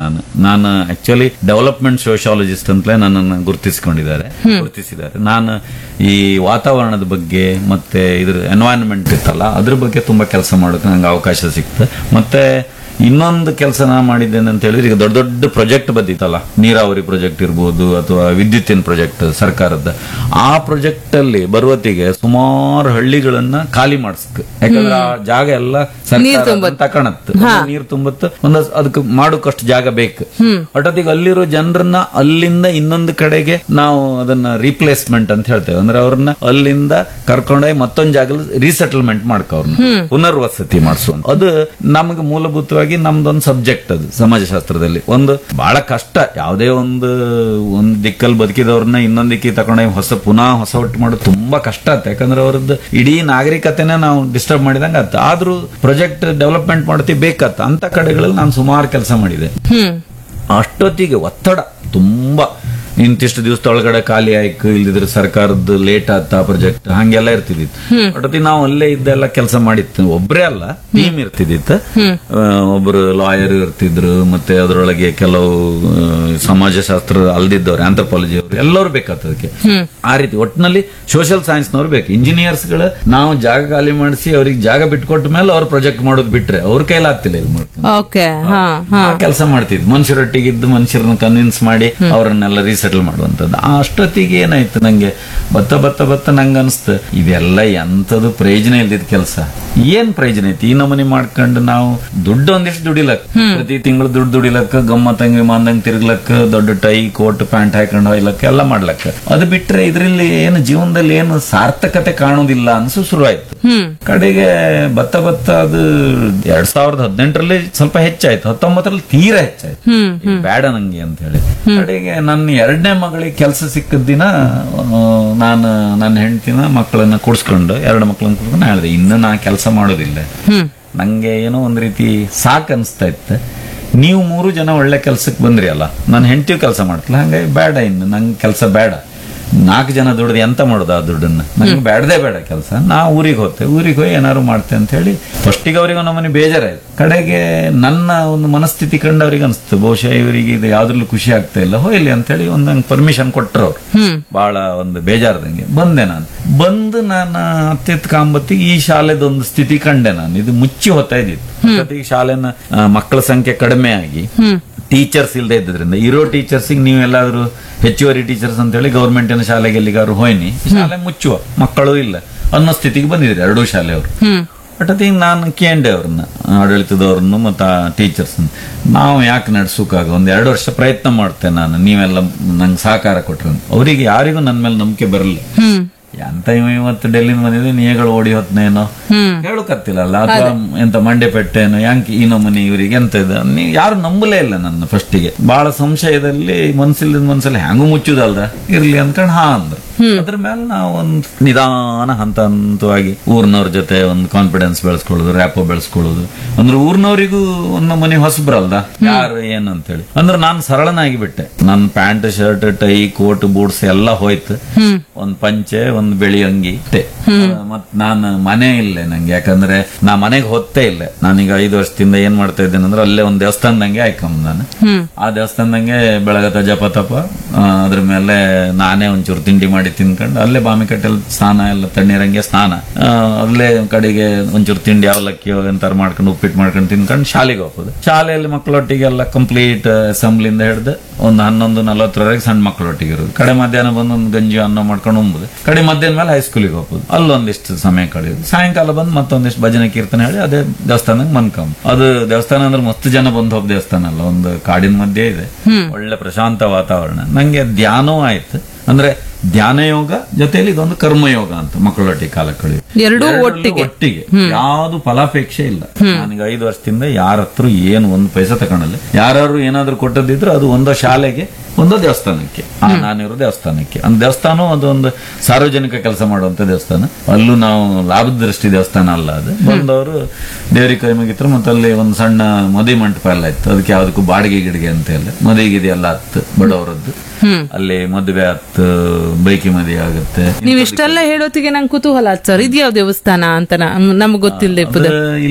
ನಾನು ನಾನು actually development ಸೋಶಾಲಜಿಸ್ಟ್ ಅಂತಲೇ ನನ್ನನ್ನು ಗುರುತಿಸಿಕೊಂಡಿದ್ದಾರೆ ಗುರುತಿಸಿದ್ದಾರೆ ನಾನು ಈ ವಾತಾವರಣದ ಬಗ್ಗೆ ಮತ್ತೆ ಇದ್ರ ಎನ್ವೈರನ್ಮೆಂಟ್ ಇತ್ತಲ್ಲ ಅದ್ರ ಬಗ್ಗೆ ತುಂಬಾ ಕೆಲಸ ಮಾಡೋಕೆ ನಂಗೆ ಅವಕಾಶ ಸಿಕ್ತು ಮತ್ತೆ ಇನ್ನೊಂದು ಕೆಲಸ ನಾ ಮಾಡಿದ್ದೇನೆ ಅಂತ ಹೇಳಿದ್ರೆ ಈಗ ದೊಡ್ಡ ದೊಡ್ಡ ಪ್ರಾಜೆಕ್ಟ್ ಬಂದಿತ್ತಲ್ಲ ನೀರಾವರಿ ಪ್ರಾಜೆಕ್ಟ್ ಇರ್ಬೋದು ಅಥವಾ ವಿದ್ಯುತ್ತಿನ ಪ್ರಾಜೆಕ್ಟ್ ಸರ್ಕಾರದ ಆ ಪ್ರಾಜೆಕ್ಟ್ ಅಲ್ಲಿ ಬರುವತ್ತಿಗೆ ಸುಮಾರು ಹಳ್ಳಿಗಳನ್ನ ಖಾಲಿ ಮಾಡಿಸ್ಕ ಯಾಕಂದ್ರೆ ಆ ಜಾಗ ಎಲ್ಲ ಸರ್ಕಾರ ತಕಣತ್ತು ನೀರು ತುಂಬತ್ತು ಒಂದು ಅದಕ್ಕೆ ಮಾಡೋಕಷ್ಟು ಜಾಗ ಬೇಕು ಒಟ್ಟೊತ್ತಿಗೆ ಅಲ್ಲಿರೋ ಜನರನ್ನ ಅಲ್ಲಿಂದ ಇನ್ನೊಂದು ಕಡೆಗೆ ನಾವು ಅದನ್ನ ರೀಪ್ಲೇಸ್ಮೆಂಟ್ ಅಂತ ಹೇಳ್ತೇವೆ ಅಂದ್ರೆ ಅವ್ರನ್ನ ಅಲ್ಲಿಂದ ಕರ್ಕೊಂಡೋಗಿ ಮತ್ತೊಂದು ಜಾಗದಲ್ಲಿ ರೀಸೆಟಲ್ಮೆಂಟ್ ಮಾಡ್ಕೊ ಅವ್ರನ್ನ ಪುನರ್ವಸತಿ ಮಾಡಿಸುವಂತ ಅದು ನಮಗೆ ಮೂಲಭೂತವಾಗಿ ನಮ್ದೊಂದು ಸಬ್ಜೆಕ್ಟ್ ಅದು ಸಮಾಜಶಾಸ್ತ್ರದಲ್ಲಿ ಒಂದು ಬಹಳ ಕಷ್ಟ ಯಾವುದೇ ಒಂದು ಒಂದು ದಿಕ್ಕಲ್ಲಿ ಬದುಕಿದವ್ರನ್ನ ಇನ್ನೊಂದ್ ದಿಕ್ಕಿಗೆ ತಗೊಂಡೋಗಿ ಹೊಸ ಪುನಃ ಹೊಸ ಒಟ್ಟು ಮಾಡೋದು ತುಂಬಾ ಕಷ್ಟ ಆಗುತ್ತೆ ಯಾಕಂದ್ರೆ ಅವ್ರದ್ದು ಇಡೀ ನಾಗರಿಕತೆನ ನಾವು ಡಿಸ್ಟರ್ಬ್ ಮಾಡಿದಂಗ ಆತ ಆದ್ರೂ ಪ್ರಾಜೆಕ್ಟ್ ಡೆವಲಪ್ಮೆಂಟ್ ಮಾಡ್ತೀವಿ ಬೇಕತ್ತ ಅಂತ ಕಡೆಗಳಲ್ಲಿ ನಾನು ಸುಮಾರು ಕೆಲಸ ಮಾಡಿದೆ ಹ್ಮ್ ಅಷ್ಟೊತ್ತಿಗೆ ಒತ್ತಡ ತುಂಬಾ ಇಂತಿಷ್ಟು ದಿವಸದೊಳಗಡೆ ಖಾಲಿ ಆಯ್ಕು ಇಲ್ದಿದ್ರೆ ಸರ್ಕಾರದ್ದು ಲೇಟ್ ಆತ ಪ್ರಾಜೆಕ್ಟ್ ಹಂಗೆಲ್ಲ ಇರ್ತಿದ್ದಿತ್ತು ಒಟ್ಟೊತ್ತಿಗೆ ನಾವು ಅಲ್ಲೇ ಇದ್ದೆಲ್ಲ ಕೆಲಸ ಮಾಡಿತ್ತು ಒಬ್ರೇ ಅಲ್ಲ ಟೀಮ್ ಇರ್ತಿದ್ದಿತ್ತು ಆ, ಒಬ್ರು ಲಾಯರ್ ಇರ್ತಿದ್ರು ಮತ್ತೆ ಅದರೊಳಗೆ ಕೆಲವು ಆ, ಸಮಾಜಶಾಸ್ತ್ರ ಅಲ್ದಿದ್ದವ್ರು ಆಂಥ್ರಪಾಲಜಿ ಅವರು ಎಲ್ಲರೂ ಬೇಕಾಗ್ತದೆ ಅದಕ್ಕೆ ಆ ರೀತಿ ಒಟ್ಟಿನಲ್ಲಿ ಸೋಷಿಯಲ್ ಸೈನ್ಸ್ನವ್ರು ಬೇಕು ಇಂಜಿನಿಯರ್ಸ್ಗಳು ನಾವು ಜಾಗ ಖಾಲಿ ಮಾಡಿಸಿ ಅವ್ರಿಗೆ ಜಾಗ ಬಿಟ್ಕೊಟ್ಟ ಮೇಲೆ ಅವ್ರು ಪ್ರಾಜೆಕ್ಟ್ ಮಾಡೋದು ಬಿಟ್ರೆ ಅವ್ರ ಕೈಲಾಗ್ತಿಲ್ಲ ಇಲ್ಲಿ ಮಾಡ್ಕೊಂಡು ಓಕೆ ಹಾ ಹಾ ಕೆಲಸ ಮಾಡ್ತಿದ್ ಮನುಷ್ಯರೊಟ್ಟಿಗೆ ಇದ್ದು ಮನುಷ್ಯರನ್ನ ಕನ್ವಿನ್ಸ್ ಮಾಡಿ ಅವರನ್ನೆಲ್ಲ ರೀಸೆಟಲ್ ಮಾಡುವಂತದ್ದು ಆ ಅಷ್ಟೊತ್ತಿಗೆ ಏನಾಯ್ತು ನಂಗೆ ಬತ್ತ ಬತ್ತ ಬತ್ತ ನಂಗೆ ಅನ್ಸ್ತು ಇದೆಲ್ಲ ಎಂತದು ಪ್ರಯೋಜನ ಇಲ್ದಿದ್ ಕೆಲಸ ಏನ್ ಪ್ರಯೋಜನ ಐತಿ ಈ ನಮೂನಿ ಮಾಡ್ಕೊಂಡು ನಾವು ದುಡ್ಡು ಒಂದಿಷ್ಟು ದುಡಿಲಕ್ ಪ್ರತಿ ತಿಂಗಳು ದುಡ್ಡು ದುಡಿಲಕ್ಕ ಗಮ್ಮತ್ತಂಗ್ ವಿಮಾನದಂಗ್ ತಿರ್ಗ್ಲಕ್ಕ ದೊಡ್ಡ ಟೈ ಕೋಟ್ ಪ್ಯಾಂಟ್ ಹಾಕೊಂಡು ಹೋಗ್ಲಕ್ಕ ಎಲ್ಲ ಮಾಡ್ಲಕ್ಕ ಅದು ಬಿಟ್ರೆ ಇದ್ರಲ್ಲಿ ಏನು ಜೀವನದಲ್ಲಿ ಏನು ಸಾರ್ಥಕತೆ ಕಾಣುದಿಲ್ಲ ಅನ್ಸು ಶುರುವಾಯ್ತು ಕಡೆಗೆ ಬತ್ತ ಬತ್ತ ಅದು ಎರಡ್ ಸಾವಿರದ ಹದಿನೆಂಟರಲ್ಲಿ ಸ್ವಲ್ಪ ಹೆಚ್ಚಾಯ್ತು ಹತ್ತೊಂಬತ್ತರಲ್ಲಿ ತೀರಾ ಹೆಚ್ಚಾಯ್ತು ಇದು ಬೇಡ ನಂಗೆ ಅಂತ ಹೇಳಿ ಕಡೆಗೆ ನನ್ನ ಎರಡನೇ ಮಗಳಿಗೆ ಕೆಲಸ ಸಿಕ್ಕಿದ ದಿನ ಆ, ನಾನು ನನ್ನ ಹೆಂಡತಿನ ಮಕ್ಕಳನ್ನ ಕೂಡ್ಸ್ಕೊಂಡು ಎರಡು ಮಕ್ಕಳನ್ನ ಕೂಡ್ಸ್ಕೊಂಡು ನಾ ಹೇಳಿದೆ ಇನ್ನು ನಾ ಕೆಲಸ ಮಾಡೋದಿಲ್ಲ ನಂಗೆ ಏನೋ ಒಂದ್ ರೀತಿ ಸಾಕ್ ಅನ್ಸ್ತಾ ಇತ್ತು ನೀವು ಮೂರು ಜನ ಒಳ್ಳೆ ಕೆಲ್ಸಕ್ಕೆ ಬಂದ್ರಿ ಅಲ್ಲ ನಾನು ಹೆಂಡತಿ ಕೆಲಸ ಮಾಡ್ತಿಲ್ಲ ಹಂಗಾಗಿ ಬೇಡ ಇನ್ನು ನಂಗೆ ಕೆಲಸ ಬೇಡ ನಾಲ್ಕು ಜನ ದುಡ್ದು ಎಂತ ಮಾಡೋದು ಆ ದುಡ್ಡನ್ನ ನಂಗೆ ಬೇಡದೇ ಬೇಡ ಕೆಲಸ ನಾ ಊರಿಗೆ ಹೋಗ್ತೆ ಊರಿಗೆ ಹೋಗಿ ಏನಾದ್ರು ಮಾಡ್ತೆ ಅಂತ ಹೇಳಿ ಫಸ್ಟಿಗೆ ಅವರಿಗೆ ನಮ್ಮನೆ ಬೇಜಾರಾಯ್ತು ಕಡೆಗೆ ನನ್ನ ಒಂದು ಮನಸ್ಥಿತಿ ಕಂಡು ಅವ್ರಿಗೆ ಅನಿಸ್ತು ಬಹುಶಃ ಇವರಿಗೆ ಇದು ಯಾವ್ದ್ರಲ್ಲೂ ಖುಷಿ ಆಗ್ತಾ ಇಲ್ಲ ಹೋಯ್ಲಿ ಅಂತ ಹೇಳಿ ಒಂದು ನಂಗೆ ಪರ್ಮಿಷನ್ ಕೊಟ್ಟರು ಅವ್ರು ಬಹಳ ಒಂದು ಬೇಜಾರದಂಗೆ ಬಂದೆ ನಾನು ಬಂದು ನಾನು ಹತ್ತಿತ್ ಕಾಂಬತ್ತಿಗೆ ಈ ಶಾಲೆದೊಂದು ಸ್ಥಿತಿ ಕಂಡೆ ನಾನು ಇದು ಮುಚ್ಚಿ ಹೋಗ್ತಾ ಇದ್ದಿತ್ತು ಈ ಶಾಲೆನ ಆ, ಮಕ್ಕಳ ಸಂಖ್ಯೆ ಕಡಿಮೆ ಆಗಿ ಟೀಚರ್ಸ್ ಇಲ್ಲದೆ ಇದ್ದರಿಂದ ಇರೋ ಟೀಚರ್ಸಿಗೆ ನೀವೆಲ್ಲಾದ್ರೂ ಹೆಚ್ಚುವರಿ ಟೀಚರ್ಸ್ ಅಂತ ಹೇಳಿ ಗೌರ್ಮೆಂಟಿನ ಶಾಲೆಗೆ ಎಲ್ಲಿಗಾದ್ರು ಹೋಯ್ನಿ ಶಾಲೆ ಮುಚ್ಚುವ ಮಕ್ಕಳು ಇಲ್ಲ ಅನ್ನೋ ಸ್ಥಿತಿಗೆ ಬಂದಿದ್ರು ಎರಡೂ ಶಾಲೆಯವರು ಬಟ್ ನಾನು ಕೇಂಡೆ ಅವ್ರನ್ನ ಆಡಳಿತದವ್ರನ್ನು ಮತ್ತು ಆ ಟೀಚರ್ಸ್ ನಾವು ಯಾಕೆ ನಡ್ಸೋಕಾಗ ಒಂದ್ ಎರಡು ವರ್ಷ ಪ್ರಯತ್ನ ಮಾಡ್ತೇನೆ ನಾನು ನೀವೆಲ್ಲ ನಂಗೆ ಸಹಕಾರ ಕೊಟ್ರು ಅವರಿಗೆ ಯಾರಿಗೂ ನನ್ನ ಮೇಲೆ ನಂಬಿಕೆ ಬರಲ್ಲ ಎಂತ ಇವ ಇವತ್ತು ಡೆಲ್ಲಿಂದ ಬಂದಿದೆ ನೀಗಳು ಓಡಿ ಹೊತ್ನೇನೋ ಹೇಳಕತ್ತಿಲ್ಲಲ್ಲ ಅಥವಾ ಎಂತ ಮಂಡ್ಯಪೆಟ್ಟೆನೋ ಯಾಂಕೆ ಈ ನಮೂನಿ ಇವರಿಗೆ ಎಂತ ಇದೆ ನೀವು ಯಾರು ನಂಬಲೇ ಇಲ್ಲ ನನ್ನ ಫಸ್ಟಿಗೆ ಬಹಳ ಸಂಶಯದಲ್ಲಿ ಮನ್ಸಿಲ್ದ ಮನ್ಸಲ್ಲಿ ಹ್ಯಾಂಗೂ ಮುಚ್ಚುದಲ್ದ ಇರ್ಲಿ ಅನ್ಕೊಂಡ್ ಹಾ ಅಂದ್ರು ಅದ್ರ ಮೇಲೆ ನಾವು ಒಂದು ನಿಧಾನ ಹಂತ ಹಂತವಾಗಿ ಊರ್ನವ್ರ ಜೊತೆ ಒಂದು ಕಾನ್ಫಿಡೆನ್ಸ್ ಬೆಳೆಸ್ಕೊಳ್ಳೋದು ರ್ಯಾಪೋ ಬೆಳೆಸ್ಕೊಳ್ಳೋದು ಅಂದ್ರೆ ಊರ್ನವರಿಗೂ ಒಂದು ಮನೆ ಹೊಸಬ್ರಲ್ದ ಯಾರು ಏನು ಅಂತೇಳಿ ಅಂದ್ರೆ ನಾನು ಸರಳನಾಗಿ ಬಿಟ್ಟೆ ನನ್ನ pant shirt tie coat boots ಎಲ್ಲ ಹೋಯ್ತು ಒಂದ್ ಪಂಚೆ ಒಂದ್ ಬಿಳಿ ಅಂಗಿ ಇಟ್ಟೆ ಮತ್ ನಾನು ಮನೆ ಇಲ್ಲೇ ನಂಗೆ ಯಾಕಂದ್ರೆ ನಾ ಮನೆಗೆ ಹೊತ್ತೇ ಇಲ್ಲ ನಾನೀಗ ಐದು ವರ್ಷದಿಂದ ಏನ್ ಮಾಡ್ತಾ ಇದ್ದೇನೆ ಅಂದ್ರೆ ಅಲ್ಲೇ ಒಂದ್ ದೇವಸ್ಥಾನದಂಗೆ ಆಯ್ಕೊಂಡ್ ನಾನು ಆ ದೇವಸ್ಥಾನದಂಗೆ ಬೆಳಗತ್ತ ಜಪ ತಪ ಆ, ಅದ್ರ ಮೇಲೆ ನಾನೇ ಒಂಚೂರು ತಿಂಡಿ ಮಾಡಿ ತಿನ್ಕೊಂಡು ಅಲ್ಲೇ ಬಾಮಿಕಟ್ಟೆಲ್ ಸ್ನಾನ ಎಲ್ಲ ತಣ್ಣೀರಂಗೆ ಸ್ನಾನ ಆ, ಅಲ್ಲೇ ಕಡೆಗೆ ಒಂಚೂರು ತಿಂಡಿ ಅವಲಕ್ಕಿ ಎಂತಾರು ಮಾಡ್ಕೊಂಡು ಉಪ್ಪಿಟ್ಟು ಮಾಡ್ಕೊಂಡು ತಿನ್ಕೊಂಡು ಶಾಲೆಗೆ ಹೋಗೋದು ಶಾಲೆಯಲ್ಲಿ ಮಕ್ಕಳೊಟ್ಟಿಗೆಲ್ಲ ಕಂಪ್ಲೀಟ್ ಅಸೆಂಬ್ಲಿಂದ ಹಿಡಿದು ಒಂದು ಹನ್ನೊಂದು ನಲವತ್ತರವರೆಗೆ ಸಣ್ಣ ಮಕ್ಕಳೊಟ್ಟಿಗೆ ಇರೋದು ಕಡೆ ಮಧ್ಯಾಹ್ನ ಬಂದು ಒಂದು ಗಂಜಿ ಅನ್ನ ಮಾಡ್ಕೊಂಡು ಉಂಬುದು ಕಡೆ ಮಧ್ಯಾಹ್ನ ಮೇಲೆ ಹೈಸ್ಕೂಲಿಗೆ ಹೋಗೋದು ಅಲ್ಲೊಂದಿಷ್ಟು ಸಮಯ ಕಳೆಯೋದು ಸಾಯಂಕಾಲ ಬಂದು ಮತ್ತೊಂದಿಷ್ಟು ಭಜನೆ ಕೀರ್ತನೆ ಹೇಳಿ ಅದೇ ದೇವಸ್ಥಾನಕ್ಕೆ ಮನ್ಕೊಂಬ ಅದು ದೇವಸ್ಥಾನ ಅಂದ್ರೆ ಮಸ್ತ್ ಜನ ಬಂದು ಹೋಗ್ ದೇವಸ್ಥಾನ ಅಲ್ಲ ಒಂದು ಕಾಡಿನ ಮಧ್ಯೆ ಇದೆ ಒಳ್ಳೆ ಪ್ರಶಾಂತ ವಾತಾವರಣ ನಂಗೆ ಧ್ಯಾನವೂ ಆಯ್ತು ಅಂದ್ರೆ ಧ್ಯಾನ ಯೋಗ ಜೊತೆಲಿ ಇದೊಂದು ಕರ್ಮಯೋಗ ಅಂತ ಮಕ್ಕಳೊಟ್ಟಿಗೆ ಕಾಲ ಕಳೆಯೋದು ಎರಡೂ ಎರಡರಲ್ಲೂ ಒಟ್ಟಿಗೆ. ಒಟ್ಟಿಗೆ ಯಾವ್ದು ಫಲಾಪೇಕ್ಷೆ ಇಲ್ಲ ನನಗೆ ಐದು ವರ್ಷದಿಂದ ಯಾರ ಹತ್ರ ಏನು ಒಂದು ಪೈಸೆ ತಗೊಳಲ್ಲ ಯಾರು ಏನಾದ್ರೂ ಕೊಟ್ಟದಿದ್ರು ಅದು ಒಂದೋ ಶಾಲೆಗೆ ಒಂದೋ ದೇವಸ್ಥಾನಕ್ಕೆ ಆ, ನಾನಿರೋ ದೇವಸ್ಥಾನಕ್ಕೆ ಅಂದ್ರೆ ದೇವಸ್ಥಾನ ಅದೊಂದು ಸಾರ್ವಜನಿಕ ಕೆಲಸ ಮಾಡುವಂತ ದೇವಸ್ಥಾನ ಅಲ್ಲೂ ನಾವು ಲಾಭದ ದೃಷ್ಟಿ ದೇವಸ್ಥಾನ ಅಲ್ಲ ಅದು ಬಂದವರು ದೇವರಿಗೆ ಕೈ ಮುಗಿದ್ರು ಮತ್ತೆ ಅಲ್ಲಿ ಒಂದು ಸಣ್ಣ ಮದುವೆ ಮಂಟಪ ಎಲ್ಲ ಇತ್ತು ಅದಕ್ಕೆ ಯಾವ್ದಕ್ಕೂ ಬಾಡಿಗೆ ಗಿಡಿಗೆ ಅಂತ ಇಲ್ಲ ಮದುವೆ ಗಿದಿ ಎಲ್ಲ ಹತ್ತು ಬಡವರದ್ದು ಅಲ್ಲಿ ಮದುವೆ ಹತ್ತು ಬೈಕಿ ಮದುವೆ ಆಗುತ್ತೆ ನೀವ್ ಇಷ್ಟೆಲ್ಲ ಹೇಳೋತಿಗೆ ನಂಗೆ ಕುತೂಹಲ ಆತ್ ಸರ್ ಇದ್ಯಾವ ದೇವಸ್ಥಾನ ಅಂತ ನಮ್ಗೆ ಗೊತ್ತಿಲ್ಲ ಅದು ಇಲ್ಲಿ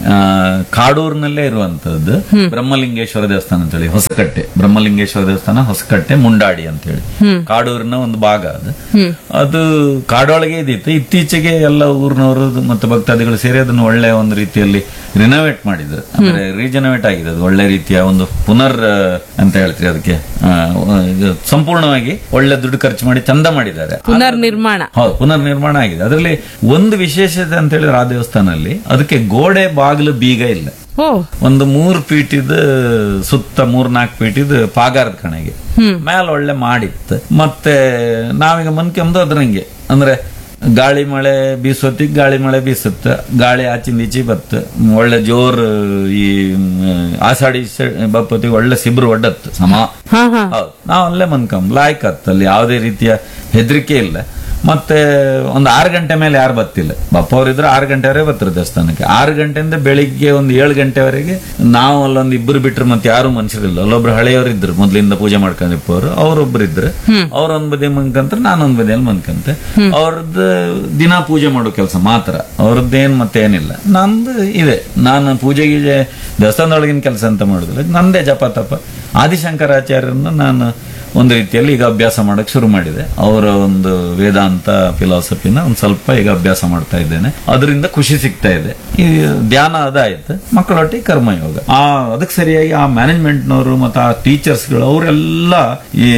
ಆ, ಕಾಡೂರಿನಲ್ಲೇ ಇರುವಂತದ್ದು ಬ್ರಹ್ಮಲಿಂಗೇಶ್ವರ ದೇವಸ್ಥಾನ ಅಂತೇಳಿ ಹೊಸಕಟ್ಟೆ ಬ್ರಹ್ಮಲಿಂಗೇಶ್ವರ ದೇವಸ್ಥಾನ ಹೊಸಕಟ್ಟೆ ಮುಂಡಾಡಿ ಅಂತೇಳಿ ಕಾಡೂರಿನ ಒಂದು ಭಾಗ ಅದು ಅದು ಕಾಡೊಳಗೆ ಇದ್ದಿತ್ತು ಇತ್ತೀಚೆಗೆ ಎಲ್ಲ ಊರಿನವರು ಮತ್ತು ಭಕ್ತಾದಿಗಳು ಸೇರಿ ಅದನ್ನು ಒಳ್ಳೆ ಒಂದು ರೀತಿಯಲ್ಲಿ ರಿನೋವೇಟ್ ಮಾಡಿದ್ರು ಅಂದ್ರೆ ರೀಜನೋವೇಟ್ ಆಗಿದೆ ಅದು ಒಳ್ಳೆ ರೀತಿಯ ಒಂದು ಪುನರ್ ಆ, ಅಂತ ಹೇಳ್ತೀರಿ ಅದಕ್ಕೆ ಆ, ಇದು ಸಂಪೂರ್ಣವಾಗಿ ಒಳ್ಳೆ ದುಡ್ಡು ಖರ್ಚು ಮಾಡಿ ಚಂದ ಮಾಡಿದ್ದಾರೆ ಪುನರ್ ನಿರ್ಮಾಣ ಹೌದು ಪುನರ್ ನಿರ್ಮಾಣ ಆಗಿದೆ ಅದರಲ್ಲಿ ಒಂದು ವಿಶೇಷತೆ ಅಂತ ಹೇಳಿದ್ರೆ ಆ ದೇವಸ್ಥಾನದಲ್ಲಿ ಅದಕ್ಕೆ ಗೋಡೆ ಬಾಗಿಲು ಬೀಗ ಇಲ್ಲ ಓ ಒಂದು ಮೂರು ಫೀಟಿದ ಸುತ್ತ ಮೂರ್ ನಾಲ್ಕು ಫೀಟಿದ ಪಾಗಾರದ ಕಣೆಗೆ ಮೇಲೆ ಒಳ್ಳೆ ಮಾಡಿತ್ತು ಮತ್ತೆ ನಾವೀಗ ಮನ್ಕೆಂದು ಅದ್ರಂಗೆ ಅಂದ್ರೆ ಗಾಳಿ ಮಳೆ ಬೀಸೋತ್ತಿಗೆ ಗಾಳಿ ಮಳೆ ಬೀಸುತ್ತೆ ಗಾಳಿ ಆಚಿಂದ ಈಚಿ ಬತ್ತು ಒಳ್ಳೆ ಜೋರ್ ಈ ಮ್, ಆಷಾಢಿ ಸ- ಬಪ್ಪತ್ತಿಗೆ ಒಳ್ಳೆ ಸಿಬ್ರು ಒಡ್ಡತ್ತು ಸಮ ಹಾ ಹಾ ಹೌದು ನಾವು ಅಲ್ಲೇ ಮನ್ಕಂಬ ಲಾಯ್ಕ್ ಆತ್ ಅಲ್ಲಿ ಯಾವುದೇ ರೀತಿಯ ಹೆದರಿಕೆ ಇಲ್ಲ ಮತ್ತೆ ಒಂದು ಆರು ಗಂಟೆ ಮೇಲೆ ಯಾರು ಬತ್ತಿಲ್ಲ ಬಪ್ಪ ಅವರಿದ್ರೆ ಆರು ಗಂಟೆವರೆಗೆ ಬರ್ತಾರೆ ದೇವಸ್ಥಾನಕ್ಕೆ ಆರು ಗಂಟೆಯಿಂದ ಬೆಳಿಗ್ಗೆ ಒಂದು ಏಳು ಗಂಟೆವರೆಗೆ ನಾವು ಅಲ್ಲೊಂದು ಇಬ್ಬರು ಬಿಟ್ರೆ ಮತ್ತೆ ಯಾರು ಮನುಷ್ಯರಿಲ್ಲ ಅಲ್ಲೊಬ್ರು ಹಳೆಯವರು ಇದ್ರು ಮೊದ್ಲಿಂದ ಪೂಜೆ ಮಾಡ್ಕೊಂಡಿಪ್ಪವರು ಅವ್ರೊಬ್ರು ಇದ್ರು ಅವ್ರೊಂದ್ ಬದಿ ಮನ್ಕಂತಾರೆ ನಾನೊಂದ್ ಬದಿಯಲ್ಲಿ ಮನ್ಕಂತೆ ಅವ್ರದ್ದು ದಿನ ಪೂಜೆ ಮಾಡೋ ಕೆಲಸ ಮಾತ್ರ ಅವ್ರದ್ದೇನ್ ಮತ್ತೆ ಏನಿಲ್ಲ ನಂದು ಇದೆ ನಾನು ಪೂಜೆ ಗೀಜೆ ದೇವಸ್ಥಾನದೊಳಗಿನ ಕೆಲಸ ಅಂತ ಮಾಡುದಿಲ್ಲ ನಂದೇ ಜಪ ತಪ ಆದಿಶಂಕರಾಚಾರ್ಯರನ್ನು ನಾನು ಒಂದು ರೀತಿಯಲ್ಲಿ ಈಗ ಅಭ್ಯಾಸ ಮಾಡಕ್ ಶುರು ಮಾಡಿದೆ ಅವರ ಒಂದು ವೇದಾಂತ ಫಿಲಾಸಫಿನ ಒಂದು ಸ್ವಲ್ಪ ಈಗ ಅಭ್ಯಾಸ ಮಾಡ್ತಾ ಇದ್ದೇನೆ ಅದರಿಂದ ಖುಷಿ ಸಿಗ್ತಾ ಇದೆ ಈ ಧ್ಯಾನ ಅದಾಯ್ತು ಮಕ್ಕಳೊಟ್ಟಿಗೆ ಕರ್ಮಯೋಗ ಆ ಅದಕ್ಕೆ ಸರಿಯಾಗಿ ಆ ಮ್ಯಾನೇಜ್ಮೆಂಟ್ನವರು ಮತ್ತು ಆ ಟೀಚರ್ಸ್ಗಳು ಅವರೆಲ್ಲ ಈ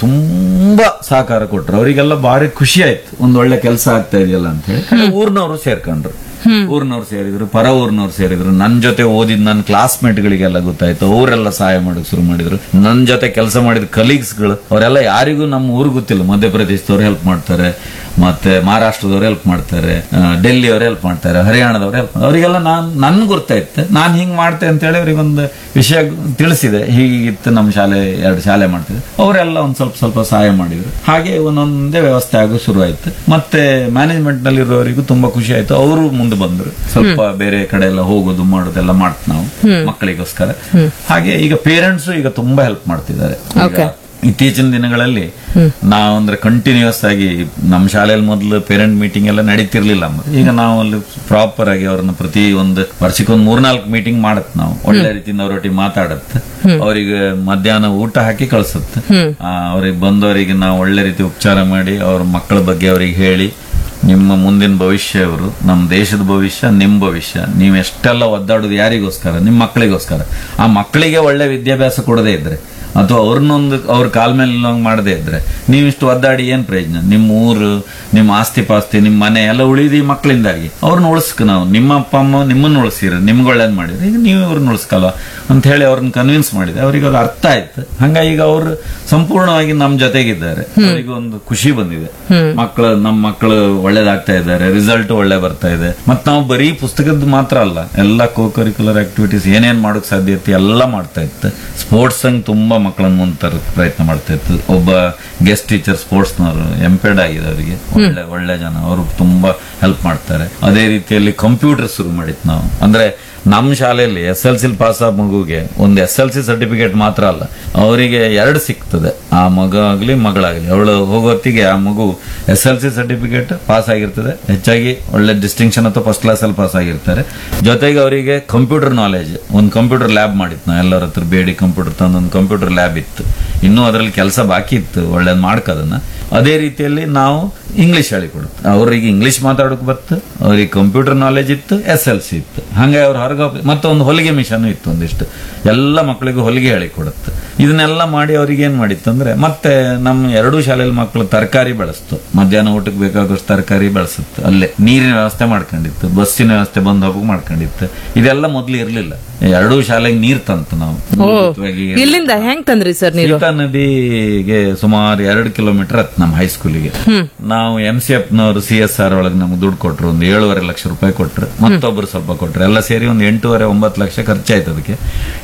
ತುಂಬಾ ಸಹಕಾರ ಕೊಟ್ರು ಅವರಿಗೆಲ್ಲ ಭಾರಿ ಖುಷಿ ಆಯ್ತು ಒಂದು ಒಳ್ಳೆ ಕೆಲಸ ಆಗ್ತಾ ಇದೆಯಲ್ಲ ಅಂತ ಹೇಳಿ ಊರ್ನವರು ಸೇರ್ಕೊಂಡ್ರು ಊರ್ನವ್ರು ಸೇರಿದ್ರು ಪರ ಊರ್ನವ್ರು ಸೇರಿದ್ರು ನನ್ ಜೊತೆ ಓದಿದ್ ನನ್ನ ಕ್ಲಾಸ್ಮೇಟ್ ಗಳಿಗೆಲ್ಲ ಗೊತ್ತಾಯ್ತು ಅವರೆಲ್ಲ ಸಹಾಯ ಮಾಡಕ್ ಶುರು ಮಾಡಿದ್ರು ನನ್ ಜೊತೆ ಕೆಲಸ ಮಾಡಿದ ಕಲೀಗ್ಸ್ ಗಳು ಅವರೆಲ್ಲ ಯಾರಿಗೂ ನಮ್ಮ ಊರು ಗೊತ್ತಿಲ್ಲ ಮಧ್ಯಪ್ರದೇಶದವ್ರು ಹೆಲ್ಪ್ ಮಾಡ್ತಾರೆ ಮತ್ತೆ ಮಹಾರಾಷ್ಟ್ರದವ್ರು ಹೆಲ್ಪ್ ಮಾಡ್ತಾರೆ ಆ, ಡೆಲ್ಲಿಯವ್ರು ಹೆಲ್ಪ್ ಮಾಡ್ತಾರೆ ಹರಿಯಾಣದವ್ರು ಹೆಲ್ಪ್ ಅವರಿಗೆಲ್ಲ ನಾನ್ ನನ್ ಗೊತ್ತಾಯ್ತು ನಾನ್ ಹಿಂಗ್ ಮಾಡ್ತೆ ಅಂತ ಹೇಳಿ ಅವ್ರಿಗೊಂದು ವಿಷಯ ತಿಳಿಸಿದೆ ಹೀಗಿತ್ತು ನಮ್ಮ ಶಾಲೆ ಎರಡು ಶಾಲೆ ಮಾಡ್ತಿದ್ದೆ ಅವರೆಲ್ಲ ಒಂದ್ ಸ್ವಲ್ಪ ಸ್ವಲ್ಪ ಸಹಾಯ ಮಾಡಿದ್ರು ಹಾಗೆ ಒಂದೊಂದೇ ವ್ಯವಸ್ಥೆ ಆಗೋ ಶುರು ಆಯ್ತು ಮತ್ತೆ ಮ್ಯಾನೇಜ್ಮೆಂಟ್ ನಲ್ಲಿ ಇರೋರಿಗೂ ತುಂಬಾ ಖುಷಿ ಆಯ್ತು ಅವರು ಮುಂದೆ ಬಂದ್ರು ಸ್ವಲ್ಪ ಬೇರೆ ಕಡೆ ಎಲ್ಲ ಹೋಗೋದು ಮಾಡೋದೆಲ್ಲ ಮಾಡ್ತ ನಾವು ಮಕ್ಕಳಿಗೋಸ್ಕರ ಹಾಗೆ ಈಗ ಪೇರೆಂಟ್ಸ್ ಈಗ ತುಂಬಾ ಹೆಲ್ಪ್ ಮಾಡ್ತಿದ್ದಾರೆ ಈಗ ಇತ್ತೀಚಿನ ದಿನಗಳಲ್ಲಿ ನಾವು ಅಂದ್ರೆ ಕಂಟಿನ್ಯೂಸ್ ಆಗಿ ನಮ್ಮ ಶಾಲೆಯಲ್ಲಿ ಮೊದಲು ಪೇರೆಂಟ್ ಮೀಟಿಂಗ್ ಎಲ್ಲ ನಡೀತಿರ್ಲಿಲ್ಲ ಅಂದ್ರೆ ಈಗ ನಾವು ಅಲ್ಲಿ ಪ್ರಾಪರ್ ಆಗಿ ಅವ್ರನ್ನ ಪ್ರತಿ ಒಂದು ವರ್ಷಕ್ಕೊಂದು ಮೂರ್ನಾಲ್ಕು ಮೀಟಿಂಗ್ ಮಾಡತ್ ನಾವು ಒಳ್ಳೆ ರೀತಿಯಿಂದ ಅವರೊಟ್ಟಿಗೆ ಮಾತಾಡತ್ತೆ ಅವರಿಗೆ ಮಧ್ಯಾಹ್ನ ಊಟ ಹಾಕಿ ಕಳ್ಸತ್ತೆ ಆ, ಅವ್ರಿಗೆ ಬಂದವರಿಗೆ ನಾವು ಒಳ್ಳೆ ರೀತಿ ಉಪಚಾರ ಮಾಡಿ ಅವ್ರ ಮಕ್ಕಳ ಬಗ್ಗೆ ಅವರಿಗೆ ಹೇಳಿ ನಿಮ್ಮ ಮುಂದಿನ ಭವಿಷ್ಯ ಇವರು ನಮ್ಮ ದೇಶದ ಭವಿಷ್ಯ ನಿಮ್ ಭವಿಷ್ಯ ನೀವು ಎಷ್ಟೆಲ್ಲ ಒದ್ದಾಡೋದು ಯಾರಿಗೋಸ್ಕರ ನಿಮ್ಮ ಮಕ್ಕಳಿಗೋಸ್ಕರ ಆ ಮಕ್ಕಳಿಗೆ ಒಳ್ಳೆ ವಿದ್ಯಾಭ್ಯಾಸ ಕೊಡದೇ ಇದ್ರೆ ಅಥವಾ ಅವ್ರನ್ನೊಂದು ಅವ್ರ ಕಾಲ್ ಮೇಲೆ ನಿಲ್ಲೋಂಗ್ ಮಾಡದೇ ಇದ್ರೆ ನೀವಿಷ್ಟು ಒದ್ದಾಡಿ ಏನ್ ಪ್ರಯೋಜನ ನಿಮ್ಮ ಊರು ನಿಮ್ಮ ಆಸ್ತಿ ಪಾಸ್ತಿ ನಿಮ್ಮ ಮನೆ ಎಲ್ಲ ಉಳಿದಿ ಮಕ್ಕಳಿಂದಾಗಿ ಅವ್ರನ್ನ ಉಳಿಸ್ಕ ನಾವು ನಿಮ್ಮ ಅಪ್ಪ ಅಮ್ಮ ನಿಮ್ಮನ್ನ ಉಳಿಸಿರ ನಿಮ್ಗೆ ಒಳ್ಳೇದ್ ಮಾಡಿದ್ರೆ ಈಗ ನೀವು ಇವ್ರನ್ನ ಉಳಿಸ್ಕಲ್ವ ಅಂತ ಹೇಳಿ ಅವ್ರನ್ನ ಕನ್ವಿನ್ಸ್ ಮಾಡಿದೆ ಅವ್ರಿಗೆ ಅದು ಅರ್ಥ ಆಯ್ತು ಹಂಗಾಗಿ ಈಗ ಅವರು ಸಂಪೂರ್ಣವಾಗಿ ನಮ್ಮ ಜೊತೆಗಿದ್ದಾರೆ ಅವರಿಗೆ ಒಂದು ಖುಷಿ ಬಂದಿದೆ ಮಕ್ಕಳು ನಮ್ಮ ಮಕ್ಕಳು ಒಳ್ಳೇದಾಗ್ತಾ ಇದ್ದಾರೆ ರಿಸಲ್ಟ್ ಒಳ್ಳೆ ಬರ್ತಾ ಇದೆ ಮತ್ ನಾವು ಬರೀ ಪುಸ್ತಕದ ಮಾತ್ರ ಅಲ್ಲ ಎಲ್ಲ ಕೋ ಕರಿಕ್ಯುಲರ್ ಆಕ್ಟಿವಿಟೀಸ್ ಏನೇನ್ ಮಾಡೋಕ್ ಸಾಧ್ಯತೆ ಎಲ್ಲ ಮಾಡ್ತಾ ಇತ್ತು ಸ್ಪೋರ್ಟ್ಸ್ ಸಂಗ್ ತುಂಬಾ ಮಕ್ಕಳನ್ನ ಮುಂದೆ ತರಕ್ ಪ್ರಯತ್ನ ಮಾಡ್ತಾ ಇತ್ತು ಒಬ್ಬ ಗೆಸ್ಟ್ ಟೀಚರ್ ಸ್ಪೋರ್ಟ್ಸ್ನವರು ಎಂಪೆಡ್ ಆಗಿದೆ ಅವರಿಗೆ ಒಳ್ಳೆ ಒಳ್ಳೆ ಜನ ಅವರು ತುಂಬಾ ಹೆಲ್ಪ್ ಮಾಡ್ತಾರೆ ಅದೇ ರೀತಿಯಲ್ಲಿ ಕಂಪ್ಯೂಟರ್ ಶುರು ಮಾಡಿತ್ತು ನಾವು ಅಂದ್ರೆ ನಮ್ಮ ಶಾಲೆಯಲ್ಲಿ ಎಸ್ ಎಲ್ ಸಿ ಪಾಸ್ ಆದ ಮಗುಗೆ ಒಂದು ಎಸ್ ಎಲ್ ಸಿ ಸರ್ಟಿಫಿಕೇಟ್ ಮಾತ್ರ ಅಲ್ಲ ಅವರಿಗೆ ಎರಡು ಸಿಗ್ತದೆ ಆ ಮಗ ಆಗ್ಲಿ ಮಗಳಾಗ್ಲಿ ಅವಳು ಹೋಗೋತ್ತಿಗೆ ಆ ಮಗು S L C certificate pass ಆಗಿರ್ತದೆ ಹೆಚ್ಚಾಗಿ ಒಳ್ಳೆ ಡಿಸ್ಟಿಂಕ್ಷನ್ ಅಥವಾ ಫಸ್ಟ್ ಕ್ಲಾಸ್ ಅಲ್ಲಿ ಪಾಸ್ ಆಗಿರ್ತಾರೆ ಜೊತೆಗೆ ಅವರಿಗೆ ಕಂಪ್ಯೂಟರ್ ನಾಲೆಜ್ ಒಂದು ಕಂಪ್ಯೂಟರ್ ಲ್ಯಾಬ್ ಮಾಡಿತ್ತು ನಾವು ಎಲ್ಲರ ಹತ್ರ ಬೇಡಿ ಕಂಪ್ಯೂಟರ್ ತಂದು ಒಂದು ಕಂಪ್ಯೂಟರ್ ಲ್ಯಾಬ್ ಇತ್ತು ಇನ್ನೂ ಅದರಲ್ಲಿ ಕೆಲಸ ಬಾಕಿ ಇತ್ತು ಒಳ್ಳೇದು ಮಾಡ್ಕೋದನ್ನ ಅದೇ ರೀತಿಯಲ್ಲಿ ನಾವು ಇಂಗ್ಲಿಷ್ ಹೇಳಿಕೊಡುತ್ತೆ ಅವ್ರಿಗೆ ಇಂಗ್ಲಿಷ್ ಮಾತಾಡೋಕೆ ಬತ್ತು ಅವ್ರಿಗೆ ಕಂಪ್ಯೂಟರ್ ನಾಲೆಜ್ ಇತ್ತು ಎಸ್ ಎಲ್ ಸಿ ಇತ್ತು ಹಂಗೆ ಅವ್ರ ಹೊರಗ ಮತ್ತೆ ಒಂದು ಹೊಲಿಗೆ ಮಿಷನ್ ಇತ್ತು ಒಂದಿಷ್ಟು ಎಲ್ಲ ಮಕ್ಕಳಿಗೂ ಹೊಲಿಗೆ ಹೇಳಿಕೊಡುತ್ತೆ ಇದನ್ನೆಲ್ಲ ಮಾಡಿ ಅವ್ರಿಗೆ ಏನ್ ಮಾಡಿತ್ತು ಅಂದ್ರೆ ಮತ್ತೆ ನಮ್ಮ ಎರಡೂ ಶಾಲೆಯಲ್ಲಿ ಮಕ್ಕಳು ತರಕಾರಿ ಬೆಳೆಸ್ತು ಮಧ್ಯಾಹ್ನ ಊಟಕ್ಕೆ ಬೇಕಾದಷ್ಟು ತರಕಾರಿ ಬೆಳೆಸುತ್ತೆ ಅಲ್ಲೇ ನೀರಿನ ವ್ಯವಸ್ಥೆ ಮಾಡ್ಕೊಂಡಿತ್ತು ಬಸ್ಸಿನ ವ್ಯವಸ್ಥೆ ಬಂದ್ ಹೋಗಕ್ ಮಾಡ್ಕೊಂಡಿತ್ತು ಇದೆಲ್ಲ ಮೊದ್ಲು ಇರ್ಲಿಲ್ಲ ಎರಡೂ ಶಾಲೆಗೆ ನೀರ್ ತಂತು ನಾವು ಮೂಲಭೂತವಾಗಿ ಇಲ್ಲಿಂದ ಹೆಂಗ್ ತಂದ್ರಿ ಸರ್ ನೀರು ಸೀತಾ ನದಿಗೆ ಸುಮಾರು ಎರಡು ಕಿಲೋಮೀಟರ್ ಹತ್ತು ನಮ್ಮ ಹೈಸ್ಕೂಲಿಗೆ ನಾವು ಎಂ ಸಿ ಎಫ್ ನವರು ಸಿ ಎಸ್ ಆರ್ ಒಳಗೆ ನಮ್ಗೆ ದುಡ್ಡು ಕೊಟ್ರು ಒಂದು ಏಳುವರೆ ಲಕ್ಷ ರೂಪಾಯಿ ಕೊಟ್ರು ಮತ್ತೊಬ್ರು ಸ್ವಲ್ಪ ಕೊಟ್ರು ಎಲ್ಲ ಸೇರಿ ಒಂದು ಎಂಟೂವರೆ ಒಂಬತ್ತು ಲಕ್ಷ ಖರ್ಚಾಯ್ತು ಅದಕ್ಕೆ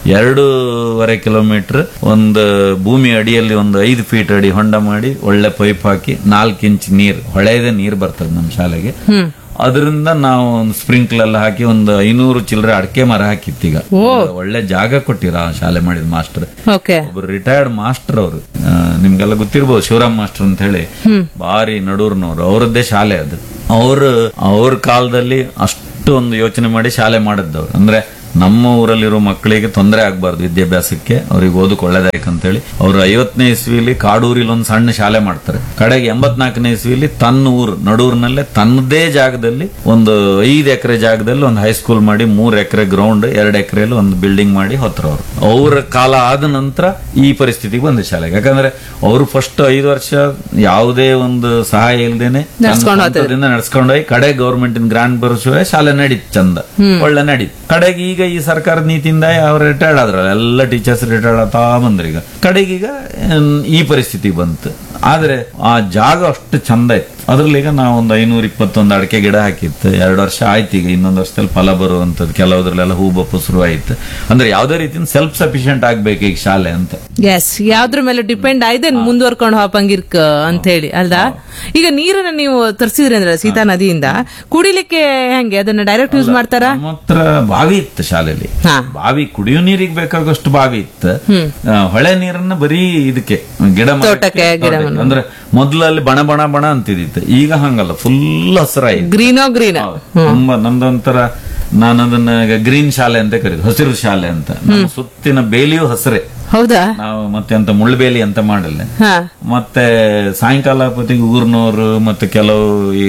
ಎರಡೂವರೆ ಕಿಲೋಮೀಟರ್ ಒಂದು ಭೂಮಿ ಅಡಿಯಲ್ಲಿ ಒಂದು ಐದು ಫೀಟ್ ಅಡಿ ಹೊಂಡ ಮಾಡಿ ಒಳ್ಳೆ ಪೈಪ್ ಹಾಕಿ ನಾಲ್ಕು ಇಂಚ್ ನೀರ್ ಹೊಳೆಯದೇ ನೀರ್ ಬರ್ತದೆ ನಮ್ಮ ಶಾಲೆಗೆ ಅದರಿಂದ ನಾವು ಒಂದು ಸ್ಪ್ರಿಂಕ್ಲ್ ಎಲ್ಲ ಹಾಕಿ ಒಂದು ಐನೂರು ಚಿಲ್ಲರೆ ಅಡಕೆ ಮರ ಹಾಕಿತ್ತು ಈಗ ಒಳ್ಳೆ ಜಾಗ ಕೊಟ್ಟಿರ ಆ ಶಾಲೆ ಮಾಡಿದ ಮಾಸ್ಟರ್ ಓಕೆ ಒಬ್ರು ರಿಟೈರ್ಡ್ ಮಾಸ್ಟರ್ ಅವರು ನಿಮ್ಗೆಲ್ಲ ಗೊತ್ತಿರ್ಬೋದು ಶಿವರಾಮ್ ಮಾಸ್ಟರ್ ಅಂತ ಹೇಳಿ ಭಾರಿ ನಡೂರ್ನವ್ರು ಅವರದ್ದೇ ಶಾಲೆ ಅದು ಅವರು ಅವ್ರ ಕಾಲದಲ್ಲಿ ಅಷ್ಟು ಅಷ್ಟು ಒಂದು ಯೋಚನೆ ಮಾಡಿ ಶಾಲೆ ಮಾಡಿದ್ದವ್ರು ಅಂದ್ರೆ ನಮ್ಮ ಊರಲ್ಲಿರೋ ಮಕ್ಕಳಿಗೆ ತೊಂದರೆ ಆಗ್ಬಾರ್ದು ವಿದ್ಯಾಭ್ಯಾಸಕ್ಕೆ ಅವ್ರಿಗೆ ಓದಕ್ಕೆ ಒಳ್ಳೇದಾಯ್ತು ಅಂತೇಳಿ ಅವ್ರು ಐವತ್ತನೇ ಇಸ್ವಿಲಿ ಕಾಡೂರಿಲಿ ಒಂದು ಸಣ್ಣ ಶಾಲೆ ಮಾಡ್ತಾರೆ ಕಡೆಗೆ ಎಂಬತ್ನಾಲ್ಕನೇ ಇಸ್ವಿಲಿ ತನ್ನ ಊರು ನಡೂರಿನಲ್ಲೇ ತನ್ನದೇ ಜಾಗದಲ್ಲಿ ಒಂದು ಐದು ಎಕರೆ ಜಾಗದಲ್ಲಿ ಒಂದು ಹೈಸ್ಕೂಲ್ ಮಾಡಿ ಮೂರ್ ಎಕರೆ ಗ್ರೌಂಡ್ ಎರಡು ಎಕರೆಯಲ್ಲಿ ಒಂದು ಬಿಲ್ಡಿಂಗ್ ಮಾಡಿ ಹೊತ್ರ ಅವರು ಅವ್ರ ಕಾಲ ಆದ ನಂತರ ಈ ಪರಿಸ್ಥಿತಿಗೆ ಬಂದ ಶಾಲೆಗೆ ಯಾಕಂದ್ರೆ ಅವರು ಫಸ್ಟ್ ಐದು ವರ್ಷ ಯಾವುದೇ ಒಂದು ಸಹಾಯ ಇಲ್ದೇನೆ ನಡ್ಸ್ಕೊಂಡ್ ಸ್ವಂತದಿಂದ ನಡ್ಸ್ಕೊಂಡು ಹೋಗಿ ಕಡೆ ಗೌರ್ಮೆಂಟ್ ಗ್ರಾಂಟ್ ಬರೋಸುವೆ ಶಾಲೆ ನಡೀತ್ ಚಂದ ಒಳ್ಳೆ ನಡೀತ್ ಕಡೆಗೆ ಈಗ ಈ ಸರ್ಕಾರದ ನೀತಿಯಿಂದ ಅವ್ರು ರಿಟೈರ್ಡ್ ಆದ್ರಲ್ಲ ಎಲ್ಲ ಟೀಚರ್ಸ್ ರಿಟೈರ್ಡ್ ಆಗ್ತಾ ಬಂದ್ರು ಈಗ ಕಡೆಗೆ ಈಗ ಏನ್, ಈ ಪರಿಸ್ಥಿತಿ ಬಂತು ಆದ್ರೆ ಆ ಜಾಗ ಅಷ್ಟು ಚಂದ ಇತ್ತು ಅದ್ರಲ್ಲಿ ಈಗ ನಾವು ಒಂದು ಐನೂರ ಇಪ್ಪತ್ತೊಂದು ಅಡಿಕೆ ಗಿಡ ಹಾಕಿತ್ತು ಎರಡು ವರ್ಷ ಆಯ್ತು ಈಗ ಇನ್ನೊಂದು ವರ್ಷದಲ್ಲಿ ಫಲ ಬರುವಂತದ್ದು ಕೆಲವುದ್ರಲ್ಲೆಲ್ಲ ಹೂ ಬಪ್ಪು ಶುರು ಆಯ್ತು ಅಂದ್ರೆ ಯಾವ್ದೇ ರೀತಿಯಿಂದ ಸೆಲ್ಫ್ ಸಫಿಶಿಯಂಟ್ ಆಗ್ಬೇಕು ಈಗ ಶಾಲೆ ಅಂತ ಎಸ್ ಯಾವ್ದ್ರ ಮೇಲೆ ಡಿಪೆಂಡ್ ಆಯ್ದೆ ಮುಂದುವರ್ಕೊಂಡು ಹೋಪಂಗಿರ್ಕ ಅಂತ ಹೇಳಿ ಅಲ್ದಾ ಈಗ ನೀರನ್ನ ನೀವು ತರಿಸಿದ್ರಿ ಅಂದ್ರೆ ಸೀತಾ ನದಿಯಿಂದ ಕುಡಿಲಿಕ್ಕೆ ಹೆಂಗೆ ಅದನ್ನ ಡೈರೆಕ್ಟ್ ಯೂಸ್ ಮಾಡ್ತಾರಾ ನಮ್ಮ ಹತ್ರ ಬಾವಿ ಇತ್ತು ಶಾಲೆಯಲ್ಲಿ ಹಾ. ಬಾವಿ ಕುಡಿಯೋ ನೀರಿಗೆ ಬೇಕಾಗಷ್ಟು ಬಾವಿ ಇತ್ತು ಆ, ಹೊಳೆ ನೀರನ್ನ ಬರೀ ಇದಕ್ಕೆ ಗಿಡ ಮರಕ್ಕೆ, ತೋಟಕ್ಕೆ, ಗಿಡ ತೋಟಕ್ಕೆ. ಅಂದ್ರೆ ಮೊದ್ಲಲ್ಲಿ ಬಣ ಬಣ ಬಣ ಅಂತಿದಿತ್ತು ಈಗ ಹಂಗಲ್ಲ ಫುಲ್ ಹಸಿರಾಯ್ತು ಗ್ರೀನೋ ಗ್ರೀನ್ ತುಂಬಾ ನಮ್ದೊಂಥರ ನಾನು ಅದನ್ನ ಗ್ರೀನ್ ಶಾಲೆ ಅಂತ ಕರೀದು ಹಸಿರು ಶಾಲೆ ಅಂತ ನಮ್ಮ ಸುತ್ತಿನ ಬೇಲಿಯೂ ಹಸಿರೇ ಹೌದಾ ನಾವು ಮತ್ತೆ ಅಂತ ಮುಳ್ಳುಬೇಲಿ ಅಂತ ಮಾಡಲ್ಲ ಹಾ ಮತ್ತೆ ಸಾಯಂಕಾಲ ಹೊತ್ತಿಗೆ ಊರ್ನವರು ಮತ್ತೆ ಕೆಲವು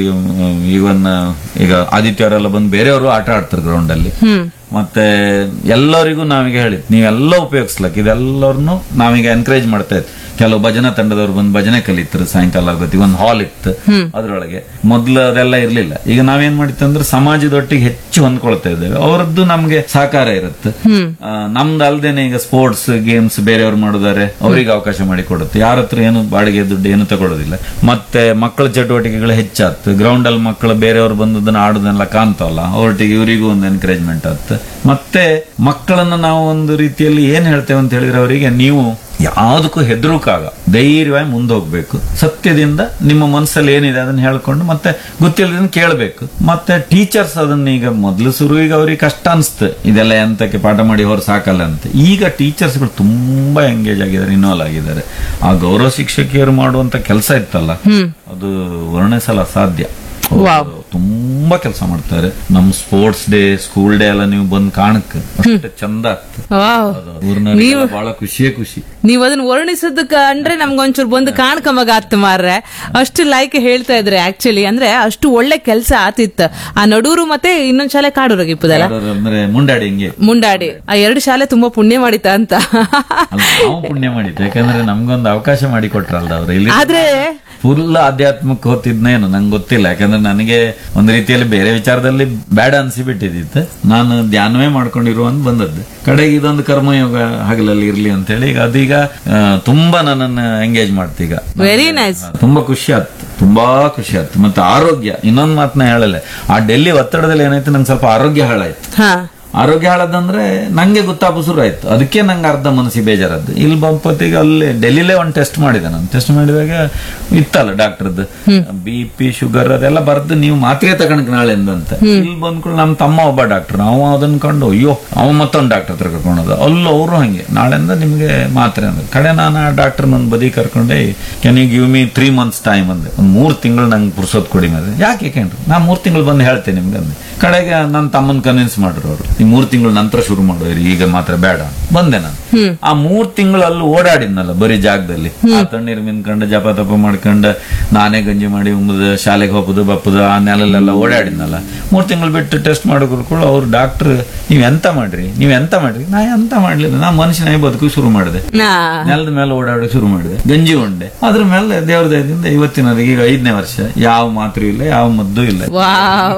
ಇವನ್ ಈಗ ಆದಿತ್ಯವರೆಲ್ಲ ಬಂದು ಬೇರೆಯವರು ಆಟ ಆಡ್ತಾರೆ ಗ್ರೌಂಡ್ ಅಲ್ಲಿ ಮತ್ತೆ ಎಲ್ಲರಿಗೂ ನಾವೀಗ ಹೇಳಿದ್ ನೀವೆಲ್ಲ ಉಪಯೋಗಿಸ್ಲಕ್ ಇದೆಲ್ಲರನ್ನು ನಾವೀಗ ಎನ್ಕರೇಜ್ ಮಾಡ್ತಾ ಇದ್ವಿ ಕೆಲವು ಭಜನಾ ತಂಡದವ್ರು ಬಂದು ಭಜನೆ ಕಲಿತರು ಸಾಯಂಕಾಲ ಆಗೋತ್ತಿಗೆ ಒಂದು ಹಾಲ್ ಇತ್ತು ಅದ್ರೊಳಗೆ ಮೊದ್ಲು ಅದೆಲ್ಲ ಇರ್ಲಿಲ್ಲ ಈಗ ನಾವೇನ್ ಮಾಡಿತ್ತು ಅಂದ್ರೆ ಸಮಾಜದೊಟ್ಟಿಗೆ ಹೆಚ್ಚು ಹೊಂದ್ಕೊಳ್ತಾ ಇದ್ದೇವೆ ಅವರದ್ದು ನಮ್ಗೆ ಸಹಕಾರ ಇರುತ್ತೆ ಆ, ನಮ್ದು ಅಲ್ದೇನೆ ಈಗ ಸ್ಪೋರ್ಟ್ಸ್ ಗೇಮ್ಸ್ ಬೇರೆಯವ್ರು ಮಾಡಿದಾರೆ ಅವರಿಗೆ ಅವಕಾಶ ಮಾಡಿ ಕೊಡುತ್ತೆ ಯಾರ ಹತ್ರ ಏನು ಬಾಡಿಗೆ ದುಡ್ಡು ಏನು ತಗೊಳ್ಳೋದಿಲ್ಲ ಮತ್ತೆ ಮಕ್ಕಳ ಚಟುವಟಿಕೆಗಳು ಹೆಚ್ಚಾಗ್ತು ಗ್ರೌಂಡ್ ಅಲ್ಲಿ ಮಕ್ಕಳು ಬೇರೆಯವ್ರು ಬಂದದನ್ನ ಆಡೋದನ್ನೆಲ್ಲ ಕಾಣ್ತಾವಲ್ಲ ಅವ್ರೊಟ್ಟಿಗೆ ಇವರಿಗೂ ಒಂದು ಎನ್ಕರೇಜ್ಮೆಂಟ್ ಆಗುತ್ತೆ ಮತ್ತೆ ಮಕ್ಕಳನ್ನ ನಾವು ಒಂದು ರೀತಿಯಲ್ಲಿ ಏನ್ ಹೇಳ್ತೇವೆ ಅಂತ ಹೇಳಿದ್ರೆ ಅವರಿಗೆ ನೀವು ಯಾವುದಕ್ಕೂ ಹೆದರುಕಾಗ ಧೈರ್ಯವಾಗಿ ಮುಂದೆ ಹೋಗ್ಬೇಕು ಸತ್ಯದಿಂದ ನಿಮ್ಮ ಮನಸ್ಸಲ್ಲಿ ಏನಿದೆ ಅದನ್ನ ಹೇಳ್ಕೊಂಡು ಮತ್ತೆ ಗೊತ್ತಿಲ್ಲದನ್ನ ಕೇಳಬೇಕು ಮತ್ತೆ ಟೀಚರ್ಸ್ ಅದನ್ನ ಈಗ ಮೊದಲು ಶುರು ಈಗ ಅವ್ರಿಗೆ ಕಷ್ಟ ಅನ್ಸ್ತು ಇದೆಲ್ಲ ಎಂತಕ್ಕೆ ಪಾಠ ಮಾಡಿ ಅವ್ರು ಸಾಕಲ್ಲ ಅಂತ ಈಗ ಟೀಚರ್ಸ್ಗಳು ತುಂಬಾ ಎಂಗೇಜ್ ಆಗಿದ್ದಾರೆ ಇನ್ವಾಲ್ವ್ ಆಗಿದ್ದಾರೆ ಆ ಗೌರವ ಶಿಕ್ಷಕಿಯರು ಮಾಡುವಂತ ಕೆಲಸ ಇತ್ತಲ್ಲ ಅದು ವರ್ಣಿಸಲ್ಲ ಸಾಧ್ಯ ಅವ್ರು ತುಂಬಾ ಕೆಲಸ ಮಾಡ್ತಾರೆ ನಮ್ ಸ್ಪೋರ್ಟ್ಸ್ ಡೇ ಸ್ಕೂಲ್ ಡೇ ಎಲ್ಲ ನೀವು ಬಂದ್ ಕಾಣಕ್ ಅಷ್ಟು ಚಂದ ಆಗ್ತದೆ ವಾವ್ ಊರ್ನವ್ರಿಗೆಲ್ಲ ಬಹಳ ಖುಷಿಯೇ ಖುಷಿ ನೀವ್ ಅದನ್ನ ವರ್ಣಿಸೋದಕ್ಕ ಅಂದ್ರೆ ನಮ್ಗೊಂಚೂರು ಬಂದು ಕಾಣ್ಕಮಗ ಆತ್ ಮಾರ್ರೆ ಅಷ್ಟು ಲೈಕ್ ಹೇಳ್ತಾ ಇದ್ರೆ ಆಕ್ಚುಲಿ ಅಂದ್ರೆ ಅಷ್ಟು ಒಳ್ಳೆ ಕೆಲಸ ಆತಿತ್ತು ಆ ನಡೂರು ಮತ್ತೆ ಇನ್ನೊಂದ್ ಶಾಲೆ ಕಾಡೂರಾಗಿಪ್ಪದಲ್ಲ ಯಾರು ಅಂದ್ರೆ ಮುಂಡಾಡಿ ಹಿಂಗೆ ಮುಂಡಾಡಿ ಆ ಎರಡು ಶಾಲೆ ತುಂಬಾ ಪುಣ್ಯ ಮಾಡಿತ ಅಂತ ಅಲ್ಲ ನಾವು ಪುಣ್ಯ ಮಾಡಿದ್ದು ಯಾಕಂದ್ರೆ ನಮ್ಗೊಂದು ಅವಕಾಶ ಮಾಡಿ ಕೊಟ್ರಲ್ದ ಅವ್ರು ಇಲ್ಲಿ ಆದ್ರೆ ಫುಲ್ ಆಧ್ಯಾತ್ಮಕ್ಕೆ ಹೋಗ್ತಿದ್ನೇನು ನಂಗೆ ಗೊತ್ತಿಲ್ಲ ಯಾಕಂದ್ರೆ ನನಗೆ ಒಂದು ರೀತಿಯಲ್ಲಿ ಬೇರೆ ವಿಚಾರದಲ್ಲಿ ಬೇಡ ಅನ್ಸಿಬಿಟ್ಟಿದ್ದಿತ್ತು ನಾನು ಧ್ಯಾನವೇ ಮಾಡ್ಕೊಂಡಿರುವ ಅಂತ ಬಂದದ್ದು ಕಡೆಗೆ ಇದೊಂದು ಕರ್ಮಯೋಗ ಹಗಲಲ್ಲಿ ಇರ್ಲಿ ಅಂತ ಹೇಳಿ ಈಗ ಅದೀಗ ಆ, ತುಂಬಾ ನನ್ನನ್ನು ಎಂಗೇಜ್ ಮಾಡ್ತೀಗ ವೆರಿ ನೈಸ್ ತುಂಬಾ ಖುಷಿ ಆಯ್ತು ತುಂಬಾ ಖುಷಿ ಆಯ್ತು ಮತ್ತೆ ಆರೋಗ್ಯ ಇನ್ನೊಂದ್ ಮಾತನ್ನ ಹೇಳಲ್ಲ ಆ ಡೆಲ್ಲಿ ಒತ್ತಡದಲ್ಲಿ ಏನಾಯ್ತು ನಂಗೆ ಸ್ವಲ್ಪ ಆರೋಗ್ಯ ಹಾಳಾಯ್ತು ಹಾ ಆರೋಗ್ಯ ಹಾಳದಂದ್ರೆ ನಂಗೆ ಗೊತ್ತಾಪ ಶುರು ಆಯ್ತು ಅದಕ್ಕೆ ನಂಗೆ ಅರ್ಧ ಮನಸ್ಸಿಗೆ ಬೇಜಾರದ್ದು ಇಲ್ಲಿ ಬಂಪತ್ತಿಗೆ ಅಲ್ಲಿ ಡೆಲ್ಲಿಲೇ ಒಂದು ಟೆಸ್ಟ್ ಮಾಡಿದೆ ನಾನು ಟೆಸ್ಟ್ ಮಾಡಿದಾಗ ಇತ್ತಲ್ಲ ಡಾಕ್ಟರ್ದು ಬಿ ಪಿ ಶುಗರ್ ಅದೆಲ್ಲ ಬರ್ದು ನೀವು ಮಾತ್ರೆ ತಗೊಂಡ್ ನಾಳೆಂದ ಅಂತ ಇಲ್ಲಿ ಬಂದ್ಕೊಂಡು ನಮ್ಮ ತಮ್ಮ ಒಬ್ಬ ಡಾಕ್ಟರ್ ಅವ ಅದನ್ನ ಕಂಡು ಅಯ್ಯೋ ಅವ ಮತ್ತೊಂದು ಡಾಕ್ಟರ್ ಹತ್ರ ಕರ್ಕೊಂಡೋದ ಅಲ್ಲೂ ಅವರು ಹಂಗೆ ನಾಳೆಂದ ನಿಮ್ಗೆ ಮಾತ್ರೆ ಅಂದ ಕಡೆ ನಾನು ಆ ಡಾಕ್ಟರ್ ನನ್ನ ಬದಿ ಕರ್ಕೊಂಡೆ can you give me three months time ಅಂದೆ ಒಂದು ಮೂರ್ ತಿಂಗಳು ನಂಗೆ ಪುರ್ಸೋದ್ ಕೊಡಿ ಮತ್ತೆ ಯಾಕೆ ಕೇಳ್ರಿ ನಾ ಮೂರ್ ತಿಂಗಳು ಬಂದು ಹೇಳ್ತೇನೆ ನಿಮ್ಗೆ ಅಂದೆ ಕಡೆಗೆ ನನ್ನ ತಮ್ಮನ್ ಕನ್ವಿನ್ಸ್ ಮಾಡ್ರು ಅವರು ಈ ಮೂರ್ ತಿಂಗಳು ನಂತರ ಶುರು ಮಾಡೋರಿ ಈಗ ಮಾತ್ರ ಬೇಡ ಬಂದೆ ನಾನು ಆ ಮೂರ್ ತಿಂಗಳು ಅಲ್ಲಿ ಓಡಾಡಿದ್ನಲ್ಲ ಬರೀ ಜಾಗದಲ್ಲಿ ಆ ತಣ್ಣೀರ್ ಮಿನ್ಕೊಂಡು ಜಪ ತಪ ಮಾಡ್ಕೊಂಡು ನಾನೇ ಗಂಜಿ ಮಾಡಿ ಉಂಬುದು ಶಾಲೆಗೆ ಹೋಗುದು ಬಪ್ಪುದು ಆ ನೆಲಲ್ಲೆಲ್ಲ ಓಡಾಡಿದ್ನಲ್ಲ ಮೂರ್ ತಿಂಗಳು ಬಿಟ್ಟು ಟೆಸ್ಟ್ ಮಾಡೋರು ಕೂಡ ಅವ್ರು ಡಾಕ್ಟರ್ ನೀವ್ ಎಂತ ಮಾಡ್ರಿ ನೀವ್ ಎಂತ ಮಾಡ್ರಿ ನಾ ಎಂತ ಮಾಡ್ಲಿಲ್ಲ ನಾ ಮನುಷ್ಯನಾಗಿ ಬದುಕು ಶುರು ಮಾಡಿದೆ ನಾ ನೆಲದ ಮೇಲೆ ಓಡಾಡೋಕೆ ಶುರು ಮಾಡಿದೆ ಗಂಜಿ ಉಂಡೆ ಅದ್ರ ಮೇಲೆ ದೇವ್ರ ದಯದಿಂದ ಇವತ್ತಿನವರೆಗೆ ಈಗ ಐದನೇ ವರ್ಷ ಯಾವ ಮಾತ್ರೆ ಇಲ್ಲ ಯಾವ ಮದ್ದು ಇಲ್ಲ ವಾವ್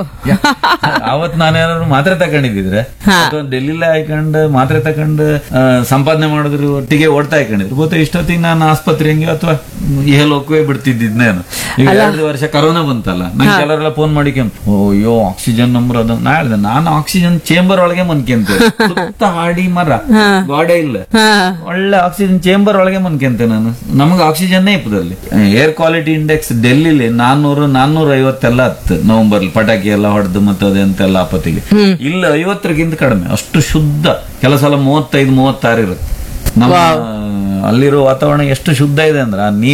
ಅವತ್ ನಾನೇನಾದ್ರು ಮಾತ್ರೆ ತಕೊಂಡಿದ್ರೆ ಅಥವಾ ಡೆಲ್ಲಿಲೇ ಹಾಕೊಂಡು ಮಾತ್ರೆ ತಕೊಂಡು ಆ, ಸಂಪಾದನೆ ಮಾಡಿದ್ರು ಒಟ್ಟಿಗೆ ಓಡ್ತಾ ಹಾಕೊಂಡಿದ್ರು ಗೊತ್ತಾ ಇಷ್ಟೊತ್ತಿಗೆ ನಾನು ಆಸ್ಪತ್ರೆ ಹೆಂಗೆ ಅಥವಾ ಇಹಲೋಕವೇ ಬಿಡ್ತಿದ್ದೇನು ಈಗ ಎರಡು ವರ್ಷ ಕರೋನಾ ಬಂತಲ್ಲ ನಂಗೆ ಕೆಲವರೆಲ್ಲ ಫೋನ್ ಮಾಡಿ ಓ ಅಯ್ಯೋ ಆಕ್ಸಿಜನ್ ನಂಬರ್ ಅದು ನಾ ಹೇಳ್ದೆ ನಾನು ಆಕ್ಸಿಜನ್ ಚೇಂಬರ್ ಒಳಗೆ ಮನ್ಕೆಂತ ಸುತ್ತ ಹಾಡಿ ಮರ ಗೋಡೆ ಇಲ್ಲ ಹಾ ಒಳ್ಳೆ ಆಕ್ಸಿಜನ್ ಚೇಂಬರ್ ಒಳಗೆ ಮನ್ಕೆಂತೆ ನಾನು ನಮಗೆ ಆಕ್ಸಿಜನ್ ಇಪ್ಪದಲ್ಲಿ ಏರ್ ಕ್ವಾಲಿಟಿ ಇಂಡೆಕ್ಸ್ ಡೆಲ್ಲಿಲಿ ನಾನ್ನೂರು ನಾನ್ನೂರ ಐವತ್ತೆಲ್ಲ ಹತ್ತು ನವೆಂಬರ್ ಪಟಾಕಿ ಎಲ್ಲ ಹೊಡೆದು ಮತ್ತೆ ಅದೆಂತೆಲ್ಲ ಆಪತ್ತಿಗೆ ಇಲ್ಲಿ ಐವತ್ತರಿಗಿಂತ ಕಡಿಮೆ ಅಷ್ಟು ಶುದ್ಧ ಕೆಲವು ಸಲ ಮೂವತ್ತೈದು ಮೂವತ್ತಾರು ಇರುತ್ತೆ ನಮ್ಮ ಅಲ್ಲಿರೋ ವಾತಾವರಣ ಎಷ್ಟು ಶುದ್ಧ ಇದೆ ಅಂದ್ರೆ ಆ ನೀರು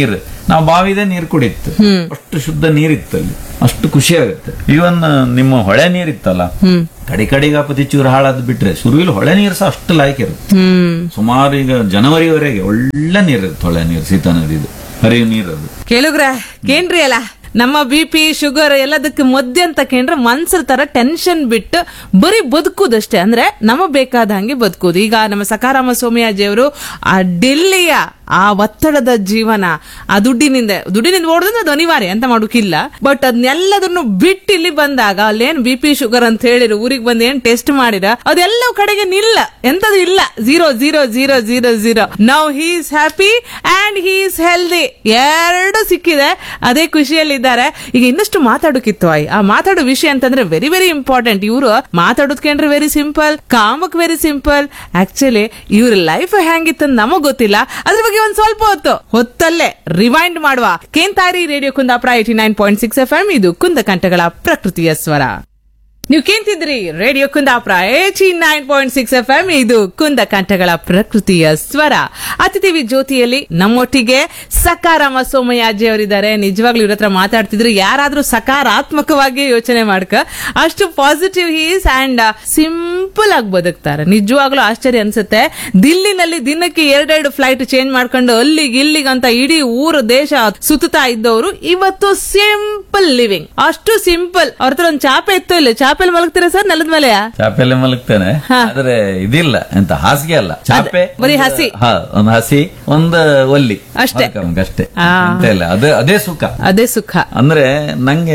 ನಾವು ಬಾವಿದೇ ನೀರು ಕುಡಿತ್ತು ಅಷ್ಟು ಶುದ್ಧ ನೀರಿತ್ತು ಅಲ್ಲಿ ಅಷ್ಟು ಖುಷಿ ಆಗುತ್ತೆ ಇವನ್ ನಿಮ್ಮ ಹೊಳೆ ನೀರಿತ್ತಲ್ಲ ಹ್ಮ್ ಕಡೆ ಕಡೆಗಾಪತಿ ಚೂರು ಹಾಳಾದ್ ಬಿಟ್ರೆ ಸುರುವಿಲ್ ಹೊಳೆ ನೀರು ಸಹ ಅಷ್ಟು ಲಾಯ್ಕ್ ಇರುತ್ತೆ ಹ್ಮ್ ಸುಮಾರು ಈಗ ಜನವರಿವರೆಗೆ ಒಳ್ಳೆ ನೀರಿರುತ್ತೆ ಹೊಳೆ ನೀರು ಸೀತಾ ನದಿದು ಹರಿವು ನೀರು ಅದು ಕೇಳುಗ್ರ ಕೇನ್ರಿ ಅಲ್ಲ ನಮ್ಮ ಬಿ ಪಿ ಶುಗರ್ ಎಲ್ಲದಕ್ಕೆ ಮದ್ಯ ಅಂತ ಕೇಂದ್ರ ಮನ್ಸರ ತರ ಟೆನ್ಷನ್ ಬಿಟ್ಟು ಬರೀ ಬದುಕುದಷ್ಟೇ ಅಂದ್ರೆ ನಮ ಬೇಕಾದ ಹಂಗೆ ಬದುಕುದು ಈಗ ನಮ್ಮ ಸಕಾರಾಮ ಸೋಮಯಾಜಿಯವರು ಆ ಡೆಲ್ಲಿಯ ಆ ಒತ್ತಡದ ಜೀವನ ಆ ದುಡ್ಡಿನಿಂದ ದುಡ್ಡಿನಿಂದ ಓಡೋದ್ರೆ ಅದು ಅನಿವಾರ್ಯ ಅಂತ ಮಾಡೋಕಿಲ್ಲ ಬಟ್ ಅದನ್ನೆಲ್ಲದನ್ನು ಬಿಟ್ಟು ಇಲ್ಲಿ ಬಂದಾಗ ಅಲ್ಲೇನ್ ಬಿ ಪಿ ಶುಗರ್ ಅಂತ ಹೇಳಿರು ಊರಿಗೆ ಬಂದು ಏನ್ ಟೆಸ್ಟ್ ಮಾಡಿರ ಅದೆಲ್ಲ ಕಡೆಗೆ ನಿಲ್ಲ ಎಂತದು ಇಲ್ಲ zero zero zero zero zero now he is happy and he is healthy ಎರಡು ಸಿಕ್ಕಿದೆ ಅದೇ ಖುಷಿಯಲ್ಲಿದ್ದಾರೆ ಈಗ ಇನ್ನಷ್ಟು ಮಾತಾಡೋಕಿತ್ತು ಆಯ್ ಆ ಮಾತಾಡೋ ವಿಷಯ ಅಂತಂದ್ರೆ ವೆರಿ ವೆರಿ ಇಂಪಾರ್ಟೆಂಟ್ ಇವರು ಮಾತಾಡೋದ್ಕೇಂದ್ರೆ ವೆರಿ ಸಿಂಪಲ್ ಕಾಮಕ್ ವೆರಿ ಸಿಂಪಲ್ ಆಕ್ಚುಲಿ ಇವ್ರ ಲೈಫ್ ಹೆಂಗಿತ್ತು ನಮಗ್ ಗೊತ್ತಿಲ್ಲ ಅದ್ರ ಬಗ್ಗೆ ಒಂದ್ ಸ್ವಲ್ಪ ಹೊತ್ತು ಹೊತ್ತಲ್ಲೇ ರಿವೈಂಡ್ ಮಾಡುವ ಕೇಂತಾರಿ radio Kundapura eighty nine point six F M ಇದು ಕುಂದ ಕಂಠಗಳ ಪ್ರಕೃತಿಯ ಸ್ವರ ನೀವು ಕೇಂತಿದ್ರಿ radio Kundapura eighty nine point six F M ಇದು ಕುಂದ ಕಂಠಗಳ ಪ್ರಕೃತಿಯ ಸ್ವರ ಅತಿಥಿ ಜ್ಯೋತಿಯಲ್ಲಿ ನಮ್ಮೊಟ್ಟಿಗೆ ಸಕಾರಾಮ ಸೋಮಯಾಜಿ ಅವರಿದ್ದಾರೆ ನಿಜವಾಗ್ಲೂ ಇವ್ರ ಹತ್ರ ಮಾತಾಡ್ತಿದ್ರು ಯಾರಾದ್ರೂ ಸಕಾರಾತ್ಮಕವಾಗಿ ಯೋಚನೆ ಮಾಡ್ಕ ಅಷ್ಟು ಪಾಸಿಟಿವ್ ಹೀಸ್ ಅಂಡ್ ಸಿಂಪಲ್ ಆಗಿ ಬದುಕ್ತಾರೆ ನಿಜವಾಗ್ಲೂ ಆಶ್ಚರ್ಯ ಅನ್ಸುತ್ತೆ ದಿಲ್ಲಿನಲ್ಲಿ ದಿನಕ್ಕೆ ಎರಡೆರಡು ಫ್ಲೈಟ್ ಚೇಂಜ್ ಮಾಡ್ಕೊಂಡು ಅಲ್ಲಿಗೆ ಇಲ್ಲಿಗೆ ಅಂತ ಇಡೀ ಊರು ದೇಶ ಸುತ್ತುತ್ತಾ ಇದ್ದವರು ಇವತ್ತು ಸಿಂಪಲ್ ಲಿವಿಂಗ್ ಅಷ್ಟು ಸಿಂಪಲ್ ಅವ್ರ ಹತ್ರ ಒಂದು ಚಾಪೆ ಇತ್ತು ಇಲ್ಲ ಚಾಪೆಲ್ ಮಲಗ್ತೀರಾ ಸರ್ ನೆಲದ ಮೇಲೆ ಚಾಪೆಲೆ ಮಲಗ್ತೇನೆ ಆದ್ರೆ ಇದಿಲ್ಲ ಎಂತ ಹಾಸಿಗೆ ಅಲ್ಲ ಚಾಪೆ ಬರೀ ಒಂದು- ಹಸಿ. ಹಾ ಒಂದು ಹಸಿ ಒಂದು ಒಲ್ಲಿ ಅಷ್ಟೇ. ಮಲ್ಕೊಂಬ ಅಷ್ಟೇ ಆ. ಎಂತ ಇಲ್ಲ ಅದೇ ಅದೇ ಸುಖ ಅದೇ ಸುಖ ಅಂದ್ರೆ ನಂಗೆ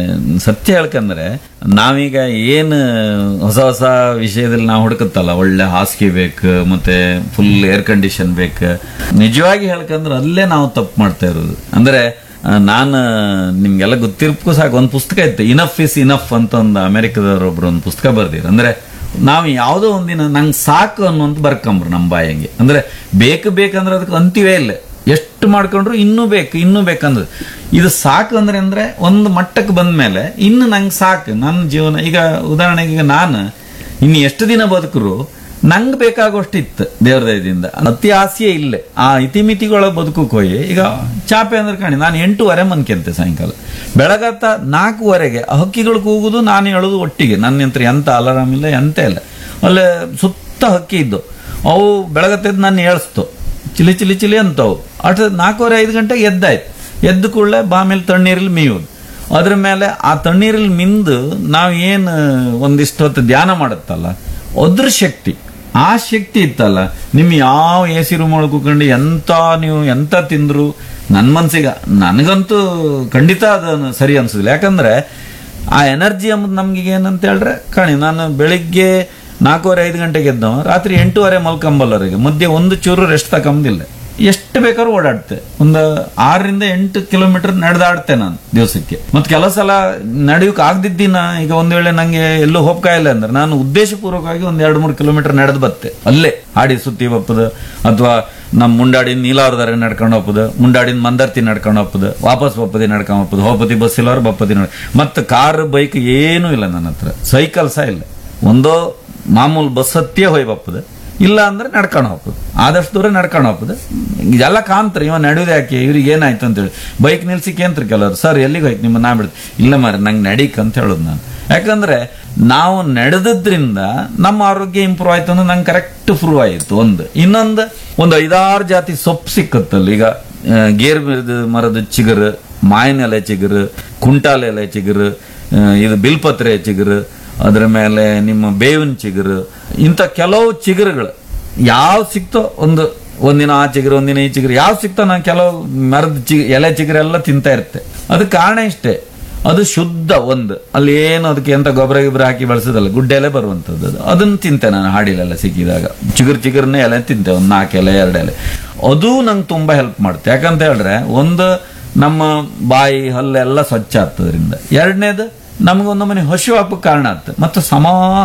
ಸತ್ಯ ಹೇಳ್ಕಂದ್ರೆ ನಾವೀಗ ಏನು ಹೊಸ ಹೊಸ ವಿಷಯದಲ್ಲಿ ನಾವು ಹುಡುಕತ್ತಲ್ಲ ಒಳ್ಳೆ ಹಾಸಿಗೆ ಬೇಕು ಮತ್ತೆ ಫುಲ್ ಏರ್ ಕಂಡೀಷನ್ ಬೇಕು ನಿಜವಾಗಿ ಹೇಳ್ಕಂದ್ರೆ ಅಲ್ಲೇ ನಾವು ತಪ್ಪು ಮಾಡ್ತಾ ಇರೋದು ಅಂದ್ರೆ ಆ, ನಾನು ನಿಮ್ಗೆಲ್ಲ ಗೊತ್ತಿರ್ಬೇಕು ಸಾಕು ಒಂದು ಪುಸ್ತಕ ಇತ್ತು ಇನಫ್ ಇಸ್ ಇನಫ್ ಅಂತ ಒಂದು ಅಮೆರಿಕದವ್ರು ಒಬ್ರು ಒಂದು ಪುಸ್ತಕ ಬರ್ದಿರು ಅಂದ್ರೆ ನಾವು ಯಾವುದೋ ಒಂದಿನ ನಂಗೆ ಸಾಕು ಅನ್ನುವಂತ ಬರ್ಕೊಂಬ್ರು ನಮ್ಮ ಬಾಯಿಗೆ ಅಂದ್ರೆ ಬೇಕು ಬೇಕಂದ್ರೆ ಅದಕ್ಕೆ ಅಂತಿವೇ ಇಲ್ಲ ಎಷ್ಟು ಮಾಡ್ಕೊಂಡ್ರು ಇನ್ನೂ ಬೇಕು ಇನ್ನೂ ಬೇಕಂದ್ರೆ ಇದು ಸಾಕು ಅಂದ್ರೆ ಅಂದ್ರೆ ಒಂದು ಮಟ್ಟಕ್ಕೆ ಬಂದ ಮೇಲೆ ಇನ್ನು ನಂಗೆ ಸಾಕು ನನ್ನ ಜೀವನ ಈಗ ಉದಾಹರಣೆಗೆ ಈಗ ನಾನು ಇನ್ನು ಎಷ್ಟು ದಿನ ಬದುಕರು ನಂಗೆ ಬೇಕಾಗೋಷ್ಟು ಇತ್ತು ದೇವ್ರ ದಯದಿಂದ ಅತಿ ಆಸೆಯೇ ಇಲ್ಲೇ ಆ ಇತಿಮಿತಿಗಳ ಬದುಕಕ್ಕೆ ಹೋಗಿ ಈಗ ಚಾಪೆ ಅಂದ್ರೆ ಕಾಣಿ ನಾನು ಎಂಟೂವರೆ ಮನ್ಕೆಂತೆ ಸಾಯಂಕಾಲ ಬೆಳಗತ್ತ ನಾಲ್ಕೂವರೆಗೆ ಆ ಹಕ್ಕಿಗಳು ಕೂಗುದು ನಾನು ಹೇಳೋದು ಒಟ್ಟಿಗೆ ನನ್ನ ಯಂತ್ರ ಎಂತ ಅಲಾರಾಮ್ ಇಲ್ಲ ಎಂತ ಇಲ್ಲ ಅಲ್ಲೇ ಸುತ್ತ ಹಕ್ಕಿ ಇದ್ದು ಅವು ಬೆಳಗತ್ತೆದ್ದು ನಾನು ಹೇಳ್ಸ್ತು ಚಿಲಿ ಚಿಲಿ ಚಿಲಿ ಅಂತವು ಅಟ್ ನಾಲ್ಕೂವರೆ ಐದು ಗಂಟೆಗೆ ಎದ್ದಾಯ್ತು ಎದ್ದು ಕೂಡಲೇ ಬಾಮೇಲೆ ತಣ್ಣೀರಲ್ಲಿ ಮೇಯೋದು ಅದ್ರ ಮೇಲೆ ಆ ತಣ್ಣೀರಲ್ಲಿ ಮಿಂದು ನಾವು ಏನು ಒಂದಿಷ್ಟು ಹೊತ್ತು ಧ್ಯಾನ ಮಾಡುತ್ತಲ್ಲ ಅದ್ರ ಶಕ್ತಿ ಆ ಶಕ್ತಿ ಇತ್ತಲ್ಲ ನಿಮ್ ಯಾವ ಎ ಸಿ ರೂಮ್ ಒಳಗೆ ಕೂತ್ಕೊಂಡು ಎಂತ ನೀವು ಎಂತ ತಿಂದ್ರು ನನ್ನ ಮನ್ಸಿಗೆ ನನಗಂತೂ ಖಂಡಿತ ಅದು ಸರಿ ಅನ್ಸುದಿಲ್ಲ ಯಾಕಂದ್ರೆ ಆ ಎನರ್ಜಿ ಎಂಬುದು ನಮ್ಗೆ ಏನಂತ ಹೇಳ್ರೆ ಕಾಣಿ ನಾನು ಬೆಳಿಗ್ಗೆ ನಾಲ್ಕೂವರೆ ಐದು ಗಂಟೆಗೆ ಎದ್ದವ ರಾತ್ರಿ ಎಂಟೂವರೆ ಮಲ್ಕೊಂಬಲ್ಲವರೆಗೆ ಮಧ್ಯೆ ಒಂದು ಚೂರು ರೆಸ್ಟ್ ತಗೊಂಬಿಲ್ಲ ಎಷ್ಟು ಬೇಕಾದ್ರೂ ಓಡಾಡ್ತೆ ಒಂದು ಆರರಿಂದ ಎಂಟು ಕಿಲೋಮೀಟರ್ ನಡೆದಾಡ್ತೆ ನಾನು ದಿವಸಕ್ಕೆ ಮತ್ತೆ ಕೆಲವು ಸಲ ನಡೆಯೋಕೆ ಆಗದಿದ್ದಿನ ಈಗ ಒಂದ್ ವೇಳೆ ನಂಗೆ ಎಲ್ಲೂ ಹೋಗ್ಕಾಯಿಲ್ಲ ಅಂದ್ರೆ ನಾನು ಉದ್ದೇಶಪೂರ್ವಕವಾಗಿ ಒಂದ್ ಎರಡು ಮೂರು ಕಿಲೋಮೀಟರ್ ನಡೆದು ಬತ್ತೆ ಅಲ್ಲೇ ಹಾಡಿ ಸುತ್ತಿ ಬಪ್ಪದು ಅಥವಾ ನಮ್ ಮುಂಡಾಡಿನ ನೀಲಾವರದಾರ ನಡ್ಕೊಂಡು ಹೋಗ್ಬೋದು ಮುಂಡಾಡಿನ ಮಂದರ್ತಿ ನಡ್ಕೊಂಡು ಹೋಗ್ಬೋದು ವಾಪಸ್ ಬಪ್ಪದಿ ನಡ್ಕೊಂಡು ಹೋಗ್ಬೋದು ಹೋಪತಿ ಬಸ್ ಇಲ್ಲವ್ರು ಬಪ್ಪದಿ ನಡ್ ಮತ್ತೆ ಕಾರ್ ಬೈಕ್ ಏನೂ ಇಲ್ಲ ನನ್ನ ಹತ್ರ ಸೈಕಲ್ ಸಹ ಇಲ್ಲ ಒಂದೋ ಮಾಮೂಲು ಬಸ್ ಹತ್ತಿಯೇ ಹೋಯ್ ಬಪ್ಪದು ಇಲ್ಲ ಅಂದ್ರೆ ನಡ್ಕೊಂಡು ಹೋಗ್ಬೋದು ಆದಷ್ಟು ದೂರ ನಡ್ಕೊಂಡು ಹೋಗ್ಬೋದು ಇದೆಲ್ಲ ಕಾಂತ್ರಿ ಇವ ನಡೆಯೋದು ಯಾಕೆ ಇವ್ರಿಗೆ ಏನಾಯ್ತು ಅಂತೇಳಿ ಬೈಕ್ ನಿಲ್ಸಿ ಕೇಂದ್ರ ಕೆಲವರು ಸರ್ ಎಲ್ಲಿಗೆ ಹೋಯ್ತು ನಿಮ್ಮ ನಾ ಬಿಡ್ತು ಇಲ್ಲ ಮಾರಿ ನಂಗೆ ನಡೀಕ್ ಅಂತ ಹೇಳೋದು ನಾನು ಯಾಕಂದ್ರೆ ನಾವು ನಡೆದದ್ರಿಂದ ನಮ್ಮ ಆರೋಗ್ಯ ಇಂಪ್ರೂವ್ ಆಯ್ತು ಅಂದ್ರೆ ನಂಗೆ ಕರೆಕ್ಟ್ ಪ್ರೂವ್ ಆಯ್ತು ಒಂದು ಇನ್ನೊಂದು ಒಂದು ಐದಾರು ಜಾತಿ ಸೊಪ್ಪು ಸಿಕ್ಕತ್ತಲ್ಲ ಈಗ ಆ, ಗೇರ್ ಮರದ ಮರದ ಚಿಗುರು ಮಾವಿನ ಎಲೆ ಚಿಗುರು ಕುಂಟಾಲ ಎಲೆ ಚಿಗುರು ಆ, ಇದು ಬಿಲ್ಪತ್ರೆ ಚಿಗುರು ಅದರ ಮೇಲೆ ನಿಮ್ಮ ಬೇವಿನ ಚಿಗುರು ಇಂಥ ಕೆಲವು ಚಿಗುರುಗಳು ಯಾವ ಸಿಕ್ತೋ ಒಂದು ಒಂದಿನ ಆ ಚಿಗುರು ಒಂದಿನ ಈ ಚಿಗುರು ಯಾವ ಸಿಕ್ತೋ ನಾನು ಕೆಲವು ಮರದ ಚಿ ಎಲೆ ಚಿಗುರೆಲ್ಲ ತಿಂತಾ ಇರುತ್ತೆ ಅದಕ್ಕೆ ಕಾರಣ ಇಷ್ಟೇ ಅದು ಶುದ್ಧ ಒಂದು ಅಲ್ಲಿ ಏನು ಅದಕ್ಕೆ ಎಂತ ಗೊಬ್ಬರ ಗಿಬ್ಬರ ಹಾಕಿ ಬಳಸೋದಲ್ಲ ಗುಡ್ಡೆ ಎಲೆ ಬರುವಂತದ್ದು ಅದು ಅದನ್ನ ತಿಂತೆ ನಾನು ಹಾಡಿಲೆಲ್ಲ ಸಿಕ್ಕಿದಾಗ ಚಿಗುರು ಚಿಗುರನ್ನೇ ಎಲೆ ತಿಂತೆ ಒಂದು ನಾಲ್ಕು ಎಲೆ ಎರಡು ಎಲೆ ಅದು ನಂಗೆ ತುಂಬಾ ಹೆಲ್ಪ್ ಮಾಡುತ್ತೆ ಯಾಕಂತ ಹೇಳಿದ್ರೆ ಒಂದು ನಮ್ಮ ಬಾಯಿ ಹಲ್ಲೆಲ್ಲ ಸ್ವಚ್ಛ ಆಗ್ತದ್ರಿಂದ ಎರಡನೇದು ನಮಗೊಂದೊಮ್ಮನೆ ಹಸಿವು ಹಾಕಕ್ಕೆ ಕಾರಣ ಆಗುತ್ತೆ ಮತ್ತು ಸಮ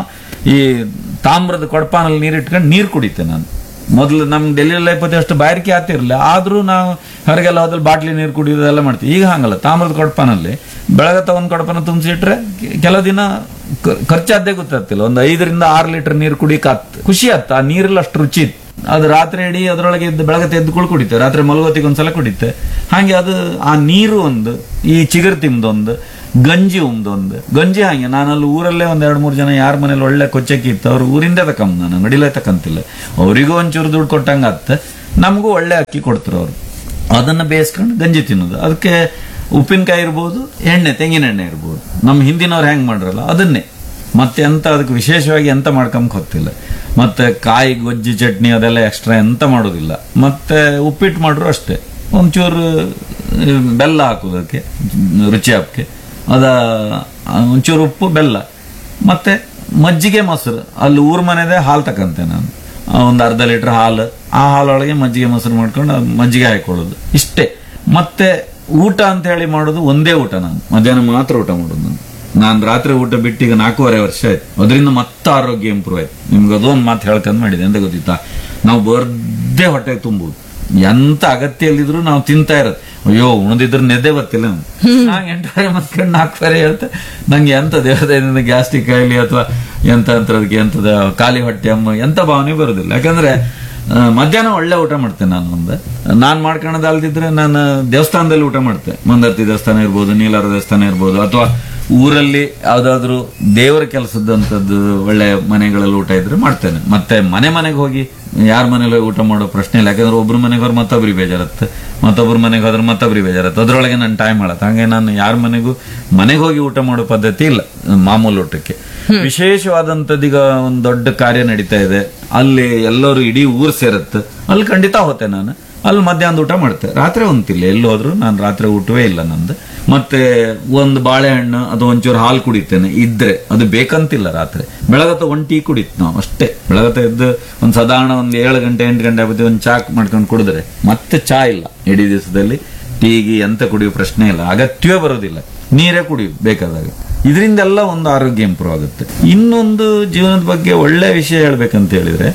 ಈ ತಾಮ್ರದ ಕೊಡಪಾನಲ್ಲಿ ನೀರು ಇಟ್ಕೊಂಡು ನೀರು ಕುಡಿತೆ ನಾನು ಮೊದಲು ನಮ್ ಡೆಲ್ಲಿ ಲೈಫ್ ಅಷ್ಟು ಬಾರಿಕೆ ಆಗ್ತಿರ್ಲಿಲ್ಲ ಆದ್ರೂ ನಾವು ಹೊರಗೆಲ್ಲ ಹೋದಲ್ಲಿ ಬಾಟ್ಲಿ ನೀರು ಕುಡಿಯೋದೆಲ್ಲ ಮಾಡ್ತೀವಿ ಈಗ ಹಂಗಲ್ಲ ತಾಮ್ರದ ಕೊಡಪಾನಲ್ಲಿ ಬೆಳಗತ್ತ ಒಂದು ಕೊಡಪಾನ ತುಂಬಿಸಿಟ್ರೆ ಕೆಲವು ದಿನ ಕ- ಖರ್ಚಾದ್ದೇ ಗೊತ್ತಾಗ್ತಿಲ್ಲ ಒಂದು ಐದರಿಂದ ಆರು ಲೀಟರ್ ನೀರು ಕುಡಿಯಕ್ಕೆ ಆತ್ ಖುಷಿ ಆತ್ ಆ ನೀರೆಲ್ಲ ಅಷ್ಟು ರುಚಿ ಇತ್ತು ಅದು ರಾತ್ರಿ ಇಡೀ ಅದರೊಳಗೆ ಇದ್ದು ಬೆಳಗ್ಗೆ ಎದ್ದುಕೊಂಡು ಕುಡಿತೆ ರಾತ್ರಿ ಮಲಗೋತಿಗೆ ಒಂದ್ಸಲ ಕುಡಿತೆ ಹಾಗೆ ಅದು ಆ ನೀರು ಒಂದು ಈ ಚಿಗರ್ ತಿಮ್ದೊಂದು ಗಂಜಿ ಉಮ್ದೊಂದು ಗಂಜಿ ಹಾಗೆ ನಾನು ಅಲ್ಲಿ ಊರಲ್ಲೇ ಒಂದ್ ಎರಡು ಮೂರು ಜನ ಯಾರ ಮನೇಲಿ ಒಳ್ಳೆ ಕೊಚ್ಚಕ್ಕಿ ಇತ್ತು ಅವ್ರು ಊರಿಂದೇ ತಕಂಬ ನಾನು ಅಂಗಡಿಲೇ ತಕಂತಿಲ್ಲ ಅವರಿಗೂ ಒಂಚೂರು ದುಡ್ಡು ಕೊಟ್ಟಂಗ ಆತ್ತ ನಮಗೂ ಒಳ್ಳೆ ಅಕ್ಕಿ ಕೊಡ್ತಾರೆ ಅವರು ಅದನ್ನ ಬೇಯಿಸ್ಕೊಂಡು ಗಂಜಿ ತಿನ್ನೋದು ಅದಕ್ಕೆ ಉಪ್ಪಿನಕಾಯಿ ಇರ್ಬೋದು ಎಣ್ಣೆ ತೆಂಗಿನ ಎಣ್ಣೆ ಇರ್ಬೋದು ನಮ್ಮ ಹಿಂದಿನವ್ರು ಹೆಂಗ್ ಮಾಡ್ರಲ್ಲ ಅದನ್ನೇ ಮತ್ತೆ ಎಂತ ಅದಕ್ಕೆ ವಿಶೇಷವಾಗಿ ಎಂತ ಮಾಡ್ಕೊಂಬ ಗೊತ್ತಿಲ್ಲ ಮತ್ತೆ ಕಾಯಿ ಗೊಜ್ಜಿ ಚಟ್ನಿ ಅದೆಲ್ಲ ಎಕ್ಸ್ಟ್ರಾ ಎಂತ ಮಾಡೋದಿಲ್ಲ ಮತ್ತೆ ಉಪ್ಪಿಟ್ಟು ಮಾಡ್ರು ಅಷ್ಟೇ ಒಂಚೂರು ಆ, ಬೆಲ್ಲ ಹಾಕೋದಕ್ಕೆ ರುಚಿ ಹಬ್ಬಕ್ಕೆ ಅದ ಆ, ಒಂಚೂರು ಉಪ್ಪು ಬೆಲ್ಲ ಮತ್ತೆ ಮಜ್ಜಿಗೆ ಮೊಸರು ಅಲ್ಲಿ ಊರ್ ಮನೆದೇ ಹಾಲು ತಕಂತೆ ನಾನು ಆ, ಒಂದು ಅರ್ಧ ಲೀಟರ್ ಹಾಲು ಆ ಹಾಲೊಳಗೆ ಮಜ್ಜಿಗೆ ಮೊಸರು ಮಾಡ್ಕೊಂಡು ಅದ್ ಮಜ್ಜಿಗೆ ಹಾಕೊಳ್ಳೋದು ಇಷ್ಟೇ ಮತ್ತೆ ಊಟ ಅಂತ ಹೇಳಿ ಮಾಡೋದು ಒಂದೇ ಊಟ ನಾನು ಮಧ್ಯಾಹ್ನ ಮಾತ್ರ ಊಟ ಮಾಡೋದು ನಾನು ನಾನು ರಾತ್ರಿ ಊಟ ಬಿಟ್ಟು ಈಗ ನಾಲ್ಕೂವರೆ ವರ್ಷ ಆಯ್ತು ಅದರಿಂದ ಮತ್ತೆ ಆರೋಗ್ಯ ಇಂಪ್ರೂವ್ ಆಯ್ತು ನಿಮ್ಗೆ ಅದೊಂದು ಮಾತು ಹೇಳ್ಕೊಂಡ್ ಮಾಡಿದೆ ಎಂತ ಗೊತ್ತಿತ್ತಾ ನಾವು ಬರ್ದೇ ಹೊಟ್ಟೆಗೆ ತುಂಬುದು ಎಂತ ಅಗತ್ಯ ಇಲ್ದಿದ್ರು ನಾವು ತಿಂತಾ ಇರೋದು ಅಯ್ಯೋ ಉಣದಿದ್ರೆ ನೆದ್ದೆ ಬರ್ತಿಲ್ಲ ನಂಗೆ ಎಂಟುವರೆ ಮತ್ಕೊಂಡು ನಾಲ್ಕುವರೆ ಹೇಳ್ತೆ ನಂಗೆ ಎಂತ ದೇಹದಿಂದ ಗ್ಯಾಸ್ಟ್ರಿಕ್ ಆಗಲಿ ಅಥವಾ ಎಂತ ಅಂತದಕ್ಕೆ ಎಂತದ ಖಾಲಿ ಹೊಟ್ಟೆ ಅಮ್ಮ ಎಂತ ಭಾವನೆ ಬರುದಿಲ್ಲ ಯಾಕಂದ್ರೆ ಆ, ಮಧ್ಯಾಹ್ನ ಒಳ್ಳೆ ಊಟ ಮಾಡ್ತೇನೆ ನಾನು ಒಂದು ನಾನ್ ಮಾಡ್ಕೊಳೋದು ಅಲ್ದಿದ್ರೆ ನಾನು ದೇವಸ್ಥಾನದಲ್ಲಿ ಊಟ ಮಾಡ್ತೆ ಮಂದರ್ತಿ ದೇವಸ್ಥಾನ ಇರ್ಬೋದು ನೀಲಾರ ದೇವಸ್ಥಾನ ಇರ್ಬೋದು ಅಥವಾ ಊರಲ್ಲಿ ಯಾವ್ದಾದ್ರು ದೇವರ ಕೆಲಸದಂತದ್ದು ಒಳ್ಳೆ ಮನೆಗಳಲ್ಲಿ ಊಟ ಇದ್ರೆ ಮಾಡ್ತೇನೆ ಮತ್ತೆ ಮನೆ ಮನೆಗೆ ಹೋಗಿ ಯಾರ ಮನೇಲಿ ಹೋಗಿ ಊಟ ಮಾಡೋ ಪ್ರಶ್ನೆ ಇಲ್ಲ ಯಾಕಂದ್ರೆ ಒಬ್ರು ಮನೆಗೆ ಹೋದ್ರೆ ಮತ್ತೊಬ್ರಿಗೆ ಬೇಜಾರತ್ತೆ ಮತ್ತೊಬ್ರ ಮನೆಗೆ ಹೋದ್ರೆ ಮತ್ತೊಬ್ರಿಗೆ ಬೇಜಾರತ್ತೆ ಅದ್ರೊಳಗೆ ನನ್ನ ಟೈಮ್ ಹೇಳತ್ತೆ ಹಂಗೆ ನಾನು ಯಾರ ಮನೆಗೂ ಮನೆಗೆ ಹೋಗಿ ಊಟ ಮಾಡೋ ಪದ್ಧತಿ ಇಲ್ಲ ಮಾಮೂಲು ಊಟಕ್ಕೆ ವಿಶೇಷವಾದಂತದ್ದು ಈಗ ಒಂದು ದೊಡ್ಡ ಕಾರ್ಯ ನಡೀತಾ ಇದೆ ಅಲ್ಲಿ ಎಲ್ಲರೂ ಇಡೀ ಊರ್ ಸೇರತ್ತೆ ಅಲ್ಲಿ ಖಂಡಿತ ಹೋತೆ ನಾನು ಅಲ್ಲಿ ಮಧ್ಯಾಹ್ನದ ಊಟ ಮಾಡ್ತೆ ರಾತ್ರಿ ಒಂತಿಲ್ಲ ಎಲ್ಲಿ ಹೋದ್ರು ನಾನು ರಾತ್ರಿ ಊಟವೇ ಇಲ್ಲ ನಂದು ಮತ್ತೆ ಒಂದು ಬಾಳೆಹಣ್ಣು ಅಥವಾ ಒಂಚೂರು ಹಾಲು ಕುಡಿತೇನೆ ಇದ್ರೆ ಅದು ಬೇಕಂತಿಲ್ಲ ರಾತ್ರಿ ಬೆಳಗತ್ತ ಒಂದ್ ಟೀ ಕುಡಿತ್ ನಾವು ಅಷ್ಟೇ ಬೆಳಗತ್ತ ಎದ್ದು ಒಂದ್ ಸಾಧಾರಣ ಒಂದ್ ಏಳು ಗಂಟೆ ಎಂಟು ಗಂಟೆ ಆಗುತ್ತೆ ಒಂದು ಚಾ ಮಾಡ್ಕೊಂಡು ಕುಡಿದ್ರೆ ಮತ್ತೆ ಚಾ ಇಲ್ಲ ಇಡೀ ದಿವಸದಲ್ಲಿ ಟೀಗಿ ಎಂತ ಕುಡಿಯೋ ಪ್ರಶ್ನೆ ಇಲ್ಲ ಅಗತ್ಯವೇ ಬರೋದಿಲ್ಲ ನೀರೇ ಕುಡಿಯೋದು ಬೇಕಾದಾಗ ಇದರಿಂದೆಲ್ಲ ಒಂದು ಆರೋಗ್ಯ ಇಂಪ್ರೂವ್ ಆಗುತ್ತೆ ಇನ್ನೊಂದು ಜೀವನದ ಬಗ್ಗೆ ಒಳ್ಳೆ ವಿಷಯ ಹೇಳ್ಬೇಕಂತ ಹೇಳಿದ್ರೆ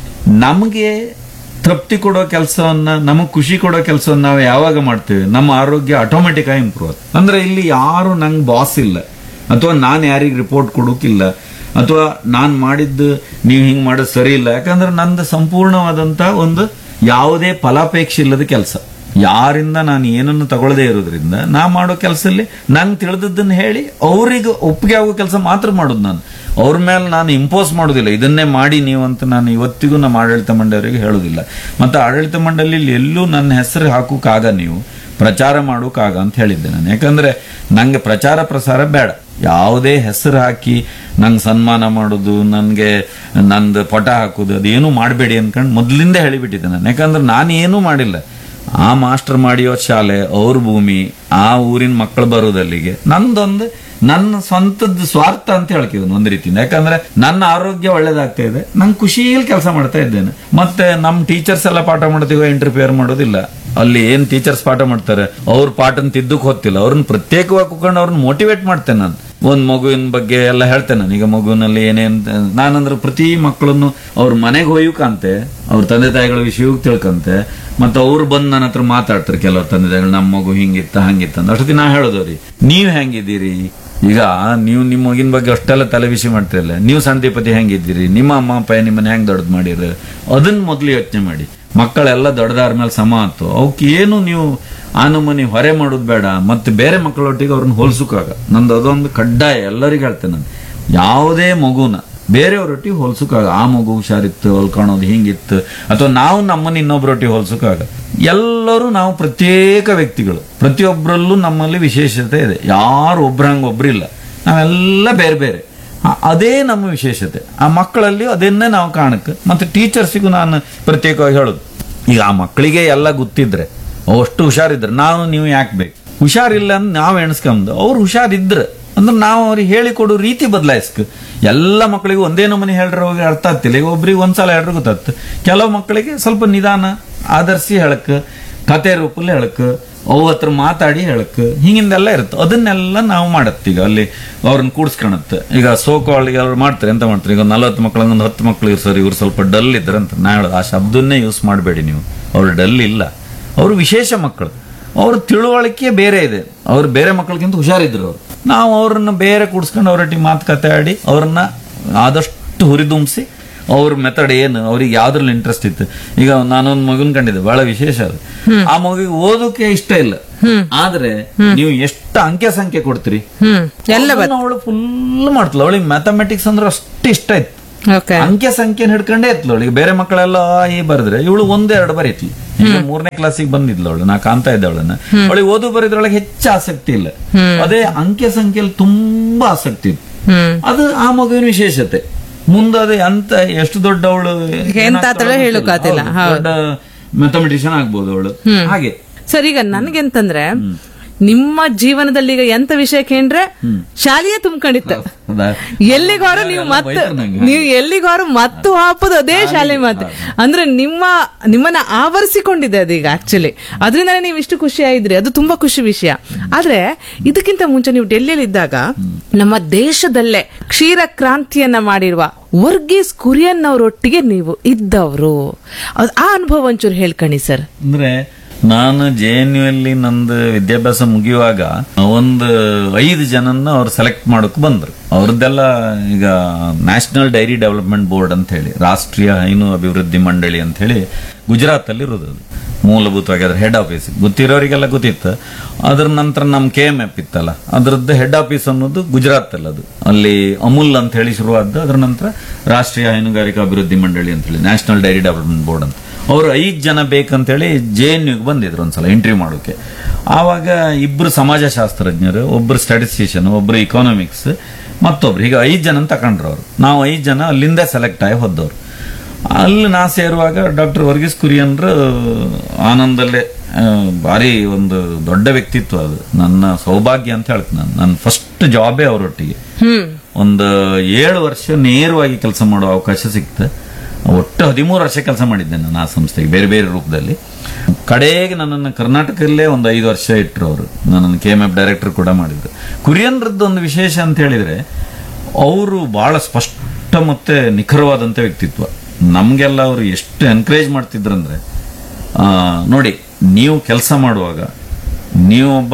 ನಮಗೆ ತೃಪ್ತಿ ಕೊಡೋ ಕೆಲಸವನ್ನ ನಮಗ್ ಖುಷಿ ಕೊಡೋ ಕೆಲಸವನ್ನ ನಾವು ಯಾವಾಗ ಮಾಡ್ತೇವೆ ನಮ್ಮ ಆರೋಗ್ಯ ಆಟೋಮೆಟಿಕ್ ಆಗಿ ಇಂಪ್ರೂವ್ ಆಗುತ್ತೆ ಅಂದ್ರೆ ಇಲ್ಲಿ ಯಾರು ನಂಗೆ ಬಾಸ್ ಇಲ್ಲ ಅಥವಾ ನಾನು ಯಾರಿಗೆ ರಿಪೋರ್ಟ್ ಕೊಡೋಕಿಲ್ಲ ಅಥವಾ ನಾನು ಮಾಡಿದ್ದು ನೀವು ಹಿಂಗ್ ಮಾಡೋದು ಸರಿ ಇಲ್ಲ ಯಾಕಂದ್ರೆ ನಂದು ಸಂಪೂರ್ಣವಾದಂತ ಒಂದು ಯಾವುದೇ ಫಲಾಪೇಕ್ಷೆ ಇಲ್ಲದ ಕೆಲಸ ಯಾರಿಂದ ನಾನು ಏನನ್ನು ತಗೊಳ್ಳದೇ ಇರೋದ್ರಿಂದ ನಾ ಮಾಡೋ ಕೆಲಸದಲ್ಲಿ ನಂಗೆ ತಿಳಿದದ್ದನ್ನ ಹೇಳಿ ಅವ್ರಿಗೆ ಒಪ್ಪಿಗೆ ಆಗೋ ಕೆಲಸ ಮಾತ್ರ ಮಾಡೋದು ನಾನು ಅವ್ರ ಮೇಲೆ ನಾನು ಇಂಪೋಸ್ ಮಾಡೋದಿಲ್ಲ ಇದನ್ನೇ ಮಾಡಿ ನೀವು ಅಂತ ನಾನು ಇವತ್ತಿಗೂ ನಮ್ಮ ಆಡಳಿತ ಮಂಡಳಿಯವರಿಗೆ ಹೇಳೋದಿಲ್ಲ ಮತ್ತೆ ಆಡಳಿತ ಮಂಡಳಿಯಲ್ಲಿ ಎಲ್ಲೂ ನನ್ನ ಹೆಸರು ಹಾಕೋಕ್ಕಾಗ ನೀವು ಪ್ರಚಾರ ಮಾಡೋಕ್ಕಾಗ ಅಂತ ಹೇಳಿದ್ದೆ ನಾನು ಯಾಕಂದ್ರೆ ನಂಗೆ ಪ್ರಚಾರ ಪ್ರಸಾರ ಬೇಡ ಯಾವುದೇ ಹೆಸರು ಹಾಕಿ ನಂಗೆ ಸನ್ಮಾನ ಮಾಡೋದು ನನಗೆ ನಂದು ಪಟ ಹಾಕೋದು ಅದೇನು ಮಾಡಬೇಡಿ ಅನ್ಕೊಂಡು ಮೊದಲಿಂದ ಹೇಳಿಬಿಟ್ಟಿದ್ದೆ ನಾನು ಯಾಕಂದ್ರೆ ನಾನು ಏನೂ ಮಾಡಿಲ್ಲ ಆ ಮಾಸ್ಟರ್ ಮಾಡಿಯೋ ಶಾಲೆ ಅವ್ರ ಭೂಮಿ ಆ ಊರಿನ ಮಕ್ಕಳು ಬರೋದಲ್ಲಿಗೆ ನಂದೊಂದು ನನ್ನ ಸ್ವಂತದ ಸ್ವಾರ್ಥ ಅಂತ ಹೇಳ್ಕಿದ್ದೀನಿ ಒಂದ್ ರೀತಿಯಿಂದ ಯಾಕಂದ್ರೆ ನನ್ನ ಆರೋಗ್ಯ ಒಳ್ಳೇದಾಗ್ತಾ ಇದೆ ನಂಗೆ ಖುಷಿಯಲ್ಲಿ ಕೆಲಸ ಮಾಡ್ತಾ ಇದ್ದೇನೆ ಮತ್ತೆ ನಮ್ ಟೀಚರ್ಸ್ ಎಲ್ಲ ಪಾಠ ಮಾಡ್ತೀವೋ ಇಂಟರ್ಫಿಯರ್ ಮಾಡೋದಿಲ್ಲ ಅಲ್ಲಿ ಏನ್ ಟೀಚರ್ಸ್ ಪಾಠ ಮಾಡ್ತಾರೆ ಅವ್ರ ಪಾಠನ ತಿದ್ದಕ್ ಹೋಗ್ತಿಲ್ಲ ಅವ್ರನ್ನ ಪ್ರತ್ಯೇಕವಾಗಿ ಕೂತ್ಕೊಂಡು ಅವ್ರನ್ನ ಮೋಟಿವೇಟ್ ಮಾಡ್ತೇನೆ ನಾನು ಒಂದ್ ಮಗುವಿನ ಬಗ್ಗೆ ಎಲ್ಲ ಹೇಳ್ತೇನೆ ನಾನು ಈಗ ಮಗುವಿನಲ್ಲಿ ಏನೇನ್ ನಾನಂದ್ರೆ ಪ್ರತಿ ಮಕ್ಕಳನ್ನು ಅವ್ರ ಮನೆಗೆ ಹೋಯು ಕಾಂತೆ ಅವ್ರ ತಂದೆ ತಾಯಿಗಳ ವಿಷಯಕ್ಕೆ ತಿಳ್ಕಂತೆ ಮತ್ತೆ ಅವ್ರು ಬಂದು ನನ್ನ ಹತ್ರ ಮಾತಾಡ್ತಾರೆ ಕೆಲವ್ರ ತಂದೆ ತಾಯಿಗಳು ನಮ್ಮ ಮಗು ಹಿಂಗಿತ್ತ ಹಂಗಿತ್ತ ಅಂತ ಅಷ್ಟೊತ್ತಿ ನಾ ಹೇಳೋದವ್ರಿ ನೀವ್ ಹೆಂಗಿದ್ದೀರಿ ಈಗ ನೀವು ನಿಮ್ಮ ಮಗಿನ ಬಗ್ಗೆ ಅಷ್ಟೆಲ್ಲ ತಲೆ ಬಿಸಿ ಮಾಡ್ತಿರಲ್ಲ ನೀವು ಸಂತಿಪತಿ ಹೆಂಗಿದ್ದೀರಿ ನಿಮ್ಮ ಅಮ್ಮ ಅಪ್ಪ ನಿಮ್ಮನ್ನ ಹೆಂಗ್ ದೊಡ್ಡದು ಮಾಡಿರ ಅದನ್ನ ಮೊದ್ಲು ಯೋಚನೆ ಮಾಡಿ ಮಕ್ಕಳೆಲ್ಲ ದೊಡ್ಡದಾರ ಮೇಲೆ ಸಮ ಆತು ಅವಕ್ಕೆ ಏನು ನೀವು ಆ ನಮೂನಿ ಹೊರೆ ಮಾಡೋದು ಬೇಡ ಮತ್ತೆ ಬೇರೆ ಮಕ್ಕಳೊಟ್ಟಿಗೆ ಅವ್ರನ್ನ ಹೋಲ್ಸುಕಾಗ ನಂದು ಅದೊಂದು ಕಡ್ಡಾಯ ಎಲ್ಲರಿಗೂ ಹೇಳ್ತೇನೆ ನಾನು ಯಾವುದೇ ಮಗುನ ಬೇರೆಯವ್ರೊಟ್ಟಿಗೆ ಹೋಲ್ಸುಕಾಗ ಆ ಮಗು ಹುಷಾರಿತ್ತು ಹೊಲ್ಕೊಳೋದು ಹಿಂಗಿತ್ತು ಅಥವಾ ನಾವು ನಮ್ಮನ್ನ ಇನ್ನೊಬ್ರೊಟ್ಟಿಗೆ ಹೋಲ್ಸುಕಾಗ ಎಲ್ಲರೂ ನಾವು ಪ್ರತ್ಯೇಕ ವ್ಯಕ್ತಿಗಳು ಪ್ರತಿಯೊಬ್ಬರಲ್ಲೂ ನಮ್ಮಲ್ಲಿ ವಿಶೇಷತೆ ಇದೆ ಯಾರು ಒಬ್ರಂಗ ಒಬ್ರಿಲ್ಲ ನಾವೆಲ್ಲ ಬೇರೆ ಬೇರೆ ಆ- ಅದೇ ನಮ್ಮ ವಿಶೇಷತೆ ಆ ಮಕ್ಕಳಲ್ಲಿ ಅದನ್ನೇ ನಾವು ಕಾಣಕ್ಕೆ ಮತ್ತೆ ಟೀಚರ್ಸಿಗೂ ನಾನು ಪ್ರತ್ಯೇಕವಾಗಿ ಹೇಳೋದು ಈಗ ಆ ಮಕ್ಕಳಿಗೆ ಎಲ್ಲ ಗೊತ್ತಿದ್ರೆ ಅಷ್ಟು ಹುಷಾರಿದ್ರೆ ನಾವು ನೀವು ಯಾಕೆ ಬೇಕು ಹುಷಾರಿಲ್ಲ ಅಂತ ನಾವು ಎಣಿಸ್ಕೊಂಬುದು ಅವ್ರು ಹುಷಾರಿದ್ರೆ ಅಂದ್ರೆ ನಾವು ಅವ್ರಿಗೆ ಹೇಳಿಕೊಡೋ ರೀತಿ ಬದಲಾಯಿಸ್ಕ ಎಲ್ಲ ಮಕ್ಕಳಿಗೂ ಒಂದೇ ನಮೂನಿ ಹೇಳ್ರ ಹೋಗಿ ಅರ್ಥ ಆಗ್ತಿಲ್ಲ ಈಗ ಒಬ್ರಿಗೆ ಒಂದ್ಸಲ ಹೇಳ್ರೆ ಗೊತ್ತಾಗ್ತು ಕೆಲವು ಮಕ್ಕಳಿಗೆ ಸ್ವಲ್ಪ ನಿಧಾನ ಆದರ್ಶಿ ಹೇಳಕ್ ಕತೆ ರೂಪಲ್ಲಿ ಹೇಳಕ್ ಅವು ಹತ್ರ ಮಾತಾಡಿ ಹೇಳಕ್ ಹಿಂಗಿಂದೆಲ್ಲ ಇರುತ್ತೆ ಅದನ್ನೆಲ್ಲ ನಾವು ಮಾಡತ್ತೆ ಈಗ ಅಲ್ಲಿ ಅವ್ರನ್ನ ಕೂಡ್ಸ್ಕೊಳತ್ತೆ ಈಗ ಸೋಕಾಳಿಗೆ ಅವ್ರು ಮಾಡ್ತಾರೆ ಎಂತ ಮಾಡ್ತಾರೆ ಈಗ ನಲವತ್ತು ಮಕ್ಕಳು ಒಂದು ಹತ್ತು ಮಕ್ಕಳು ಇರ್ತಾರೆ ಇವ್ರು ಸ್ವಲ್ಪ ಡಲ್ ಇದ್ರೆ ಅಂತ ನಾ ಹೇಳೋದು ಆ ಶಬ್ದನ್ನೇ ಯೂಸ್ ಮಾಡಬೇಡಿ ನೀವು ಅವ್ರು ಡಲ್ ಇಲ್ಲ ಅವರು ವಿಶೇಷ ಮಕ್ಕಳು ಅವ್ರ ತಿಳುವಳಿಕೆ ಬೇರೆ ಇದೆ ಅವ್ರು ಬೇರೆ ಮಕ್ಕಳಿಗಿಂತ ಹುಷಾರಿದ್ರು ಅವ್ರು ನಾವು ಅವ್ರನ್ನ ಬೇರೆ ಕೂಡ್ಸ್ಕೊಂಡು ಅವರೊಟ್ಟಿಗೆ ಮಾತುಕತೆ ಆಡಿ ಅವ್ರನ್ನ ಆದಷ್ಟು ಹುರಿದುಂಬಿಸಿ ಅವ್ರ ಮೆಥಡ್ ಏನು ಅವ್ರಿಗೆ ಯಾವ್ದ್ರಲ್ಲಿ ಇಂಟ್ರೆಸ್ಟ್ ಇತ್ತು ಈಗ ನಾನೊಂದ್ ಮಗನ್ ಕಂಡಿದ್ದೆ ಬಹಳ ವಿಶೇಷ ಅದು ಆ ಮಗುಗೆ ಓದೋಕೆ ಇಷ್ಟ ಇಲ್ಲ ಆದ್ರೆ ನೀವು ಎಷ್ಟು ಅಂಕೆ ಸಂಖ್ಯೆ ಕೊಡ್ತೀರಿ ಹ್ಮ್ ಎಲ್ಲ ಅವಳು ಫುಲ್ ಮಾಡ್ತಲ್ಲ ಅವಳಿಗೆ ಮ್ಯಾಥಮೆಟಿಕ್ಸ್ ಅಂದ್ರೆ ಅಷ್ಟು ಇಷ್ಟ ಇತ್ತು ಓಕೆ ಅಂಕೆ ಸಂಖ್ಯೆನ ಹಿಡ್ಕೊಂಡೇ ಇತ್ಲ ಅವಳಿಗೆ ಬೇರೆ ಮಕ್ಕಳೆಲ್ಲ ಆ, ಈ ಬರೆದ್ರೆ ಇವಳು ಒಂದೇ ಎರಡು ಬರೀತ್ಲಿ ಈಗ ಮೂರನೇ ಕ್ಲಾಸಿಗೆ ಬಂದಿದ್ಲು ಅವಳು ನಾ ಕಾಣ್ತಾ ಇದ್ದೆ ಅವಳನ್ನ ಅವಳಿಗೆ ಓದು ಬರೆದ್ರೊಳಗೆ ಹೆಚ್ಚು ಆಸಕ್ತಿ ಇಲ್ಲ ಅದೇ ಅಂಕೆ ಸಂಖ್ಯೆಯಲ್ಲಿ ತುಂಬಾ ಆಸಕ್ತಿ ಇತ್ತು ಹ್ಮ್ ಅದು ಆ ಮಗುವಿನ ವಿಶೇಷತೆ ಮುಂದೆ ಎಂತ ಎಷ್ಟು ದೊಡ್ಡ ಅವಳು ಎಂತ ಆತಳೋ ಹೇಳೋಕ್ಕಾಗ್ತಿಲ್ಲ. ದೊಡ್ಡ ಮ್ಯಾಥಮೆಟಿಷಿಯನ್ ಆಗ್ಬೋದು ಅವಳು ಹಾಗೆ ಸರ್ ಈಗ ನನ್ಗೆಂತಂದ್ರೆ ನಿಮ್ಮ ಜೀವನದಲ್ಲಿ ಈಗ ಎಂತ ವಿಷಯ ಕೇಂದ್ರೆ ಶಾಲೆಯೇ ತುಂಬ್ಕೊಂಡಿತ್ತು ಹೌದಾ? ಎಲ್ಲಿಗಾರು ನೀವು ಎಲ್ಲ ಮತ್ತೆ ಬೈತಾರೆ ನಂಗೆ. ನೀವು ಎಲ್ಲಿಗಾರು ಮತ್ತು ಹಾಪೋದು ಅದೇ ಶಾಲೆ ಮಾತು ಅಂದ್ರೆ ನಿಮ್ಮ ನಿಮ್ಮನ್ನ ಆವರಿಸಿಕೊಂಡಿದೆ ಅದೀಗ ಆಕ್ಚುಲಿ ಅದರಿಂದಲೇ ನೀವು ಇಷ್ಟು ಖುಷಿ ಆಯಿದ್ರಿ ಅದು ತುಂಬಾ ಖುಷಿ ವಿಷಯ ಆದ್ರೆ ಇದಕ್ಕಿಂತ ಮುಂಚೆ ನೀವು ಡೆಲ್ಲಿಯಲ್ಲಿ ಇದ್ದಾಗ ನಮ್ಮ ದೇಶದಲ್ಲೇ ಕ್ಷೀರ ಕ್ರಾಂತಿಯನ್ನ ಮಾಡಿರುವ ವರ್ಗೀಸ್ ಕುರಿಯನ್ ಅವರೊಟ್ಟಿಗೆ ನೀವು ಇದ್ದವರು ಅದ್- ಆ ಅನುಭವ ಒಂಚೂರು ಹೇಳ್ಕಣಿ ಸರ್ ಅಂದ್ರೆ ನಾನು ಜೆ ಎನ್ ಯು ಅಲ್ಲಿ ನಂದು ವಿದ್ಯಾಭ್ಯಾಸ ಮುಗಿಯುವಾಗ ಒಂದು ಐದು ಜನನ್ನ ಅವ್ರು ಸೆಲೆಕ್ಟ್ ಮಾಡೋಕ್ ಬಂದ್ರು ಅವ್ರದ್ದೆಲ್ಲ ಈಗ ನ್ಯಾಷನಲ್ ಡೈರಿ ಡೆವಲಪ್ಮೆಂಟ್ ಬೋರ್ಡ್ ಅಂತ ಹೇಳಿ ರಾಷ್ಟ್ರೀಯ ಹೈನು ಅಭಿವೃದ್ಧಿ ಮಂಡಳಿ ಅಂತ ಹೇಳಿ ಗುಜರಾತ್ ಅಲ್ಲಿ ಇರೋದು ಅದು ಮೂಲಭೂತವಾಗಿ ಅದ್ರ ಹೆಡ್ ಆಫೀಸ್ ಗೊತ್ತಿರೋರಿಗೆಲ್ಲ ಗೊತ್ತಿತ್ತು ಅದ್ರ ನಂತರ ನಮ್ ಕೆ ಎಂ ಎಫ್ ಇತ್ತಲ್ಲ ಅದ್ರದ್ದು ಹೆಡ್ ಆಫೀಸ್ ಅನ್ನೋದು ಗುಜರಾತ್ ಅಲ್ಲಿ ಅದು ಅಲ್ಲಿ ಅಮೂಲ್ ಅಂತ ಹೇಳಿ ಶುರುವಾದ ಅದ್ರ ನಂತರ ರಾಷ್ಟ್ರೀಯ ಹೈನುಗಾರಿಕಾ ಅಭಿವೃದ್ಧಿ ಮಂಡಳಿ ಅಂತ ಹೇಳಿ ನ್ಯಾಷನಲ್ ಡೈರಿ ಡೆವಲಪ್ಮೆಂಟ್ ಬೋರ್ಡ್ ಅಂತ ಅವರು ಐದು ಜನ ಬೇಕಂತೇಳಿ ಜೆ ಎನ್ ಯುಗೆ ಬಂದಿದ್ರು ಒಂದ್ಸಲ ಇಂಟರ್ವ್ಯೂ ಮಾಡೋಕೆ ಆವಾಗ ಇಬ್ರು ಸಮಾಜಶಾಸ್ತ್ರಜ್ಞರು ಒಬ್ರು ಸ್ಟ್ಯಾಟಿಸ್ಟಿಷಿಯನ್ ಒಬ್ರು ಇಕಾನಮಿಕ್ಸ್ ಮತ್ತೊಬ್ರು ಈಗ ಐದು ಜನ ತಕೊಂಡ್ರು ಅವರು ನಾವು ಐದು ಜನ ಅಲ್ಲಿಂದ ಸೆಲೆಕ್ಟ್ ಆಗಿ ಹೋದವ್ರು ಅಲ್ಲಿ ನಾ ಸೇರುವಾಗ ಡಾಕ್ಟರ್ ವರ್ಗೀಸ್ ಕುರಿಯನ್ರು ಆನಂದಲ್ಲೇ ಆ, ಭಾರಿ ಒಂದು ದೊಡ್ಡ ವ್ಯಕ್ತಿತ್ವ ಅದು ನನ್ನ ಸೌಭಾಗ್ಯ ಅಂತ ಹೇಳ್ತೀನಿ ನಾನು ನನ್ನ ಫಸ್ಟ್ ಜಾಬೇ ಅವರೊಟ್ಟಿಗೆ ಹ್ಮ್ ಒಂದು ಏಳು ವರ್ಷ ನೇರವಾಗಿ ಕೆಲಸ ಮಾಡೋ ಅವಕಾಶ ಸಿಕ್ತು ಒಟ್ಟು ಹದಿಮೂರು ವರ್ಷ ಕೆಲಸ ಮಾಡಿದ್ದೆ ನಾನು ಆ ಸಂಸ್ಥೆಗೆ ಬೇರೆ ಬೇರೆ ರೂಪದಲ್ಲಿ ಕಡೆಗೆ ನನ್ನನ್ನು ಕರ್ನಾಟಕದಲ್ಲೇ ಒಂದು ಐದು ವರ್ಷ ಇಟ್ಟರು ಅವರು ನನ್ನನ್ನು ಕೆ ಎಂ ಎಫ್ ಡೈರೆಕ್ಟರ್ ಕೂಡ ಮಾಡಿದ್ರು ಕುರಿಯನ್ರದ್ದು ಒಂದು ವಿಶೇಷ ಅಂತ ಹೇಳಿದ್ರೆ ಅವರು ಬಹಳ ಸ್ಪಷ್ಟ ಮತ್ತೆ ನಿಖರವಾದಂಥ ವ್ಯಕ್ತಿತ್ವ ನಮಗೆಲ್ಲ ಅವರು ಎಷ್ಟು ಎನ್ಕರೇಜ್ ಮಾಡ್ತಿದ್ರಂದ್ರೆ ಆ, ನೋಡಿ ನೀವು ಕೆಲಸ ಮಾಡುವಾಗ ನೀವೊಬ್ಬ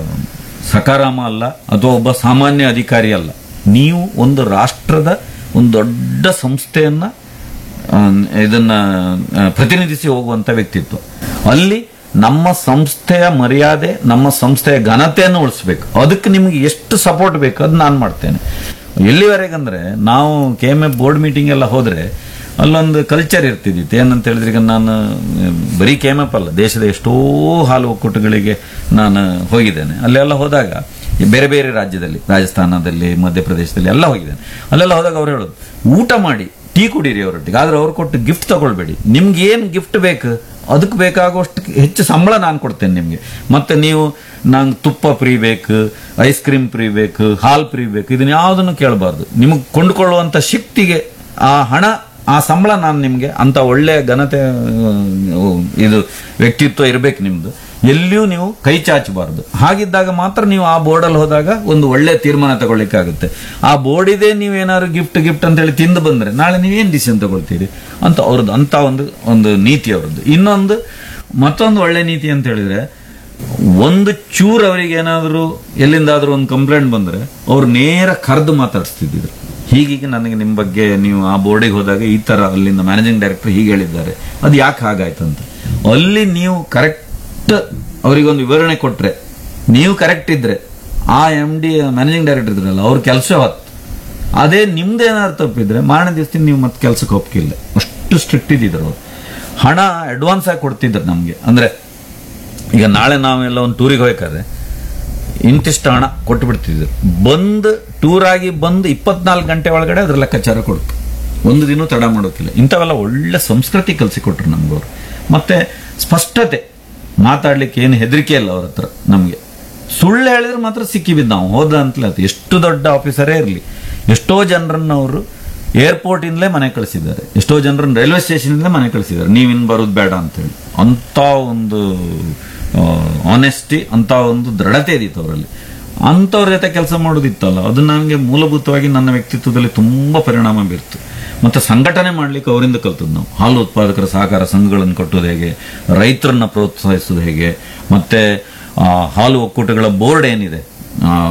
ಸಕಾರಾಮ ಅಲ್ಲ ಅಥವಾ ಒಬ್ಬ ಸಾಮಾನ್ಯ ಅಧಿಕಾರಿ ಅಲ್ಲ ನೀವು ಒಂದು ರಾಷ್ಟ್ರದ ಒಂದು ದೊಡ್ಡ ಸಂಸ್ಥೆಯನ್ನ ಆ, ಇದನ್ನ ಆ, ಪ್ರತಿನಿಧಿಸಿ ಹೋಗುವಂತ ವ್ಯಕ್ತಿತ್ವ ಅಲ್ಲಿ ನಮ್ಮ ಸಂಸ್ಥೆಯ ಮರ್ಯಾದೆ ನಮ್ಮ ಸಂಸ್ಥೆಯ ಘನತೆಯನ್ನು ಉಳಿಸ್ಬೇಕು ಅದಕ್ಕೆ ನಿಮ್ಗೆ ಎಷ್ಟು ಸಪೋರ್ಟ್ ಬೇಕು ಅದು ನಾನು ಮಾಡ್ತೇನೆ ಎಲ್ಲಿವರೆಗಂದ್ರೆ ನಾವು K M F board meeting ಎಲ್ಲ ಹೋದ್ರೆ ಅಲ್ಲೊಂದು ಕಲ್ಚರ್ ಇರ್ತಿದ್ದಿತ್ತು ಏನಂತ ಹೇಳಿದ್ರೆ ಈಗ ನಾನು ಮ್, ಬರೀ ಕೆ ಎಮ್ ಎಫ್ ಅಲ್ಲ ದೇಶದ ಎಷ್ಟೋ ಹಾಲು ಒಕ್ಕೂಟಗಳಿಗೆ ನಾನು ಹೋಗಿದ್ದೇನೆ ಅಲ್ಲೆಲ್ಲ ಹೋದಾಗ ಈ ಬೇರೆ ಬೇರೆ ರಾಜ್ಯದಲ್ಲಿ ರಾಜಸ್ಥಾನದಲ್ಲಿ ಮಧ್ಯಪ್ರದೇಶದಲ್ಲಿ ಎಲ್ಲ ಹೋಗಿದ್ದೇನೆ ಅಲ್ಲೆಲ್ಲ ಹೋದಾಗ ಅವ್ರು ಹೇಳೋದು ಊಟ ಮಾಡಿ ಟೀ ಕುಡೀರಿ ಅವರೊಟ್ಟಿಗೆ ಆದ್ರೆ ಅವ್ರು ಕೊಟ್ಟು ಗಿಫ್ಟ್ ತಗೊಳ್ಬೇಡಿ ನಿಮ್ಗೆ ಏನ್ ಗಿಫ್ಟ್ ಬೇಕು ಅದಕ್ಕೆ ಬೇಕಾಗುವಷ್ಟು ಹೆಚ್ಚು ಸಂಬಳ ನಾನು ಕೊಡ್ತೇನೆ ನಿಮ್ಗೆ ಮತ್ತೆ ನೀವು ನಂಗೆ ತುಪ್ಪ ಫ್ರೀ ಬೇಕು ಐಸ್ ಕ್ರೀಮ್ ಫ್ರೀ ಬೇಕು ಹಾಲ್ ಫ್ರೀ ಬೇಕು ಇದನ್ನ ಯಾವುದನ್ನು ಕೇಳಬಾರ್ದು ನಿಮಗೆ ಕೊಂಡುಕೊಳ್ಳುವಂತ ಶಕ್ತಿಗೆ ಆ ಹಣ ಆ ಸಂಬಳ ನಾನು ನಿಮ್ಗೆ ಅಂತ ಒಳ್ಳೆ ಘನತೆ ಆ, ಇದು ವ್ಯಕ್ತಿತ್ವ ಇರ್ಬೇಕು ನಿಮ್ದು ಎಲ್ಲಿಯೂ ನೀವು ಕೈ ಚಾಚಬಾರದು ಹಾಗಿದ್ದಾಗ ಮಾತ್ರ ನೀವು ಆ ಬೋರ್ಡಲ್ಲಿ ಹೋದಾಗ ಒಂದು ಒಳ್ಳೆ ತೀರ್ಮಾನ ತಗೊಳ್ಳಿಕ್ಕಾಗುತ್ತೆ ಆ ಬೋರ್ಡಿದೆ ನೀವೇನಾದ್ರು ಗಿಫ್ಟ್ ಗಿಫ್ಟ್ ಅಂತ ಹೇಳಿ ತಿಂದು ಬಂದ್ರೆ ನಾಳೆ ನೀವೇನ್ ಡಿಸಿಷನ್ ತಗೊಳ್ತೀರಿ ಅಂತ ಅವ್ರದ್ದು ಅಂತ ಒಂದು ಒಂದು ನೀತಿ ಅವ್ರದ್ದು ಇನ್ನೊಂದು ಮತ್ತೊಂದು ಒಳ್ಳೆ ನೀತಿ ಅಂತ ಹೇಳಿದ್ರೆ ಒಂದು ಚೂರ್ ಅವರಿಗೆ ಏನಾದರೂ ಎಲ್ಲಿಂದಾದ್ರೂ ಒಂದು ಕಂಪ್ಲೇಂಟ್ ಬಂದ್ರೆ ಅವ್ರು ನೇರ ಕರೆದು ಮಾತಾಡಿಸ್ತಿದ್ರು ಹೀಗೀಗ ನನಗೆ ನಿಮ್ಮ ಬಗ್ಗೆ ನೀವು ಆ ಬೋರ್ಡಿಗೆ ಹೋದಾಗ ಈ ತರ ಅಲ್ಲಿಂದ ಮ್ಯಾನೇಜಿಂಗ್ ಡೈರೆಕ್ಟರ್ ಹೀಗೆ ಹೇಳಿದ್ದಾರೆ ಅದು ಯಾಕೆ ಹಾಗಾಯ್ತು ಅಂತ ಅಲ್ಲಿ ನೀವು ಕರೆಕ್ಟ್ ಅವರಿಗೊಂದು ವಿವರಣೆ ಕೊಟ್ರೆ ನೀವು ಕರೆಕ್ಟ್ ಇದ್ರೆ ಆ ಎಂ ಡಿ ಮ್ಯಾನೇಜಿಂಗ್ ಡೈರೆಕ್ಟರ್ ಇದ್ರಲ್ಲ ಅವ್ರ ಕೆಲಸ ಹೊತ್ತು ಅದೇ ನಿಮ್ದೇನಾದ್ರು ತಪ್ಪಿದ್ರೆ ಮಾರನೇ ದಿವಸ ನೀವು ಮತ್ತೆ ಕೆಲ್ಸಕ್ಕೆ ಒಪ್ಪಿಲ್ಲ ಅಷ್ಟು ಸ್ಟ್ರಿಕ್ಟ್ ಇದ್ದಿದ್ರು ಅವ್ರು ಹಣ ಅಡ್ವಾನ್ಸ್ ಆಗಿ ಕೊಡ್ತಿದ್ರು ನಮ್ಗೆ ಅಂದ್ರೆ ಈಗ ನಾಳೆ ನಾವೆಲ್ಲ ಒಂದು ಟೂರಿಗೆ ಹೋಗ್ಬೇಕಾದ್ರೆ ಇಂತಿಷ್ಟು ಹಣ ಕೊಟ್ಟು ಬಿಡ್ತಿದ್ರು ಬಂದು ಟೂರ್ ಆಗಿ ಬಂದು ಇಪ್ಪತ್ನಾಲ್ಕು ಗಂಟೆ ಒಳಗಡೆ ಅದ್ರ ಲೆಕ್ಕಾಚಾರ ಕೊಡ್ತು ಒಂದು ದಿನ ತಡ ಮಾಡೋಕಿಲ್ಲ ಇಂಥವೆಲ್ಲ ಒಳ್ಳೆ ಸಂಸ್ಕೃತಿ ಕಲಿಸಿಕೊಟ್ರು ನಮ್ಗವ್ರು ಮತ್ತೆ ಸ್ಪಷ್ಟತೆ ಮಾತಾಡ್ಲಿಕ್ಕೆ ಏನು ಹೆದರಿಕೆ ಇಲ್ಲ ಅವ್ರ ಹತ್ರ ನಮ್ಗೆ ಸುಳ್ಳು ಹೇಳಿದ್ರೆ ಮಾತ್ರ ಸಿಕ್ಕಿ ಬಿದ್ದು ನಾವು ಹೋದ ಅಂತಲೇ ಆಯ್ತು ಎಷ್ಟು ದೊಡ್ಡ ಆಫೀಸರೇ ಇರಲಿ ಎಷ್ಟೋ ಜನರನ್ನ ಅವರು ಏರ್ಪೋರ್ಟ್ ಇಂದಲೇ ಮನೆ ಕಳಿಸಿದ್ದಾರೆ ಎಷ್ಟೋ ಜನರನ್ನ ರೈಲ್ವೆ ಸ್ಟೇಷನ್ ಇಂದಲೇ ಮನೆ ಕಳಿಸಿದ್ದಾರೆ ನೀವಿನ್ ಬರೋದು ಬೇಡ ಅಂತೇಳಿ ಅಂತ ಒಂದು ಆನೆಸ್ಟಿ ಅಂತ ಒಂದು ದೃಢತೆ ಇದ್ದಿತ್ತು ಅವರಲ್ಲಿ ಅಂಥವ್ರ ಜೊತೆ ಕೆಲಸ ಮಾಡೋದಿತ್ತಲ್ಲ ಅದು ನನಗೆ ಮೂಲಭೂತವಾಗಿ ನನ್ನ ವ್ಯಕ್ತಿತ್ವದಲ್ಲಿ ತುಂಬಾ ಪರಿಣಾಮ ಬೀರ್ತು ಮತ್ತೆ ಸಂಘಟನೆ ಮಾಡ್ಲಿಕ್ಕೆ ಅವರಿಂದ ಕಲ್ತದ್ದು ನಾವು ಹಾಲು ಉತ್ಪಾದಕರ ಸಹಕಾರ ಸಂಘಗಳನ್ನು ಕಟ್ಟೋದು ಹೇಗೆ ರೈತರನ್ನ ಪ್ರೋತ್ಸಾಹಿಸೋದು ಹೇಗೆ ಮತ್ತೆ ಆ, ಹಾಲು ಒಕ್ಕೂಟಗಳ ಬೋರ್ಡ್ ಏನಿದೆ ಆ,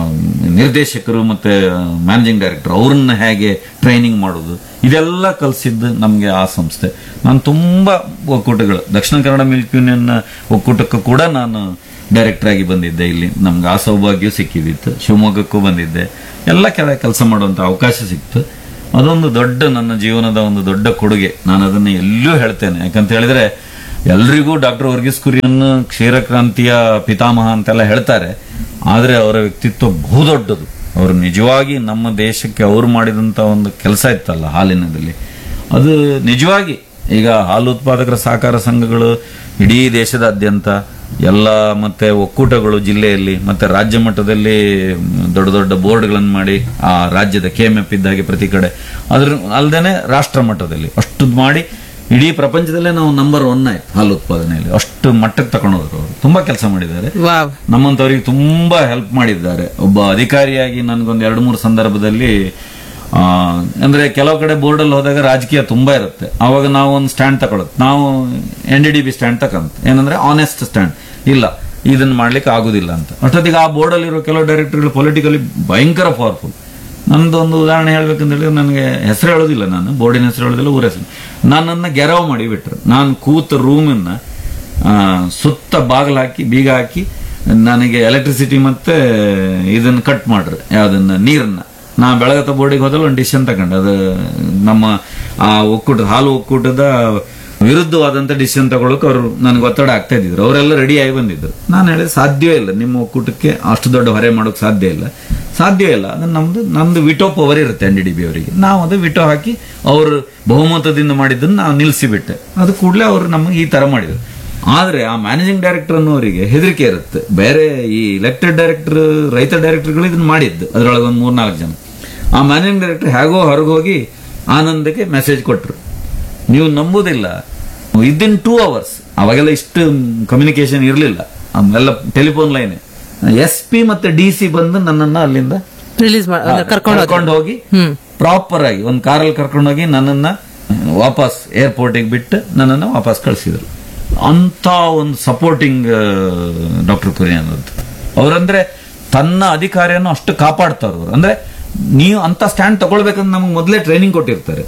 ನಿರ್ದೇಶಕರು ಮತ್ತೆ ಮ್ಯಾನೇಜಿಂಗ್ ಡೈರೆಕ್ಟರ್ ಅವ್ರನ್ನ ಹೇಗೆ ಟ್ರೈನಿಂಗ್ ಮಾಡೋದು ಇದೆಲ್ಲ ಕಲಿಸಿದ್ದು ನಮಗೆ ಆ ಸಂಸ್ಥೆ ನಾನು ತುಂಬಾ ಒಕ್ಕೂಟಗಳು ದಕ್ಷಿಣ ಕನ್ನಡ ಮಿಲ್ಕ್ ಯೂನಿಯನ್ ಒಕ್ಕೂಟಕ್ಕೂ ಕೂಡ ನಾನು ಡೈರೆಕ್ಟರ್ ಆಗಿ ಬಂದಿದ್ದೆ ಇಲ್ಲಿ ನಮ್ಗೆ ಆ ಸೌಭಾಗ್ಯ ಸಿಕ್ಕಿದಿತ್ತು ಶಿವಮೊಗ್ಗಕ್ಕೂ ಬಂದಿದ್ದೆ ಎಲ್ಲ ಕೆಲ ಕೆಲಸ ಮಾಡುವಂತ ಅವಕಾಶ ಸಿಕ್ತು ಅದೊಂದು ದೊಡ್ಡ ನನ್ನ ಜೀವನದ ಒಂದು ದೊಡ್ಡ ಕೊಡುಗೆ ನಾನು ಅದನ್ನ ಎಲ್ಲೂ ಹೇಳ್ತೇನೆ ಯಾಕಂತ ಹೇಳಿದ್ರೆ ಎಲ್ರಿಗೂ ಡಾಕ್ಟರ್ ವರ್ಗೀಸ್ ಕುರಿಯನ್ ಕ್ಷೀರಕ್ರಾಂತಿಯ ಪಿತಾಮಹ ಅಂತೆಲ್ಲ ಹೇಳ್ತಾರೆ ಆದ್ರೆ ಅವರ ವ್ಯಕ್ತಿತ್ವ ಬಹುದೊಡ್ಡದು ಅವರು ನಿಜವಾಗಿ ನಮ್ಮ ದೇಶಕ್ಕೆ ಅವರು ಮಾಡಿದಂತ ಒಂದು ಕೆಲಸ ಇತ್ತಲ್ಲ ಹಾಲಿನದಲ್ಲಿ ಅದು ನಿಜವಾಗಿ ಈಗ ಹಾಲು ಉತ್ಪಾದಕರ ಸಹಕಾರ ಸಂಘಗಳು ಇಡೀ ದೇಶದಾದ್ಯಂತ ಎಲ್ಲ ಮತ್ತೆ ಒಕ್ಕೂಟಗಳು ಜಿಲ್ಲೆಯಲ್ಲಿ ಮತ್ತೆ ರಾಜ್ಯ ಮಟ್ಟದಲ್ಲಿ ದೊಡ್ಡ ದೊಡ್ಡ ಬೋರ್ಡ್ಗಳನ್ನು ಮಾಡಿ ಆ ರಾಜ್ಯದ ಕೆ ಎಂ ಎಫ್ ಇದ್ದಾಗೆ ಪ್ರತಿ ಕಡೆ ಅದ್ರ ಅಲ್ಲದೆ ರಾಷ್ಟ್ರ ಮಟ್ಟದಲ್ಲಿ ಅಷ್ಟು ಮಾಡಿ ಇಡೀ ಪ್ರಪಂಚದಲ್ಲೇ ನಾವು ನಂಬರ್ ಒನ್ ಆಯ್ತು ಹಾಲು ಉತ್ಪಾದನೆಯಲ್ಲಿ ಅಷ್ಟು ಮಟ್ಟಕ್ಕೆ ತಗೊಂಡೋದ್ರು ಅವರು ತುಂಬಾ ಕೆಲಸ ಮಾಡಿದ್ದಾರೆ ವಾವ್ ನಮ್ಮಂತವರಿಗೆ ತುಂಬಾ ಹೆಲ್ಪ್ ಮಾಡಿದ್ದಾರೆ ಒಬ್ಬ ಅಧಿಕಾರಿಯಾಗಿ ನನ್ಗೊಂದು ಎರಡು ಮೂರು ಸಂದರ್ಭದಲ್ಲಿ ಆ, ಅಂದ್ರೆ ಕೆಲವು ಕಡೆ ಬೋರ್ಡ್ ಅಲ್ಲಿ ಹೋದಾಗ ರಾಜಕೀಯ ತುಂಬಾ ಇರುತ್ತೆ ಅವಾಗ ನಾವು ಒಂದು ಸ್ಟ್ಯಾಂಡ್ ತಗೊಳತ್ ನಾವು N D D B stand ತಕಂತ ಏನಂದ್ರೆ ಆನೆಸ್ಟ್ ಸ್ಟ್ಯಾಂಡ್ ಇಲ್ಲ ಇದನ್ನ ಮಾಡ್ಲಿಕ್ಕೆ ಆಗುದಿಲ್ಲ ಅಂತ ಅಷ್ಟೊತ್ತಿಗೆ ಆ ಬೋರ್ಡ್ ಅಲ್ಲಿರೋ ಕೆಲವು ಡೈರೆಕ್ಟರ್ಗಳು ಪೊಲಿಟಿಕಲಿ ಭಯಂಕರ ಪವರ್ಫುಲ್ ನಂದು ಒಂದು ಉದಾಹರಣೆ ಹೇಳ್ಬೇಕಂತ ಹೇಳಿದ್ರೆ ನನಗೆ ಹೆಸರು ಹೇಳೋದಿಲ್ಲ ನಾನು ಬೋರ್ಡಿನ ಹೆಸರು ಹೇಳೋದಿಲ್ಲ ಊರ ಹೆಸರು ನನ್ನನ್ನ ಗೆರವ್ ಮಾಡಿ ಬಿಟ್ರು ನಾನು ಕೂತ ರೂಮನ್ನ ಆ, ಸುತ್ತ ಬಾಗಿಲು ಹಾಕಿ ಬೀಗ ಹಾಕಿ ನನಗೆ ಎಲೆಕ್ಟ್ರಿಸಿಟಿ ಮತ್ತೆ ಇದನ್ನ ಕಟ್ ಮಾಡ್ರಿ ಯಾವ್ದನ್ನ ನೀರನ್ನ ನಾ ಬೆಳಗತ್ತ ಬೋರ್ಡಿಗೆ ಹೋದಲ್ಲಿ ಒಂದು ಡಿಸಿಷನ್ ತಗೊಂಡೆ ಅದು ನಮ್ಮ ಆ ಒಕ್ಕೂಟ ಹಾಲು ಒಕ್ಕೂಟದ ವಿರುದ್ಧವಾದಂತ ಡಿಸಿಷನ್ ತಗೊಳಕ್ ಅವರು ನನಗೆ ಒತ್ತಡ ಆಗ್ತಾ ಇದ್ರು ಅವರೆಲ್ಲ ರೆಡಿ ಆಗಿ ಬಂದಿದ್ರು ನಾನು ಹೇಳಿದೆ ಸಾಧ್ಯವೇ ಇಲ್ಲ ನಿಮ್ಮ ಒಕ್ಕೂಟಕ್ಕೆ ಅಷ್ಟು ದೊಡ್ಡ ಹೊರೆ ಮಾಡೋಕ್ ಸಾಧ್ಯ ಇಲ್ಲ ಸಾಧ್ಯ ಇಲ್ಲ ಅದನ್ನ ನಮ್ದು ನಂದು ವಿಟೋ ಪವರ್ ಇರುತ್ತೆ ಎನ್ ಡಿ ಡಿ ಬಿ ಅವರಿಗೆ ನಾವು ಅದು ವಿಟೋ ಹಾಕಿ ಅವರು ಬಹುಮತದಿಂದ ಮಾಡಿದ್ದನ್ನು ನಾವು ನಿಲ್ಲಿಸಿಬಿಟ್ಟೆ ಅದು ಕೂಡಲೇ ಅವರು ನಮಗೆ ಈ ತರ ಮಾಡಿದ್ರು ಆದ್ರೆ ಆ ಮ್ಯಾನೇಜಿಂಗ್ ಡೈರೆಕ್ಟರ್ ಅನ್ನೋರಿಗೆ ಹೆದರಿಕೆ ಇರುತ್ತೆ ಬೇರೆ ಈ ಎಲೆಕ್ಟೆಡ್ ಡೈರೆಕ್ಟರ್ ರೈತ ಡೈರೆಕ್ಟರ್ಗಳು ಇದನ್ನ ಮಾಡಿದ್ದು ಅದ್ರೊಳಗೆ ಒಂದು ಮೂರ್ನಾಲ್ಕು ಜನ ಆ ಮ್ಯಾನೇಜಿಂಗ್ ಡೈರೆಕ್ಟರ್ ಹೇಗೋ ಹೊರಗೆ ಹೋಗಿ ಆನಂದಕ್ಕೆ ಮೆಸೇಜ್ ಕೊಟ್ರು ನೀವು ನಂಬುದಿಲ್ಲ ವಿದಿನ್ ಟೂ ಅವರ್ಸ್ ಅವಾಗೆಲ್ಲ ಇಷ್ಟು ಕಮ್ಯುನಿಕೇಶನ್ ಇರಲಿಲ್ಲ ಎಲ್ಲ ಟೆಲಿಫೋನ್ ಲೈನ್ ಎಸ್ ಪಿ ಮತ್ತೆ ಡಿ ಸಿ ಬಂದು ನನ್ನನ್ನ ಅಲ್ಲಿಂದ ರಿಲೀಸ್ ಕರ್ಕೊಂಡು ಕರ್ಕೊಂಡು ಹೋಗಿ ಹ್ಮ್ ಪ್ರಾಪರ್ ಆಗಿ ಒಂದು ಕಾರಲ್ಲಿ ಕರ್ಕೊಂಡು ಹೋಗಿ ನನ್ನನ್ನ ವಾಪಸ್ ಏರ್ಪೋರ್ಟಿಗೆ ಬಿಟ್ಟು ನನ್ನನ್ನ ವಾಪಸ್ ಕಳಿಸಿದ್ರು ಅಂತ ಒಂದು ಸಪೋರ್ಟಿಂಗ್ ಡಾಕ್ಟರ್ ಕುರಿಯನ್ ಅವ್ರದ್ದು ಅವರಂದ್ರೆ ತನ್ನ ಅಧಿಕಾರಿಯನ್ನು ಅಷ್ಟು ಕಾಪಾಡ್ತಾರೆ ಅವರು ಅಂದ್ರೆ ನೀವು ಅಂತ ಸ್ಟ್ಯಾಂಡ್ ತಗೊಳ್ಬೇಕಂತ ನಮಗೆ ಮೊದಲೇ ಟ್ರೈನಿಂಗ್ ಕೊಟ್ಟಿರ್ತಾರೆ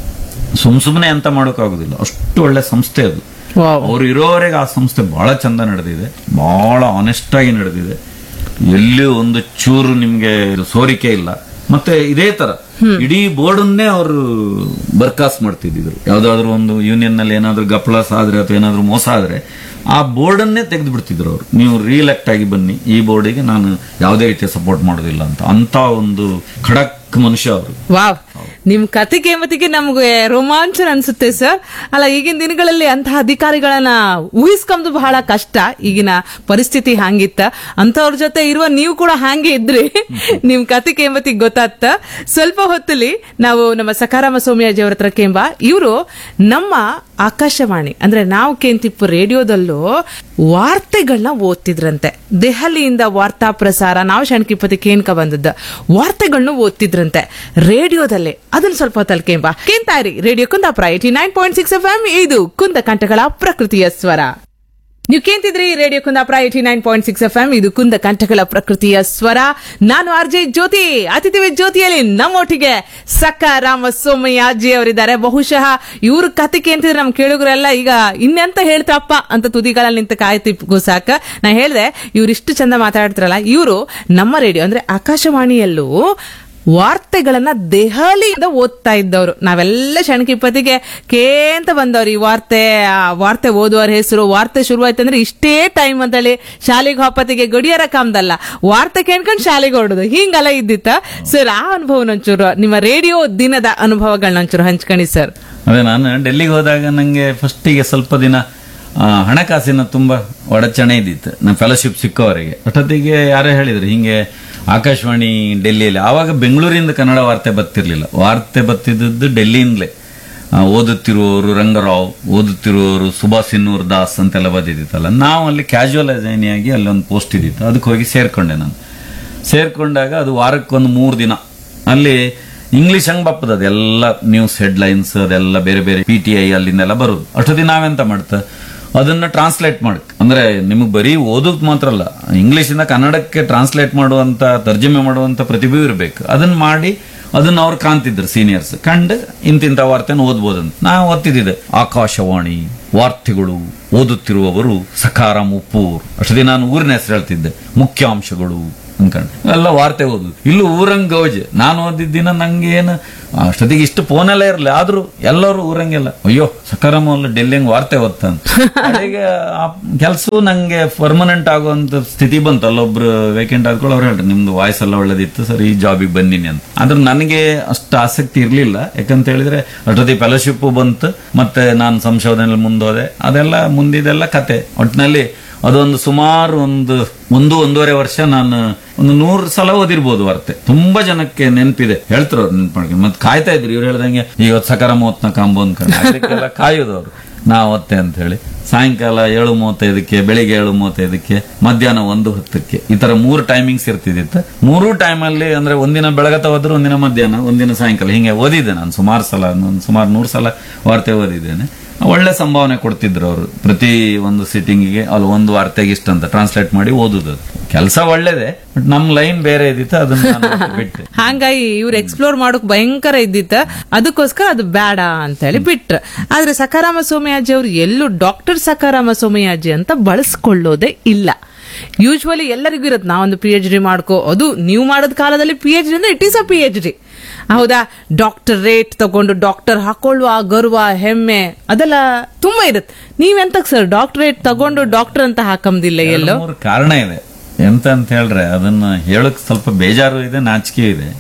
ಸುಮ್ ಸುಮ್ಮನೆ ಅಂತ ಮಾಡೋಕ್ಕಾಗೋದಿಲ್ಲ ಅಷ್ಟು ಒಳ್ಳೆ ಸಂಸ್ಥೆ ಅದು ವಾವ್ ಅವ್ರು ಇರೋವರೆಗೆ ಆ ಸಂಸ್ಥೆ ಬಹಳ ಚಂದ ನಡೆದಿದೆ ಬಹಳ ಆನೆಸ್ಟ್ ಆಗಿ ನಡೆದಿದೆ ಎಲ್ಲಿ ಒಂದು ಚೂರು ನಿಮ್ಗೆ ಸೋರಿಕೆ ಇಲ್ಲ ಮತ್ತೆ ಇದೇ ತರ ಇಡೀ ಬೋರ್ಡನ್ನೇ ಅವರು ಬರ್ಕಾಸ್ ಮಾಡ್ತಿದ್ರು ಯಾವ್ದಾದ್ರು ಒಂದು ಯೂನಿಯನ್ ನಲ್ಲಿ ಏನಾದ್ರು ಗಪ್ಲಾಸ್ ಆದ್ರೆ ಅಥವಾ ಏನಾದ್ರು ಮೋಸ ಆದ್ರೆ ಆ ಬೋರ್ಡನ್ನೇ ತೆಗೆದು ಬಿಡ್ತಿದ್ರು ಅವರು ನೀವು ರೀಎಲೆಕ್ಟ್ ಆಗಿ ಬನ್ನಿ ಈ ಬೋರ್ಡಿಗೆ ನಾನು ಯಾವುದೇ ರೀತಿಯ ಸಪೋರ್ಟ್ ಮಾಡೋದಿಲ್ಲ ಅಂತ ಅಂತ ಒಂದು ಖಡಕ್ ಮನುಷ್ಯ ಅವರು ವಾವ್ ನಿಮ್ ಕತೆ ಕೇಮತಿಗೆ ನಮ್ಗೆ ರೋಮಾಂಚನ ಅನ್ಸುತ್ತೆ ಸರ್ ಅಲ್ಲ ಈಗಿನ ದಿನಗಳಲ್ಲಿ ಅಂತಹ ಅಧಿಕಾರಿಗಳನ್ನ ಊಹಿಸ್ಕೊಂಬುದು ಬಹಳ ಕಷ್ಟ ಈಗಿನ ಪರಿಸ್ಥಿತಿ ಹಂಗಿತ್ತ ಅಂತವ್ರ ಜೊತೆ ಇರುವ ನೀವು ಕೂಡ ಹಾಗೆ ಇದ್ರಿ ನಿಮ್ ಕತೆ ಕೇಮತಿಗೆ ಗೊತ್ತಾತ್ತ ಸ್ವಲ್ಪ ಹೊತ್ತಲ್ಲಿ ನಾವು ನಮ್ಮ ಸಕಾರಾಮ ಸೋಮಯಾಜಿ ಅವ್ರ ಹತ್ರ ಕೇಂಬ ಇವರು ನಮ್ಮ ಆಕಾಶವಾಣಿ ಅಂದ್ರೆ ನಾವು ಕೇಂತಿಪ್ಪು ರೇಡಿಯೋದಲ್ಲೂ ವಾರ್ತೆಗಳನ್ನ ಓದ್ತಿದ್ರಂತೆ ದೆಹಲಿಯಿಂದ ವಾರ್ತಾ ಪ್ರಸಾರ ನಾವು ಶಣ್ಕಿಪತಿ ಕೇನ್ಕ ಬಂದದ್ದು ವಾರ್ತೆಗಳನ್ನ ಓದ್ತಿದ್ರಂತೆ ರೇಡಿಯೋದಲ್ಲೇ ಅದನ್ನ ಸ್ವಲ್ಪ ಹೊತ್ತಲ್ಲಿ ಕೇಂಬ ಕೇಂತಾರಿ radio Kundapura eighty nine point six F M ಇದು ಕುಂದ ಕಂಠಗಳ ಪ್ರಕೃತಿಯ ಸ್ವರ ನೀವು ಕೇಂತಿದ್ರಿ radio Kundapura eighty nine point six F M ಇದು ಕುಂದ ಕಂಠಗಳ ಪ್ರಕೃತಿಯ ಸ್ವರ ನಾನು ಆರ್ ಜೆ ಜ್ಯೋತಿ ಅತಿಥಿ ಜ್ಯೋತಿಯಲ್ಲಿ ನಮ್ಮೊಟ್ಟಿಗೆ ಸಕ್ಕ ರಾಮ ಸೋಮಯ್ಯ ಅಜ್ಜಿ ಅವರಿದ್ದಾರೆ ಬಹುಶಃ ಇವ್ರ ಕತೆ ಕೇಂತಿದ್ರೆ ನಮ್ ಕೇಳುಗರೆಲ್ಲ ಈಗ ಇನ್ನೆಂತ ಹೇಳ್ತಾರಪ್ಪ ಅಂತ ತುದಿಗಳಲ್ಲಿ ನಿಂತ ಕಾಯ್ತಿಪ್ಗೂ ಸಾಕ ನಾ ಹೇಳ್ದೆ ಇವ್ರಿಷ್ಟು ಚಂದ ಮಾತಾಡ್ತಾರಲ್ಲ ಇವರು ನಮ್ಮ ರೇಡಿಯೋ ಅಂದ್ರೆ ಆಕಾಶವಾಣಿಯಲ್ಲೂ ವಾರ್ತೆಗಳನ್ನ ದೆಹಲಿಯಿಂದ ಓದ್ತಾ ಇದ್ದವರು ನಾವೆಲ್ಲ ಶಣಕಿಪತಿಗೆ ಕೇಂತ ಬಂದವ್ರು ಈ ವಾರ್ತೆ ಆ ವಾರ್ತೆ ಓದುವರ ಹೆಸರು ವಾರ್ತೆ ಶುರುವಾಯ್ತಂದ್ರೆ ಇಷ್ಟೇ ಟೈಮ್ ಅಂತೇಳಿ ಶಾಲೆಗೆ ಹೋಪತಿಗೆ ಗಡಿಯಾರ ಕಾಮ್ದಲ್ಲ ವಾರ್ತೆ ಕೇಳ್ಕೊಂಡು ಶಾಲೆಗೆ ಹೊರಡುದು ಹಿಂಗೆಲ್ಲ ಇದ್ದಿತ್ತ ಸರ್ ಆ ಅನುಭವ ಒಂಚೂರು ನಿಮ್ಮ ರೇಡಿಯೋ ದಿನದ ಅನುಭವಗಳನ್ನ ಒಂಚೂರು ಹಂಚ್ಕಣಿ ಸರ್ ಅದೇ ನಾನು ಡೆಲ್ಲಿಗೆ ಹೋದಾಗ ನಂಗೆ ಫಸ್ಟಿಗೆ ಸ್ವಲ್ಪ ದಿನ ಆ, ಹಣಕಾಸಿನ ತುಂಬಾ ಒಡಚಣೆ ಇದ್ದಿತ್ತು ನನ್ನ ಫೆಲೋಶಿಪ್ ಸಿಕ್ಕವರೆಗೆ ಅಷ್ಟೊತ್ತಿಗೆ ಯಾರೋ ಹೇಳಿದ್ರು ಹಿಂಗೆ ಆಕಾಶವಾಣಿ ಡೆಲ್ಲಿಯಲ್ಲಿ ಆವಾಗ ಬೆಂಗಳೂರಿಂದ ಕನ್ನಡ ವಾರ್ತೆ ಬರ್ತಿರ್ಲಿಲ್ಲ ವಾರ್ತೆ ಬರ್ತಿದ್ದದ್ದು ಡೆಲ್ಲಿಯಿಂದಲೇ ಆ, ಓದುತ್ತಿರುವವರು ರಂಗರಾವ್ ಓದುತ್ತಿರುವವರು ಸುಭಾಷ್ ಇನ್ನೂರ್ ದಾಸ್ ಅಂತೆಲ್ಲ ಬಂದಿದ್ದಿತ್ತಲ್ಲ ನಾವು ಅಲ್ಲಿ ಕ್ಯಾಶುವಲ್ ಆಗಿ ಅಲ್ಲಿ ಒಂದು ಪೋಸ್ಟ್ ಇದ್ದಿತ್ತು ಅದಕ್ಕೆ ಹೋಗಿ ಸೇರ್ಕೊಂಡೆ ನಾನು ಸೇರ್ಕೊಂಡಾಗ ಅದು ವಾರಕ್ಕೊಂದು ಮೂರು ದಿನ ಅಲ್ಲಿ ಇಂಗ್ಲಿಷ್ ಹಂಗ್ ಬಪ್ಪದ ಅದೆಲ್ಲ ನ್ಯೂಸ್ ಹೆಡ್ಲೈನ್ಸ್ ಅದೆಲ್ಲ ಬೇರೆ ಬೇರೆ ಪಿ ಟಿ ಐ ಅಲ್ಲಿಂದೆಲ್ಲ ಬರುದು ಅಷ್ಟೊತ್ತಿಗೆ ನಾವೆಂತ ಮಾಡ್ತ ಅದನ್ನ ಟ್ರಾನ್ಸ್ಲೇಟ್ ಮಾಡಕ್ ಅಂದ್ರೆ ನಿಮಗೆ ಬರೀ ಓದೋದ್ ಮಾತ್ರ ಅಲ್ಲ ಇಂಗ್ಲಿಷಿಂದ ಕನ್ನಡಕ್ಕೆ ಟ್ರಾನ್ಸ್ಲೇಟ್ ಮಾಡುವಂತ ತರ್ಜಮೆ ಮಾಡುವಂತ ಪ್ರತಿಭೆ ಇರಬೇಕು ಅದನ್ನ ಮಾಡಿ ಅದನ್ನ ಅವ್ರು ಕಾಣ್ತಿದ್ರು ಸೀನಿಯರ್ಸ್ ಕಂಡು ಇಂತಿಂತ ವಾರ್ತೆನ ಓದ್ಬೋದಂತ ನಾ ಓದ್ತಿದ್ದೆ ಆಕಾಶವಾಣಿ ವಾರ್ತೆಗಳು ಓದುತ್ತಿರುವವರು ಸಕಾರಾಮ್ ಉಪ್ಪೂರ್ ಅಷ್ಟೇ ನಾನು ಊರಿನ ಹೆಸರು ಹೇಳ್ತಿದ್ದೆ ಮುಖ್ಯಾಂಶಗಳು ಅನ್ಕೊಂಡು ಎಲ್ಲ ವಾರ್ತೆ ಓದು ಇಲ್ಲೂ ಊರಂಗ್ ಗೌಜ್ ನಾನು ಓದಿದ್ದ ದಿನ ನಂಗೆ ಏನು ಅಷ್ಟೊತ್ತಿಗೆ ಇಷ್ಟು ಫೋನಲ್ಲೇ ಇರಲಿ ಆದ್ರೂ ಎಲ್ಲರೂ ಊರಂಗೆಲ್ಲ ಅಯ್ಯೋ ಸಕಾರಾಮ್ ಅಲ್ಲ ಡೆಲ್ಲಿಂಗ್ ವಾರ್ತೆ ಓದ್ತಾನೆ ಕಡೆಗೆ ಆ ಕೆಲಸವು ನಂಗೆ ಪರ್ಮನೆಂಟ್ ಆಗುವಂತ ಸ್ಥಿತಿ ಬಂತು ಅಲ್ಲೊಬ್ರು ವೇಕೆಂಟ್ ಆದ್ಕೊಳ್ಳಿ ಅವ್ರು ಹೇಳ್ರಿ ನಿಮ್ದು ವಾಯ್ಸ್ ಎಲ್ಲ ಒಳ್ಳೇದಿತ್ತು ಸರ್ ಈ ಜಾಬಿಗೆ ಬಂದಿನಿ ಅಂತ ಆದ್ರೆ ನನಗೆ ಅಷ್ಟು ಆಸಕ್ತಿ ಇರ್ಲಿಲ್ಲ ಯಾಕಂತ ಹೇಳಿದ್ರೆ ಅಷ್ಟೊತ್ತಿ ಫೆಲೋಶಿಪ್ ಬಂತು ಮತ್ತೆ ನಾನು ಸಂಶೋಧನೆಯಲ್ಲಿ ಮುಂದೋದೆ ಅದೆಲ್ಲ ಮುಂದಿದೆಲ್ಲ ಕತೆ ಒಟ್ಟಿನಲ್ಲಿ ಅದೊಂದು ಸುಮಾರು ಒಂದು ಒಂದು ಒಂದೂವರೆ ವರ್ಷ ನಾನು ಒಂದು ನೂರು ಸಲ ಓದಿರ್ಬೋದು ವಾರ್ತೆ ತುಂಬಾ ಜನಕ್ಕೆ ನೆನಪಿದೆ ಹೇಳ್ತಾರೆ ಅವ್ರು ನೆನ್ಪು ಮಾಡ್ಕೊಂಡು ಮತ್ತೆ ಕಾಯ್ತಾ ಇದ್ರು ಇವ್ರು ಹೇಳ್ದಂಗೆ ಇವತ್ತು ಸಕಾರ ಮೂವತ್ನ ಕಾಂಬೋ ಅನ್ಕೊಂಡು ಅದಕ್ಕೆಲ್ಲ ಕಾಯೋದು ಅವ್ರು ನಾ ಓದ್ತೆ ಅಂತ ಹೇಳಿ ಸಾಯಂಕಾಲ ಏಳು ಮೂವತ್ತೈದಕ್ಕೆ ಬೆಳಿಗ್ಗೆ ಏಳು ಮೂವತ್ತೈದಕ್ಕೆ ಮಧ್ಯಾಹ್ನ ಒಂದು ಹೊತ್ತಕ್ಕೆ ಈ ತರ ಮೂರು ಟೈಮಿಂಗ್ಸ್ ಇರ್ತಿದ್ದಿತ್ತು ಮೂರು ಟೈಮಲ್ಲಿ ಅಂದ್ರೆ ಒಂದಿನ ಬೆಳಗತ ಹೋದ್ರು ಒಂದಿನ ಮಧ್ಯಾಹ್ನ ಒಂದಿನ ಸಾಯಂಕಾಲ ಹಿಂಗೆ ಓದಿದ್ದೆ ನಾನು ಸುಮಾರು ಸಲ ನಾನು ಸುಮಾರು ನೂರು ಸಲ ವಾರ್ತೆ ಓದಿದ್ದೇನೆ ಒಳ್ಳೆ ಸಂಭಾವನೆ ಕೊಡ್ತಿದ್ರು ಅವರು ಪ್ರತಿ ಒಂದು ಸಿಟ್ಟಿಂಗಿಗೆ ಅಲ್ಲಿ ಒಂದು ವಾರ್ತೆಗೆ ಇಷ್ಟ ಅಂತ ಟ್ರಾನ್ಸ್ಲೇಟ್ ಮಾಡಿ ಓದುದು ಕೆಲಸ ಒಳ್ಳೇದೆ ಬಟ್ ನಮ್ ಲೈನ್ ಬೇರೆ ಇದ್ದಿತ್ತು ಅದನ್ನ ನಾನು ಬಿಟ್ಟೆ ಹಂಗಾಗಿ ಇವ್ರು ಎಕ್ಸ್ಪ್ಲೋರ್ ಮಾಡೋಕ್ ಭಯಂಕರ ಇದ್ದಿತ್ತ ಅದಕ್ಕೋಸ್ಕರ ಅದು ಬೇಡ ಅಂತ ಹೇಳಿ ಬಿಟ್ರ ಆದ್ರೆ ಸಕಾರಾಮ ಸೋಮಯಾಜಿ ಅವರು ಎಲ್ಲೂ ಡಾಕ್ಟರ್ ಸಕಾರಾಮ ಸೋಮಯಾಜಿ ಅಂತ ಬಳಸ್ಕೊಳ್ಳೋದೇ ಇಲ್ಲ ಯೂಶ್ವಲಿ ಎಲ್ಲರಿಗೂ ಇರುತ್ತೆ ನಾವೊಂದು ಪಿ ಎಚ್ ಡಿ ಮಾಡ್ಕೋ ಅದು ನೀವು ಮಾಡೋದ್ ಕಾಲದಲ್ಲಿ ಪಿ ಎಚ್ ಡಿ ಅಂದ್ರೆ it is a P H D ಹೌದಾ ಡಾಕ್ಟರ್ ರೇಟ್ ತಗೊಂಡು ಡಾಕ್ಟರ್ ಹಾಕೊಳ್ಳುವ ಗರ್ವ ಹೆಮ್ಮೆ ಅದೆಲ್ಲ ತುಂಬಾ ಇರುತ್ತೆ ನೀವೆಂತಕ್ ಸರ್ ಡಾಕ್ಟರೇಟ್ ತಗೊಂಡು ಡಾಕ್ಟರ್ ಅಂತ ಹಾಕಂದಿಲ್ಲ ಎಲ್ಲೋ ಮೂರು ಕಾರಣ ಇದೆ ಎಂತ ಅಂತ ಹೇಳ್ರೆ ಅದನ್ನ ಹೇಳಕ್ ಸ್ವಲ್ಪ ಬೇಜಾರು ಇದೆ ನಾಚಿಕೆ ಇದೆ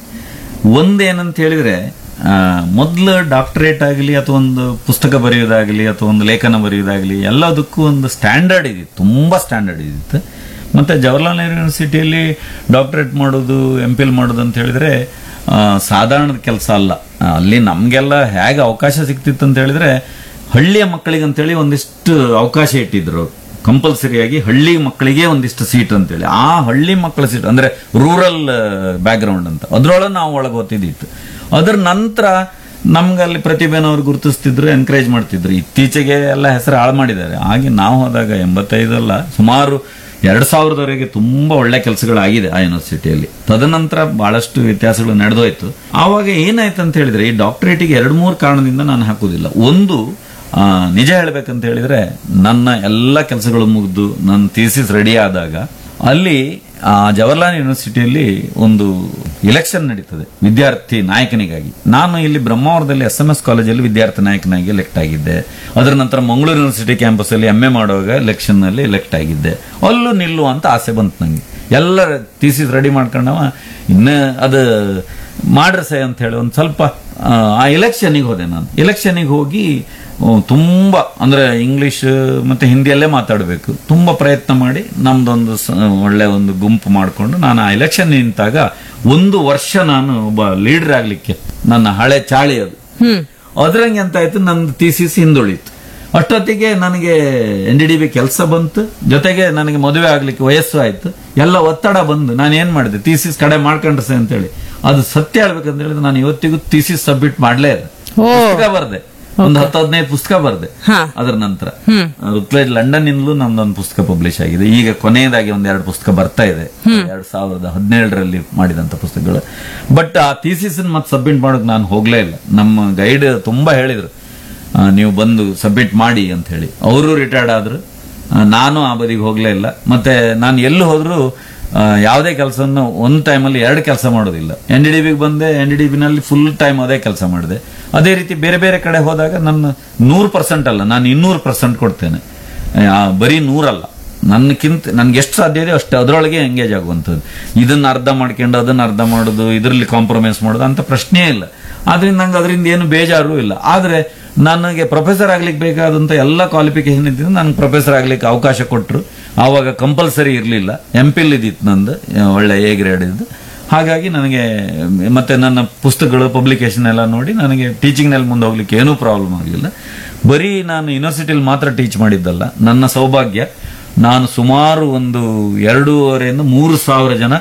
ಒಂದೇನಂತ ಹೇಳಿದ್ರೆ ಆ, ಮೊದ್ಲು ಡಾಕ್ಟರೇಟ್ ಆಗಲಿ ಅಥವಾ ಒಂದು ಪುಸ್ತಕ ಬರೆಯೋದಾಗಲಿ ಅಥವಾ ಒಂದು ಲೇಖನ ಬರೆಯೋದಾಗಲಿ ಎಲ್ಲದಕ್ಕೂ ಒಂದು ಸ್ಟ್ಯಾಂಡರ್ಡ್ ಇದಿತ್ತು ತುಂಬಾ ಸ್ಟ್ಯಾಂಡರ್ಡ್ ಇದಿತ್ತು ಮತ್ತೆ ಜವಾಹರ್ಲಾಲ್ ನೆಹರು ಯೂನಿವರ್ಸಿಟಿಯಲ್ಲಿ ಡಾಕ್ಟರೇಟ್ ಮಾಡೋದು ಎಂ ಪಿ ಎಲ್ ಮಾಡೋದು ಅಂತ ಹೇಳಿದ್ರೆ ಆ, ಸಾಧಾರಣದ ಕೆಲಸ ಅಲ್ಲ ಆ, ಅಲ್ಲಿ ನಮ್ಗೆಲ್ಲ ಹೇಗೆ ಅವಕಾಶ ಸಿಕ್ತಿತ್ತು ಅಂತ ಹೇಳಿದ್ರೆ ಹಳ್ಳಿಯ ಮಕ್ಕಳಿಗೆ ಅಂತೇಳಿ ಒಂದಿಷ್ಟು ಅವಕಾಶ ಇಟ್ಟಿದ್ರು ಅವ್ರು. ಕಂಪಲ್ಸರಿಯಾಗಿ ಹಳ್ಳಿ ಮಕ್ಕಳಿಗೆ ಒಂದಿಷ್ಟು ಸೀಟ್ ಅಂತೇಳಿ ಆ ಹಳ್ಳಿ ಮಕ್ಕಳ ಸೀಟ್ ಅಂದ್ರೆ ರೂರಲ್ ಬ್ಯಾಕ್ಗ್ರೌಂಡ್ ಅಂತ ಅದ್ರೊಳಗೆ ನಾವು ಒಳಗೆ ಓದ್ತಿದ್ದಿತ್ತು ಅದ್ರ ನಂತರ ನಮ್ಗೆ ಅಲ್ಲಿ ಪ್ರತಿಭೆನವ್ರು ಗುರುತಿಸ್ತಿದ್ರು ಎನ್ಕರೇಜ್ ಮಾಡ್ತಿದ್ರು ಇತ್ತೀಚೆಗೆ ಎಲ್ಲ ಹೆಸರು ಹಾಳು ಮಾಡಿದ್ದಾರೆ ಹಾಗೆ ನಾವು ಹೋದಾಗ ಎಂಬತ್ತೈದಲ್ಲ ಸುಮಾರು ಎರಡ್ ಸಾವಿರದವರೆಗೆ ತುಂಬಾ ಒಳ್ಳೆ ಕೆಲಸಗಳಾಗಿದೆ ಆ ಯೂನಿವರ್ಸಿಟಿಯಲ್ಲಿ ತದನಂತರ ಬಹಳಷ್ಟು ವ್ಯತ್ಯಾಸಗಳು ನಡೆದೋಯ್ತು ಆವಾಗ ಏನಾಯ್ತು ಅಂತ ಹೇಳಿದ್ರೆ ಈ ಡಾಕ್ಟರೇಟಿಗೆ ಎರಡು ಮೂರು ಕಾರಣದಿಂದ ನಾನು ಹಾಕುದಿಲ್ಲ ಒಂದು ಆ, ನಿಜ ಹೇಳ್ಬೇಕಂತ ಹೇಳಿದ್ರೆ ನನ್ನ ಎಲ್ಲ ಕೆಲಸಗಳು ಮುಗಿದು ನನ್ನ ಥೀಸಿಸ್ ರೆಡಿ ಆದಾಗ ಅಲ್ಲಿ ಆ ಜವಾಹರ್ಲಾಲ್ ಯೂನಿವರ್ಸಿಟಿಯಲ್ಲಿ ಒಂದು ಇಲೆಕ್ಷನ್ ನಡೀತದೆ ವಿದ್ಯಾರ್ಥಿ ನಾಯಕನಿಗಾಗಿ ನಾನು ಇಲ್ಲಿ ಬ್ರಹ್ಮಾವರದಲ್ಲಿ ಎಸ್ ಎಂ ಎಸ್ ಕಾಲೇಜಲ್ಲಿ ವಿದ್ಯಾರ್ಥಿ ನಾಯಕನಾಗಿ ಎಲೆಕ್ಟ್ ಆಗಿದ್ದೆ ಅದರ ನಂತರ ಮಂಗಳೂರು ಯೂನಿವರ್ಸಿಟಿ ಕ್ಯಾಂಪಸ್ ಅಲ್ಲಿ ಎಂ ಎ ಮಾಡುವಾಗ ಎಲೆಕ್ಷನ್ ನಲ್ಲಿ ಎಲೆಕ್ಟ್ ಆಗಿದ್ದೆ ಅಲ್ಲೂ ನಿಲ್ಲುವ ಅಂತ ಆಸೆ ಬಂತು ನಂಗೆ ಎಲ್ಲ ಥೀಸಿಸ್ ರೆಡಿ ಮಾಡ್ಕೊಂಡವ ಇನ್ನು ಅದು ಮಾಡ್ರಿ ಸೈ ಅಂತ ಹೇಳಿ ಒಂದು ಸ್ವಲ್ಪ ಆ, ಆ ಎಲೆಕ್ಷನ್ಗೆ ಹೋದೆ ನಾನು ಎಲೆಕ್ಷನ್ಗೆ ಹೋಗಿ ಆ, ತುಂಬಾ ಅಂದ್ರೆ ಇಂಗ್ಲಿಷ್ ಮತ್ತೆ ಹಿಂದಿಯಲ್ಲೇ ಮಾತಾಡಬೇಕು ತುಂಬಾ ಪ್ರಯತ್ನ ಮಾಡಿ ನಮ್ದೊಂದು ಸ- ಒಳ್ಳೆ ಒಂದು ಗುಂಪು ಮಾಡಿಕೊಂಡು ನಾನು ಆ ಎಲೆಕ್ಷನ್ ನಿಂತಾಗ ಒಂದು ವರ್ಷ ನಾನು ಒಬ್ಬ ಲೀಡರ್ ಆಗ್ಲಿಕ್ಕೆ ನನ್ನ ಹಳೆ ಚಾಳಿ ಅದು ಅದ್ರಂಗೆ ಅಂತ ಆಯ್ತು ನಂದು ತೀಸಿಸ್ ಹಿಂದುಳಿತು ಅಷ್ಟೊತ್ತಿಗೆ ನನಗೆ ಎನ್ ಡಿ ಡಿ ಬಿ ಕೆಲಸ ಬಂತು ಜೊತೆಗೆ ನನಗೆ ಮದುವೆ ಆಗ್ಲಿಕ್ಕೆ ವಯಸ್ಸು ಆಯ್ತು ಎಲ್ಲ ಒತ್ತಡ ಬಂದು ನಾನು ಏನ್ ಮಾಡಿದೆ ತೀಸಿಸ್ ಕಡೆ ಮಾಡ್ಕೊಂಡ್ರೆ ಅಂತೇಳಿ ಅದು ಸತ್ಯ ಹೇಳ್ಬೇಕಂತ ಹೇಳಿದ್ರೆ ನಾನು ಇವತ್ತಿಗೂ ತೀಸಿಸ್ ಸಬ್ಮಿಟ್ ಮಾಡ್ಲೇ ಇಲ್ಲ ಪುಸ್ತಕ ಬರ್ದೆ ಒಂದು ಹತ್ತು ಹದಿನೈದು ಪುಸ್ತಕ ಬರ್ದೆ ಹಾ. ಅದರ ನಂತರ ರುತ್ಲೇಜ್ ಲಂಡನ್ ಇಂದಲೂ ನಮ್ದೊಂದು ಪುಸ್ತಕ ಪಬ್ಲಿಷ್ ಆಗಿದೆ ಈಗ ಕೊನೆಯದಾಗಿ ಒಂದ್ ಎರಡು ಪುಸ್ತಕ ಬರ್ತಾ ಇದೆ ಎರಡ್ ಸಾವಿರದ ಹದಿನೇಳರಲ್ಲಿ ಮಾಡಿದಂತ ಪುಸ್ತಕಗಳು ಬಟ್ ಆ ಥೀಸಿಸ್ ಮತ್ತೆ ಸಬ್ಮಿಟ್ ಮಾಡೋಕ್ ನಾನು ಹೋಗ್ಲೇ ಇಲ್ಲ ನಮ್ಮ ಗೈಡ್ ತುಂಬಾ ಹೇಳಿದ್ರು ಆ, ನೀವು ಬಂದು ಸಬ್ಮಿಟ್ ಮಾಡಿ ಅಂತ ಹೇಳಿ ಅವರು ರಿಟೈರ್ಡ್ ಆದ್ರು ಆ, ನಾನು ಆ ಬದಿಗೆ ಹೋಗ್ಲೇ ಇಲ್ಲ ಮತ್ತೆ ನಾನು ಎಲ್ಲಿ ಹೋದ್ರು ಆ, ಯಾವುದೇ ಕೆಲಸವನ್ನು ಒಂದು ಟೈಮಲ್ಲಿ ಎರಡು ಕೆಲಸ ಮಾಡೋದಿಲ್ಲ ಎನ್ ಡಿ ಡಿ ಬಿಗೆ ಬಂದೆ ಎನ್ ಡಿ ಡಿ ಬಿನಲ್ಲಿ ಫುಲ್ ಟೈಮ್ ಅದೇ ಕೆಲಸ ಮಾಡಿದೆ ಅದೇ ರೀತಿ ಬೇರೆ ಬೇರೆ ಕಡೆ ಹೋದಾಗ ನನ್ನ ನೂರು ಪರ್ಸೆಂಟ್ ಅಲ್ಲ ನಾನು ಇನ್ನೂರು ಪರ್ಸೆಂಟ್ ಕೊಡ್ತೇನೆ ಆ, ಬರೀ ನೂರಲ್ಲ ನನ್ಕಿಂತ ನನ್ಗೆ ಎಷ್ಟು ಸಾಧ್ಯ ಇದೆ ಅಷ್ಟು ಅದರೊಳಗೆ ಎಂಗೇಜ್ ಆಗುವಂಥದ್ದು ಇದನ್ನ ಅರ್ಧ ಮಾಡ್ಕೊಂಡು ಅದನ್ನ ಅರ್ಧ ಮಾಡೋದು ಇದರಲ್ಲಿ ಕಾಂಪ್ರಮೈಸ್ ಮಾಡೋದು ಅಂತ ಪ್ರಶ್ನೆ ಇಲ್ಲ ಆದ್ರಿಂದ ನಂಗೆ ಅದರಿಂದ ಏನು ಬೇಜಾರು ಇಲ್ಲ ಆದ್ರೆ ನನಗೆ ಪ್ರೊಫೆಸರ್ ಆಗ್ಲಿಕ್ಕೆ ಬೇಕಾದಂತ ಎಲ್ಲ ಕ್ವಾಲಿಫಿಕೇಶನ್ ಇದ್ದಿಂದ ನನಗೆ ಪ್ರೊಫೆಸರ್ ಆಗ್ಲಿಕ್ಕೆ ಅವಕಾಶ ಕೊಟ್ಟರು ಆವಾಗ ಕಂಪಲ್ಸರಿ ಇರಲಿಲ್ಲ ಎಂ ಪಿಲ್ ಇದ್ದಿತ್ತು ನಂದು ಆ, ಒಳ್ಳೆ ಎ ಗ್ರೇಡ್ ಇದ್ದು ಹಾಗಾಗಿ ನನಗೆ ಮತ್ತೆ ನನ್ನ ಪುಸ್ತಕಗಳು ಪಬ್ಲಿಕೇಶನ್ ಎಲ್ಲ ನೋಡಿ ನನಗೆ ಟೀಚಿಂಗ್ ನಲ್ಲಿ ಮುಂದೆ ಹೋಗ್ಲಿಕ್ಕೆ ಏನೂ ಪ್ರಾಬ್ಲಮ್ ಆಗಲಿಲ್ಲ ಬರೀ ನಾನು ಯೂನಿವರ್ಸಿಟಿಲಿ ಮಾತ್ರ ಟೀಚ್ ಮಾಡಿದ್ದಲ್ಲ ನನ್ನ ಸೌಭಾಗ್ಯ ನಾನು ಸುಮಾರು ಒಂದು ಎರಡೂವರೆಯಿಂದ ಮೂರು ಸಾವಿರ ಜನ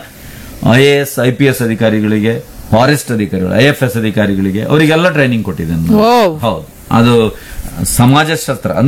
I A S I P S ಅಧಿಕಾರಿಗಳಿಗೆ ಫಾರೆಸ್ಟ್ ಅಧಿಕಾರಿಗಳು ಐ ಎಫ್ ಎಸ್ ಅಧಿಕಾರಿಗಳಿಗೆ ಅವರಿಗೆಲ್ಲ ಟ್ರೈನಿಂಗ್ ಕೊಟ್ಟಿದ್ದೇನೆ ನಾನು. ಓ ಹೌದು ಅದು ಸಮಾಜಶಾಸ್ತ್ರ ಅಂದ್ರೆ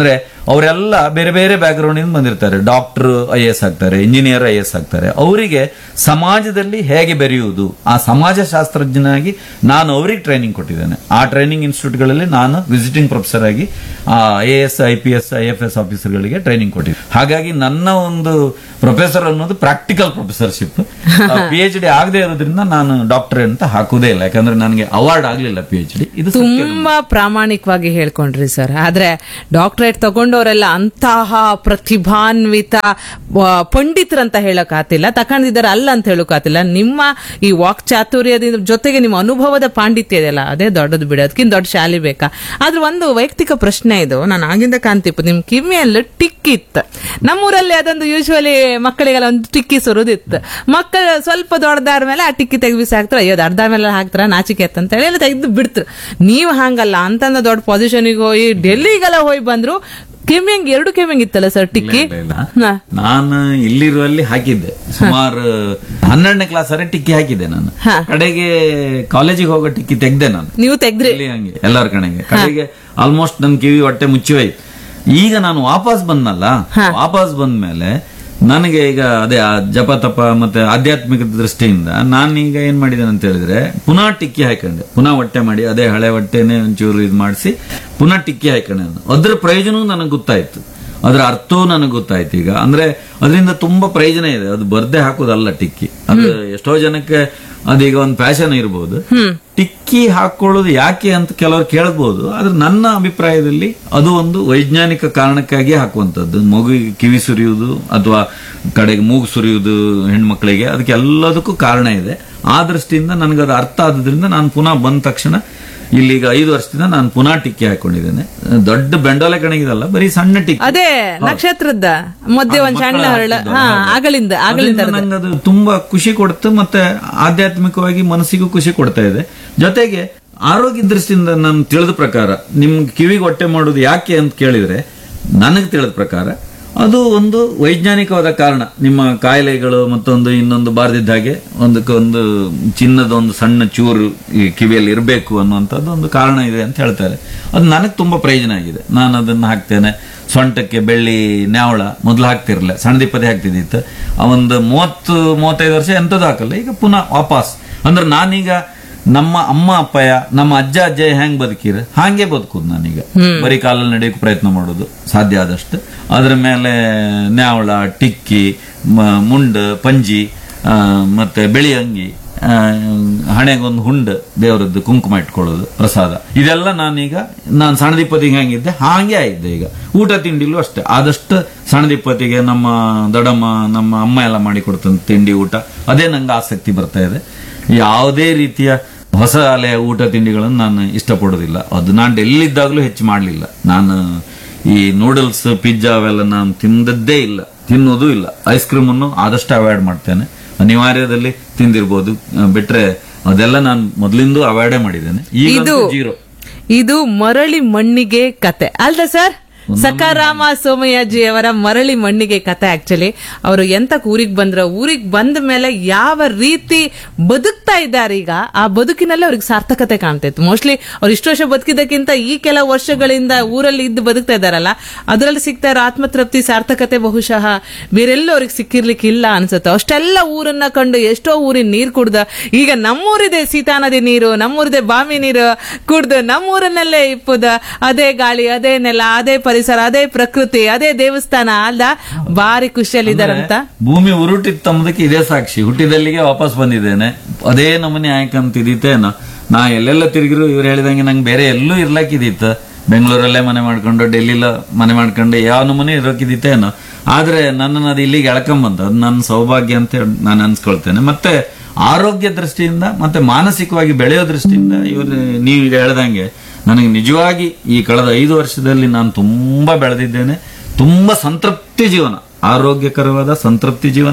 ಅವರೆಲ್ಲ ಬೇರೆ ಬೇರೆ ಬ್ಯಾಕ್ಗ್ರೌಂಡ್ ಇಂದ ಬಂದಿರ್ತಾರೆ ಡಾಕ್ಟರ್ ಐ ಎಸ್ ಆಗ್ತಾರೆ ಇಂಜಿನಿಯರ್ ಐ ಎಸ್ ಆಗ್ತಾರೆ ಅವರಿಗೆ ಸಮಾಜದಲ್ಲಿ ಹೇಗೆ ಬೆರೆಯುವುದು ಆ ಸಮಾಜಶಾಸ್ತ್ರಜ್ಞನಾಗಿ ನಾನು ಅವರಿಗೆ ಟ್ರೈನಿಂಗ್ ಕೊಟ್ಟಿದ್ದೇನೆ ಆ ಟ್ರೈನಿಂಗ್ ಇನ್ಸ್ಟಿಟ್ಯೂಟ್ಗಳಲ್ಲಿ ನಾನು ವಿಸಿಟಿಂಗ್ ಪ್ರೊಫೆಸರ್ ಆಗಿ I A S I P S I F S ಆಫೀಸರ್ಗಳಿಗೆ ಟ್ರೈನಿಂಗ್ ಕೊಟ್ಟಿದ್ದೆ ಹಾಗಾಗಿ ನನ್ನ ಒಂದು ಪ್ರೊಫೆಸರ್ ಅನ್ನೋದು practical professorship P H D ಆಗದೆ ಇರೋದ್ರಿಂದ ನಾನು ಡಾಕ್ಟರ್ ಅಂತ ಹಾಕುದೇ ಇಲ್ಲ ಯಾಕಂದ್ರೆ ನನಗೆ ಅವಾರ್ಡ್ ಆಗ್ಲಿಲ್ಲ ಪಿ ಎಚ್ ಡಿ ಇದು ಸತ್ಯ. ತುಂಬಾ ಪ್ರಾಮಾಣಿಕವಾಗಿ ಹೇಳ್ಕೊಂಡ್ರಿ ಸರ್ ಆದ್ರೆ ಡಾಕ್ಟರೇಟ್ ತಗೊಂಡವರೆಲ್ಲ ಅಂತಹ ಪ್ರತಿಭಾನ್ವಿತ ಆ, ಪಂಡಿತರಂತ ಹೇಳಕ್ಕಾತಿಲ್ಲ ತಕೊಂಡಿದ್ದಾರೆ ಅಲ್ಲ ಅಂತ ಹೇಳಕ್ಕಾತಿಲ್ಲ ನಿಮ್ಮ ಈ ವಾಕ್ ಚಾತುರ್ಯದಿಂದ ಜೊತೆಗೆ ನಿಮ್ಮ ಅನುಭವದ ಪಾಂಡಿತ್ಯ ಇದೆಯಲ್ಲ ಅದೇ ದೊಡ್ಡದು ಬಿಡಿ ಅದಕ್ಕಿಂತ ದೊಡ್ಡ ಶಾಲೆ ಬೇಕಾ ಆದ್ರೆ ಒಂದು ವೈಯಕ್ತಿಕ ಪ್ರಶ್ನೆ ಇದು ನಾನು ಆಗಿಂದ ಕಾಣ್ತಿಪ್ಪ ನಿಮ್ ಕಿವಿಯಲ್ಲಿ ಟಿಕ್ಕಿ ಇತ್ತು ನಮ್ಮೂರಲ್ಲಿ ಅದೊಂದು ಯೂಶುವಲಿ ಮಕ್ಕಳಿಗೆಲ್ಲ ಒಂದು ಟಿಕ್ಕಿ ಸುರುದಿತ್ತು ಮಕ್ಕಳು ಸ್ವಲ್ಪ ದೊಡ್ಡದಾದ ಮೇಲೆ ಆ ಟಿಕ್ಕಿ ತೆಗ್ದು ಹಾಕ್ತಾರೆ ಅಯ್ಯೋ ಅರ್ಧ ಮೇಲೆ ಹಾಕ್ತಾರ ನಾಚಿಕೆ ಅಂತ ಹೇಳಿ ಎಲ್ಲ ತೆಗೆದು ಬಿಡ್ತಾರೆ ನೀವು ಹಂಗಲ್ಲ ಅಂತಂದ ದೊಡ್ಡ ಪೊಸಿಷನ್ಗೆ ಹೋಗಿ ಡೆಲ್ಲಿಗೆಲ್ಲ ಹೋಗಿ ಬಂದ್ರು ಕೆಮ್ಮಿಂಗ್ ಎರಡು ಕೆಮ್ಮಿಂಗ್ ಇತ್ತಲ್ಲ ಸರ್ ಟಿಕ್ಕಿ ಇಲ್ಲ, ಇಲ್ಲ. ಹಾ. ನಾನು ಇಲ್ಲಿರುವಲ್ಲಿ ಹಾಕಿದ್ದೆ ಸುಮಾರು ಹನ್ನೆರಡನೇ ಕ್ಲಾಸ್ ವರೆ ಟಿಕ್ಕಿ ಹಾಕಿದ್ದೆ ನಾನು ಹಾ. ಕಡೆಗೆ ಕಾಲೇಜಿಗೆ ಹೋಗೋ ಟಿಕ್ಕಿ ತೆಗ್ದೆ ನಾನು ನೀವು ತೆಗ್ದ್ರಿ ಇಲ್ಲಿ ಹಂಗೆ ಎಲ್ಲರ ಕಡೆಗೆ ಕಡೆಗೆ ಆಲ್ಮೋಸ್ಟ್ ನನ್ ಕಿವಿ ಹೊಟ್ಟೆ ಮುಚ್ಚಿ ಹೋಯ್ತು ಈಗ ನಾನು ವಾಪಸ್ ಬಂದ್ನಲ್ಲ ವಾಪಸ್ ಬಂದ್ಮೇಲೆ ನನಗೆ ಈಗ ಅದೇ ಆ ಜಪ ತಪ ಮತ್ತೆ ಆಧ್ಯಾತ್ಮಿಕ ದೃಷ್ಟಿಯಿಂದ ನಾನೀಗ ಏನ್ ಮಾಡಿದ್ದೇನೆ ಅಂತ ಹೇಳಿದ್ರೆ ಪುನಃ ಟಿಕ್ಕಿ ಹಾಕೊಂಡೆ ಪುನಃ ಹೊಟ್ಟೆ ಮಾಡಿ ಅದೇ ಹಳೆ ಹೊಟ್ಟೆನೆ ಒಂಚೂರು ಇದು ಮಾಡಿಸಿ ಪುನಃ ಟಿಕ್ಕಿ ಹಾಕೊಂಡೆ ನಾನು. ಅದ್ರ ಪ್ರಯೋಜನವೂ ನನಗೆ ಗೊತ್ತಾಯ್ತು ಅದ್ರ ಅರ್ಥವೂ ನನಗೆ ಗೊತ್ತಾಯ್ತು ಈಗ ಅಂದ್ರೆ ಅದರಿಂದ ತುಂಬಾ ಪ್ರಯೋಜನ ಇದೆ ಅದು ಬರ್ದೆ ಹಾಕೋದಲ್ಲ ಟಿಕ್ಕಿ ಅದು ಎಷ್ಟೋ ಜನಕ್ಕೆ ಅದೀಗ ಒಂದು ಫ್ಯಾಷನ್ ಇರಬಹುದು ಟಿಕ್ಕಿ ಹಾಕೊಳ್ಳೋದು ಯಾಕೆ ಅಂತ ಕೆಲವರು ಕೇಳಬಹುದು ಆದ್ರೆ ನನ್ನ ಅಭಿಪ್ರಾಯದಲ್ಲಿ ಅದು ಒಂದು ವೈಜ್ಞಾನಿಕ ಕಾರಣಕ್ಕಾಗಿ ಹಾಕುವಂತದ್ದು ಮಗುವಿಗೆ ಕಿವಿ ಸುರಿಯುವುದು ಅಥವಾ ಕಡೆಗೆ ಮೂಗು ಸುರಿಯುವುದು ಹೆಣ್ಮಕ್ಳಿಗೆ ಅದಕ್ಕೆ ಎಲ್ಲದಕ್ಕೂ ಕಾರಣ ಇದೆ ಆ ದೃಷ್ಟಿಯಿಂದ ನನಗದು ಅರ್ಥ ಆದ್ರಿಂದ ನಾನು ಪುನಃ ಬಂದ ತಕ್ಷಣ ಇಲ್ಲಿಗ ಐದು ವರ್ಷದಿಂದ ನಾನು ಪುನಃ ಟಿಕ್ಕಿ ಹಾಕೊಂಡಿದ್ದೇನೆ ದೊಡ್ಡ ಬೆಂಡೋಲೆ ಕಣಗಿದಲ್ಲ ಬರೀ ಸಣ್ಣ ಟಿಕ್ಕಿ ಅದೇ ನಕ್ಷತ್ರದ ಮಧ್ಯೆ ಒಂದ್ ಸಣ್ಣ ಹರಳ ಹಾ ಆಗಲಿಂದ ಆಗಲಿಂದ ಅದರಿಂದ ನಂಗೆ ಅದು ತುಂಬಾ ಖುಷಿ ಕೊಡ್ತು ಮತ್ತೆ ಆಧ್ಯಾತ್ಮಿಕವಾಗಿ ಮನಸ್ಸಿಗೂ ಖುಷಿ ಕೊಡ್ತಾ ಇದೆ ಜೊತೆಗೆ ಆರೋಗ್ಯ ದೃಷ್ಟಿಯಿಂದ ನಾನು ತಿಳಿದ ಪ್ರಕಾರ ನಿಮ್ ಕಿವಿಗೆ ಹೊಟ್ಟೆ ಮಾಡೋದು ಯಾಕೆ ಅಂತ ಕೇಳಿದ್ರೆ ನನಗೆ ತಿಳಿದ ಪ್ರಕಾರ ಅದು ಒಂದು ವೈಜ್ಞಾನಿಕವಾದ ಕಾರಣ ನಿಮ್ಮ ಕಾಯಿಲೆಗಳು ಮತ್ತೊಂದು ಇನ್ನೊಂದು ಬಾರದಿದ್ದ ಹಾಗೆ ಒಂದಕ್ಕೊಂದು ಚಿನ್ನದ ಒಂದು ಸಣ್ಣ ಚೂರು ಈ ಕಿವಿಯಲ್ಲಿ ಇರಬೇಕು ಅನ್ನುವಂಥದ್ದು ಒಂದು ಕಾರಣ ಇದೆ ಅಂತ ಹೇಳ್ತಾರೆ ಅದು ನನಗೆ ತುಂಬಾ ಪ್ರಯೋಜನ ಆಗಿದೆ ನಾನು ಅದನ್ನ ಹಾಕ್ತೇನೆ ಸೊಂಟಕ್ಕೆ ಬೆಳ್ಳಿ ನ್ಯಾವಳ ಮೊದಲು ಹಾಕ್ತಿರ್ಲಿಲ್ಲ ಸಣ್ಣದಿಪ್ಪದೆ ಹಾಕ್ತಿದ್ದಿತ್ತು ಆ ಒಂದು ಮೂವತ್ತು ಮೂವತ್ತೈದು ವರ್ಷ ಎಂಥದ್ದು ಹಾಕಲ್ಲ ಈಗ ಪುನಃ ವಾಪಸ್ ಅಂದ್ರೆ ನಾನೀಗ ನಮ್ಮ ಅಮ್ಮ ಅಪ್ಪಯ್ಯ ನಮ್ಮ ಅಜ್ಜ ಅಜ್ಜ ಹೆಂಗ್ ಬದುಕಿರ ಹಾಗೆ ಬದುಕುದು ನಾನೀಗ ಬರೀ ಕಾಲಲ್ಲಿ ನಡೆಯೋಕೆ ಪ್ರಯತ್ನ ಮಾಡೋದು ಸಾಧ್ಯ ಆದಷ್ಟು ಅದ್ರ ಮೇಲೆ ನ್ಯಾವಳ ಟಿಕ್ಕಿ ಮ- ಮುಂಡು ಪಂಜಿ ಆ, ಮತ್ತೆ ಬಿಳಿ ಅಂಗಿ ಆ, ಹಣೆಗೊಂದು ಹುಂಡು ದೇವರದ್ದು ಕುಂಕುಮ ಇಟ್ಕೊಳ್ಳೋದು ಪ್ರಸಾದ ಇದೆಲ್ಲ ನಾನೀಗ ನಾನು ಸಣ್ಣದಿಪ್ಪತ್ತಿಗೆ ಹೆಂಗಿದ್ದೆ ಹಾಗೆ ಆಗಿದ್ದೆ ಈಗ ಊಟ ತಿಂಡಿಲೂ ಅಷ್ಟೇ ಆದಷ್ಟು ಸಣ್ಣದಿಪ್ಪತ್ತಿಗೆ ನಮ್ಮ ದೊಡ್ಡಮ್ಮ ನಮ್ಮ ಅಮ್ಮ ಎಲ್ಲ ಮಾಡಿ ಕೊಡ್ತಂತ ತಿಂಡಿ ಊಟ ಅದೇ ನಂಗೆ ಆಸಕ್ತಿ ಬರ್ತಾ ಇದೆ ಯಾವುದೇ ರೀತಿಯ ಹೊಸ ಅಲೆಯ ಊಟ ತಿಂಡಿಗಳನ್ನು ನಾನು ಇಷ್ಟಪಡೋದಿಲ್ಲ ಅದು ನಾನು ಡೆಲ್ಲಿದ್ದಾಗಲೂ ಹೆಚ್ಚು ಮಾಡಲಿಲ್ಲ ನಾನು ಈ ನೂಡಲ್ಸ್ ಪಿಜ್ಜಾ ಅವೆಲ್ಲ ನಾನು ತಿಂದದ್ದೇ ಇಲ್ಲ ತಿನ್ನೋದು ಇಲ್ಲ ಐಸ್ ಕ್ರೀಮ್ ಅನ್ನು ಆದಷ್ಟು ಅವಾಯ್ಡ್ ಮಾಡ್ತೇನೆ ಅನಿವಾರ್ಯದಲ್ಲಿ ತಿಂದಿರ್ಬೋದು ಆ, ಬಿಟ್ರೆ ಅದೆಲ್ಲ ನಾನು ಮೊದಲಿಂದ ಅವಾಯ್ಡೇ ಮಾಡಿದ್ದೇನೆ ಈಗ ಇದು ಜೀರೋ ಇದು ಮರಳಿ ಮಣ್ಣಿಗೆ ಕತೆ ಅಲ್ದ ಸರ್ ಸಕಾರಾಮ ಸೋಮಯ್ಯಜಿ ಅವರ ಮರಳಿ ಮಣ್ಣಿಗೆ ಕತೆ ಆಕ್ಚುಲಿ ಅವರು ಎಂತ ಊರಿಗೆ ಬಂದ್ರ ಊರಿಗೆ ಬಂದ ಮೇಲೆ ಯಾವ ರೀತಿ ಬದುಕ್ತಾ ಇದ್ದಾರೆ ಈಗ ಆ ಬದುಕಿನಲ್ಲಿ ಅವ್ರಿಗೆ ಸಾರ್ಥಕತೆ ಕಾಣ್ತೈತೆ ಮೋಸ್ಟ್ಲಿ ಅವ್ರು ಇಷ್ಟು ವರ್ಷ ಬದುಕಿದ್ದಕ್ಕಿಂತ ಈ ಕೆಲವು ವರ್ಷಗಳಿಂದ ಊರಲ್ಲಿ ಇದ್ದು ಬದುಕ್ತಾ ಇದಾರಲ್ಲ ಅದರಲ್ಲಿ ಸಿಗ್ತಾ ಇರೋ ಆತ್ಮತೃಪ್ತಿ ಸಾರ್ಥಕತೆ ಬಹುಶಃ ಬೇರೆಲ್ಲೂ ಅವ್ರಿಗೆ ಸಿಕ್ಕಿರ್ಲಿಕ್ಕೆ ಇಲ್ಲ ಅನ್ಸುತ್ತೆ ಅಷ್ಟೆಲ್ಲ ಊರನ್ನ ಕಂಡು ಎಷ್ಟೋ ಊರಿನ ನೀರ್ ಕುಡ್ದ ಈಗ ನಮ್ಮೂರಿದೆ ಸೀತಾ ನದಿ ನೀರು ನಮ್ಮೂರಿದೆ ಬಾಮಿ ನೀರು ಕುಡ್ದು ನಮ್ಮೂರನ್ನಲ್ಲೇ ಇಪ್ಪುದ ಅದೇ ಗಾಳಿ ಅದೇ ನೆಲ ಅದೇ ಪರಿಸರ ಅದೇ ಪ್ರಕೃತಿ ಅದೇ ದೇವಸ್ಥಾನ ಅಲ್ದ ಬಾರಿ ಖುಷಿಯಲ್ಲಿದ್ದಾರಂತ ಭೂಮಿ ಉರುಟಿತ್ತು ತಮ್ಮದಕ್ಕೆ ಇದೇ ಸಾಕ್ಷಿ ಹುಟ್ಟಿದಲ್ಲಿಗೆ ವಾಪಸ್ ಬಂದಿದ್ದೇನೆ ಅದೇ ನಮೂನೆ ಆಯ್ಕಂತಿದ್ದೀತೇನೋ ನಾ ಎಲ್ಲೆಲ್ಲ ತಿರುಗಿರು ಇವ್ರು ಹೇಳಿದಂಗೆ ನಂಗೆ ಬೇರೆ ಎಲ್ಲೂ ಇರ್ಲಾಕಿದಿತ್ತು ಬೆಂಗಳೂರಲ್ಲೇ ಮನೆ ಮಾಡ್ಕೊಂಡು ಡೆಲ್ಲಿಲ ಮನೆ ಮಾಡ್ಕೊಂಡು ಯಾವ ನಮೂನೆ ಇರೋಕಿದಿತ್ತೇನೋ ಆದ್ರೆ ನನ್ನನ್ನು ಅದು ಇಲ್ಲಿಗೆ ಎಳ್ಕೊಂಬಂತು ಅದು ನನ್ನ ಸೌಭಾಗ್ಯ ಅಂತ ಹೇಳಿ ನಾನು ಅನ್ಸ್ಕೊಳ್ತೇನೆ ಮತ್ತೆ ಆರೋಗ್ಯ ದೃಷ್ಟಿಯಿಂದ ಮತ್ತೆ ಮಾನಸಿಕವಾಗಿ ಬೆಳೆಯೋ ದೃಷ್ಟಿಯಿಂದ ಇವ್ರು ನೀವೀಗ ಹೇಳ್ದಂಗೆ ನನಗೆ ನಿಜವಾಗಿ ಈ ಕಳೆದ ಐದು ವರ್ಷದಲ್ಲಿ ನಾನು ತುಂಬಾ ಬೆಳೆದಿದ್ದೇನೆ ತುಂಬಾ ಸಂತೃಪ್ತಿ ಜೀವನ ಆರೋಗ್ಯಕರವಾದ ಸಂತೃಪ್ತಿ ಜೀವನ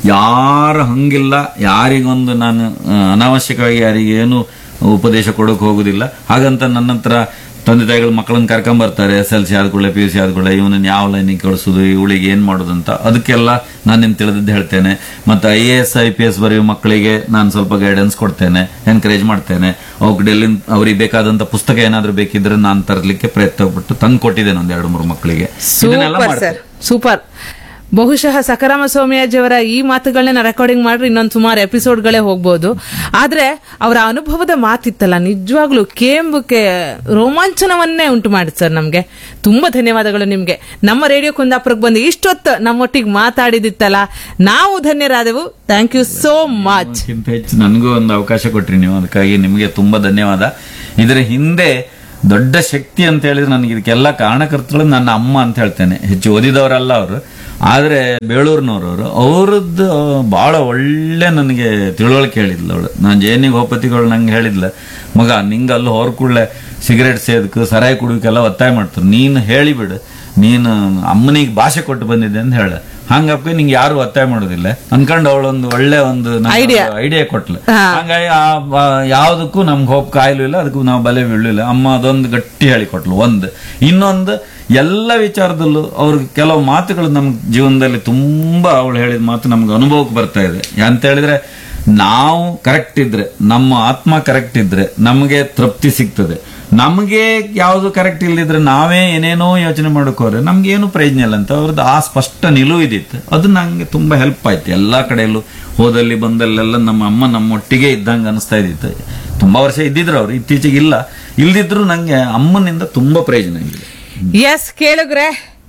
ಯಾರ ಹಂಗಿಲ್ಲ ಯಾರಿಗೊಂದು ನಾನು ಆ, ಅನಾವಶ್ಯಕವಾಗಿ ಯಾರಿಗೇನು ಉಪದೇಶ ಕೊಡೋಕೆ ಹೋಗುದಿಲ್ಲ ಹಾಗಂತ ನನ್ನ ಹತ್ರ ತಂದೆ ತಾಯಿಗಳು ಮಕ್ಕಳನ್ನ ಕರ್ಕೊಂಡ್ ಬರ್ತಾರೆ ಎಸ್ ಎಲ್ ಸಿ ಆದ್ಕೊಳ್ಳೆ ಪಿ ಯು ಸಿ ಆದ್ಕೊಳ್ಳೆ ಇವನನ್ನ ಯಾವ ಲೈನಿಗೆ ಕಳಿಸೋದು ಇವಳಿಗೆ ಏನ್ ಮಾಡೋದು ಅಂತ ಅದಕ್ಕೆಲ್ಲ ನಾನು ನಿಮ್ ತಿಳಿದಿದ್ದು ಹೇಳ್ತೇನೆ ಮತ್ತೆ I A S I P S ಬರೆಯೋ ಮಕ್ಕಳಿಗೆ ನಾನು ಸ್ವಲ್ಪ ಗೈಡೆನ್ಸ್ ಕೊಡ್ತೇನೆ ಎನ್ಕರೇಜ್ ಮಾಡ್ತೇನೆ ಅವ್ರಿಗೆ ಡೆಲ್ಲಿ ಅವ್ರಿಗೆ ಬೇಕಾದಂತ ಪುಸ್ತಕ ಏನಾದ್ರೂ ಬೇಕಿದ್ರೆ ನಾನು ತರಲಿಕ್ಕೆ ಪ್ರಯತ್ನ ಪಟ್ಟು ತಂದು ಕೊಟ್ಟಿದ್ದೇನೆ ಒಂದ್ ಎರಡು ಮೂರು ಮಕ್ಕಳಿಗೆ ಇದನ್ನೆಲ್ಲ ಸೂಪರ್ ಮಾಡ್ತೇನೆ. ಸರ್ ಸೂಪರ್ ಬಹುಶಃ ಸಕರಾಮ ಸೋಮಯಾಜಿಯವರ ಈ ಮಾತುಗಳನ್ನ ರೆಕಾರ್ಡಿಂಗ್ ಮಾಡ್ರೆ ಇನ್ನೊಂದು ಸುಮಾರು ಎಪಿಸೋಡ್ಗಳೇ ಹೋಗ್ಬೋದು ಆದ್ರೆ ಅವರ ಅನುಭವದ ಮಾತಿತ್ತಲ್ಲ ನಿಜವಾಗ್ಲೂ ಕೇಂಬಕ್ಕೆ ರೋಮಾಂಚನವನ್ನೇ ಉಂಟು ಮಾಡಿದ್ ಸರ್ ನಮ್ಗೆ ತುಂಬಾ ಧನ್ಯವಾದಗಳು ನಿಮ್ಗೆ ನಮ್ಮ ರೇಡಿಯೋ ಕುಂದಾಪುರಕ್ಕೆ ಬಂದು ಇಷ್ಟೊತ್ತು ನಮ್ಮೊಟ್ಟಿಗೆ ಮಾತಾಡಿದಿತ್ತಲ್ಲ ನಾವು ಧನ್ಯರಾದೆವು ಥ್ಯಾಂಕ್ ಯು ಸೋ ಮಚ್ ಅದಕ್ಕಿಂತ ಹೆಚ್ಚು ನನಗೂ ಒಂದು ಅವಕಾಶ ಕೊಟ್ರಿ ನೀವು ಅದಕ್ಕಾಗಿ ನಿಮಗೆ ತುಂಬಾ ಧನ್ಯವಾದ ಇದರ ಹಿಂದೆ ದೊಡ್ಡ ಶಕ್ತಿ ಅಂತ ಹೇಳಿದ್ರೆ ನನಗೆ ಇದಕ್ಕೆಲ್ಲ ಕಾರಣಕರ್ತರು ನನ್ನ ಅಮ್ಮ ಅಂತ ಹೇಳ್ತೇನೆ ಹೆಚ್ಚು ಓದಿದವರಲ್ಲ ಅವರು ಆದ್ರೆ ಬೇಳೂರಿನವ್ರವರು ಅವ್ರದ್ದು ಬಹಳ ಒಳ್ಳೆ ನನಗೆ ತಿಳುವಳಿಕೆ ಹೇಳಿದ್ಲು ಅವಳು ನಾನು ಜೈನಿಗೆ ಹೋಪತಿಗಳು ನಂಗೆ ಹೇಳಿದ್ಲ ಮಗ ನಿಂಗೆ ಅಲ್ಲಿ ಹೊರ ಕೂಡಲೇ ಸಿಗರೇಟ್ ಸೇದಕ್ಕೆ ಸರಾಯಿ ಕುಡಿಯೋಕೆಲ್ಲ ಒತ್ತಾಯ ಮಾಡ್ತಾರೆ ನೀನು ಹೇಳಿಬಿಡು ನೀನು ಅಮ್ಮನಿಗೆ ಭಾಷೆ ಕೊಟ್ಟು ಬಂದಿದ್ದೆ ಅಂತ ಹೇಳ ಹಂಗಪ್ಪ ನಿಂಗೆ ಯಾರು ಒತ್ತಾಯ ಮಾಡೋದಿಲ್ಲ ಅನ್ಕೊಂಡು ಅವಳೊಂದು ಒಳ್ಳೆ ಒಂದು Idea. ಐಡಿಯಾ ಕೊಟ್ಲು ಹಾ. ಹಂಗಾಗಿ ಆ ಬ- ಯಾವ್ದಕ್ಕೂ ನಮ್ಗೆ ಹೋಪ್ ಕಾಯಿಲು ಇಲ್ಲ ಅದಕ್ಕೂ ನಾವು ಬಲೆ ಬೀಳಲಿಲ್ಲ ಅಮ್ಮ ಅದೊಂದು ಗಟ್ಟಿ ಹೇಳಿಕೊಟ್ಲು ಒಂದು ಇನ್ನೊಂದು ಎಲ್ಲ ವಿಚಾರದಲ್ಲೂ ಅವ್ರಿಗೆ ಕೆಲವು ಮಾತುಗಳು ನಮ್ಮ ಜೀವನದಲ್ಲಿ ತುಂಬಾ ಅವಳು ಹೇಳಿದ ಮಾತು ನಮ್ಗೆ ಅನುಭವಕ್ಕೆ ಬರ್ತಾ ಇದೆ ಅಂತ ಹೇಳಿದ್ರೆ ನಾವು ಕರೆಕ್ಟ್ ಇದ್ರೆ ನಮ್ಮ ಆತ್ಮ ಕರೆಕ್ಟ್ ಇದ್ರೆ ನಮಗೆ ತೃಪ್ತಿ ಸಿಗ್ತದೆ ನಮಗೆ ಯಾವುದು ಕರೆಕ್ಟ್ ಇಲ್ಲದಿದ್ರೆ ನಾವೇ ಏನೇನೋ ಯೋಚನೆ ಮಾಡೋಕೋರೆ ನಮ್ಗೆ ಏನು ಪ್ರಯೋಜನ ಇಲ್ಲ ಅಂತ ಅವ್ರದ್ದು ಆ ಸ್ಪಷ್ಟ ನಿಲುವು ಇದಿತ್ತು ಅದು ನಂಗೆ ತುಂಬಾ ಹೆಲ್ಪ್ ಆಯ್ತು ಎಲ್ಲಾ ಕಡೆಯಲ್ಲೂ ಹೋದಲ್ಲಿ ಬಂದಲ್ಲೆಲ್ಲ ನಮ್ಮ ಅಮ್ಮ ನಮ್ಮೊಟ್ಟಿಗೆ ಇದ್ದಂಗೆ ಅನಿಸ್ತಾ ಇದ್ದಿತ್ತು ತುಂಬಾ ವರ್ಷ ಇದ್ದಿದ್ರು ಅವ್ರು ಇತ್ತೀಚೆಗೆ ಇಲ್ಲ ಇಲ್ದಿದ್ರು ನಂಗೆ ಅಮ್ಮನಿಂದ ತುಂಬಾ ಪ್ರಯೋಜನ ಇದೆ ಎಸ್ ಕೇಳಿದ್ರೆ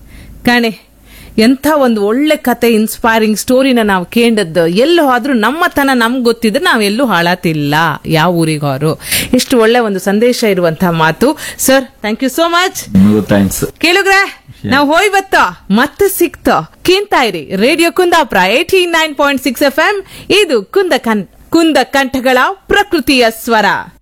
ಕಣೆ ಎಂಥ ಒಂದು ಒಳ್ಳೆ ಕತೆ ಇನ್ಸ್ಪೈರಿಂಗ್ ಸ್ಟೋರಿನ ನಾವು ಕೇಂಡದ್ದು ಎಲ್ಲೋ ಆದ್ರೂ ನಮ್ಮತನ ನಮ್ಗೆ ಗೊತ್ತಿದ್ರೆ ನಾವೆಲ್ಲೂ ಹಾಳಾತಿಲ್ಲ ಯಾವ ಊರಿಗಾರು ಎಷ್ಟು ಒಳ್ಳೆ ಒಂದು ಸಂದೇಶ ಇರುವಂತಹ ಮಾತು sir thank you so much ನಿಮಗೂ ಥ್ಯಾಂಕ್ಸ್ ಕೇಳುಗ್ರೆ ನಾವು ಹೋಯ್ ಬತ್ತ ಮತ್ತೆ ಸಿಕ್ತ ಕೇಂತಾ ಇರಿ radio Kundapura eighty nine point six F M ಇದು ಕುಂದ ಕನ್ ಕುಂದ ಕಂಠಗಳ ಪ್ರಕೃತಿಯ ಸ್ವರ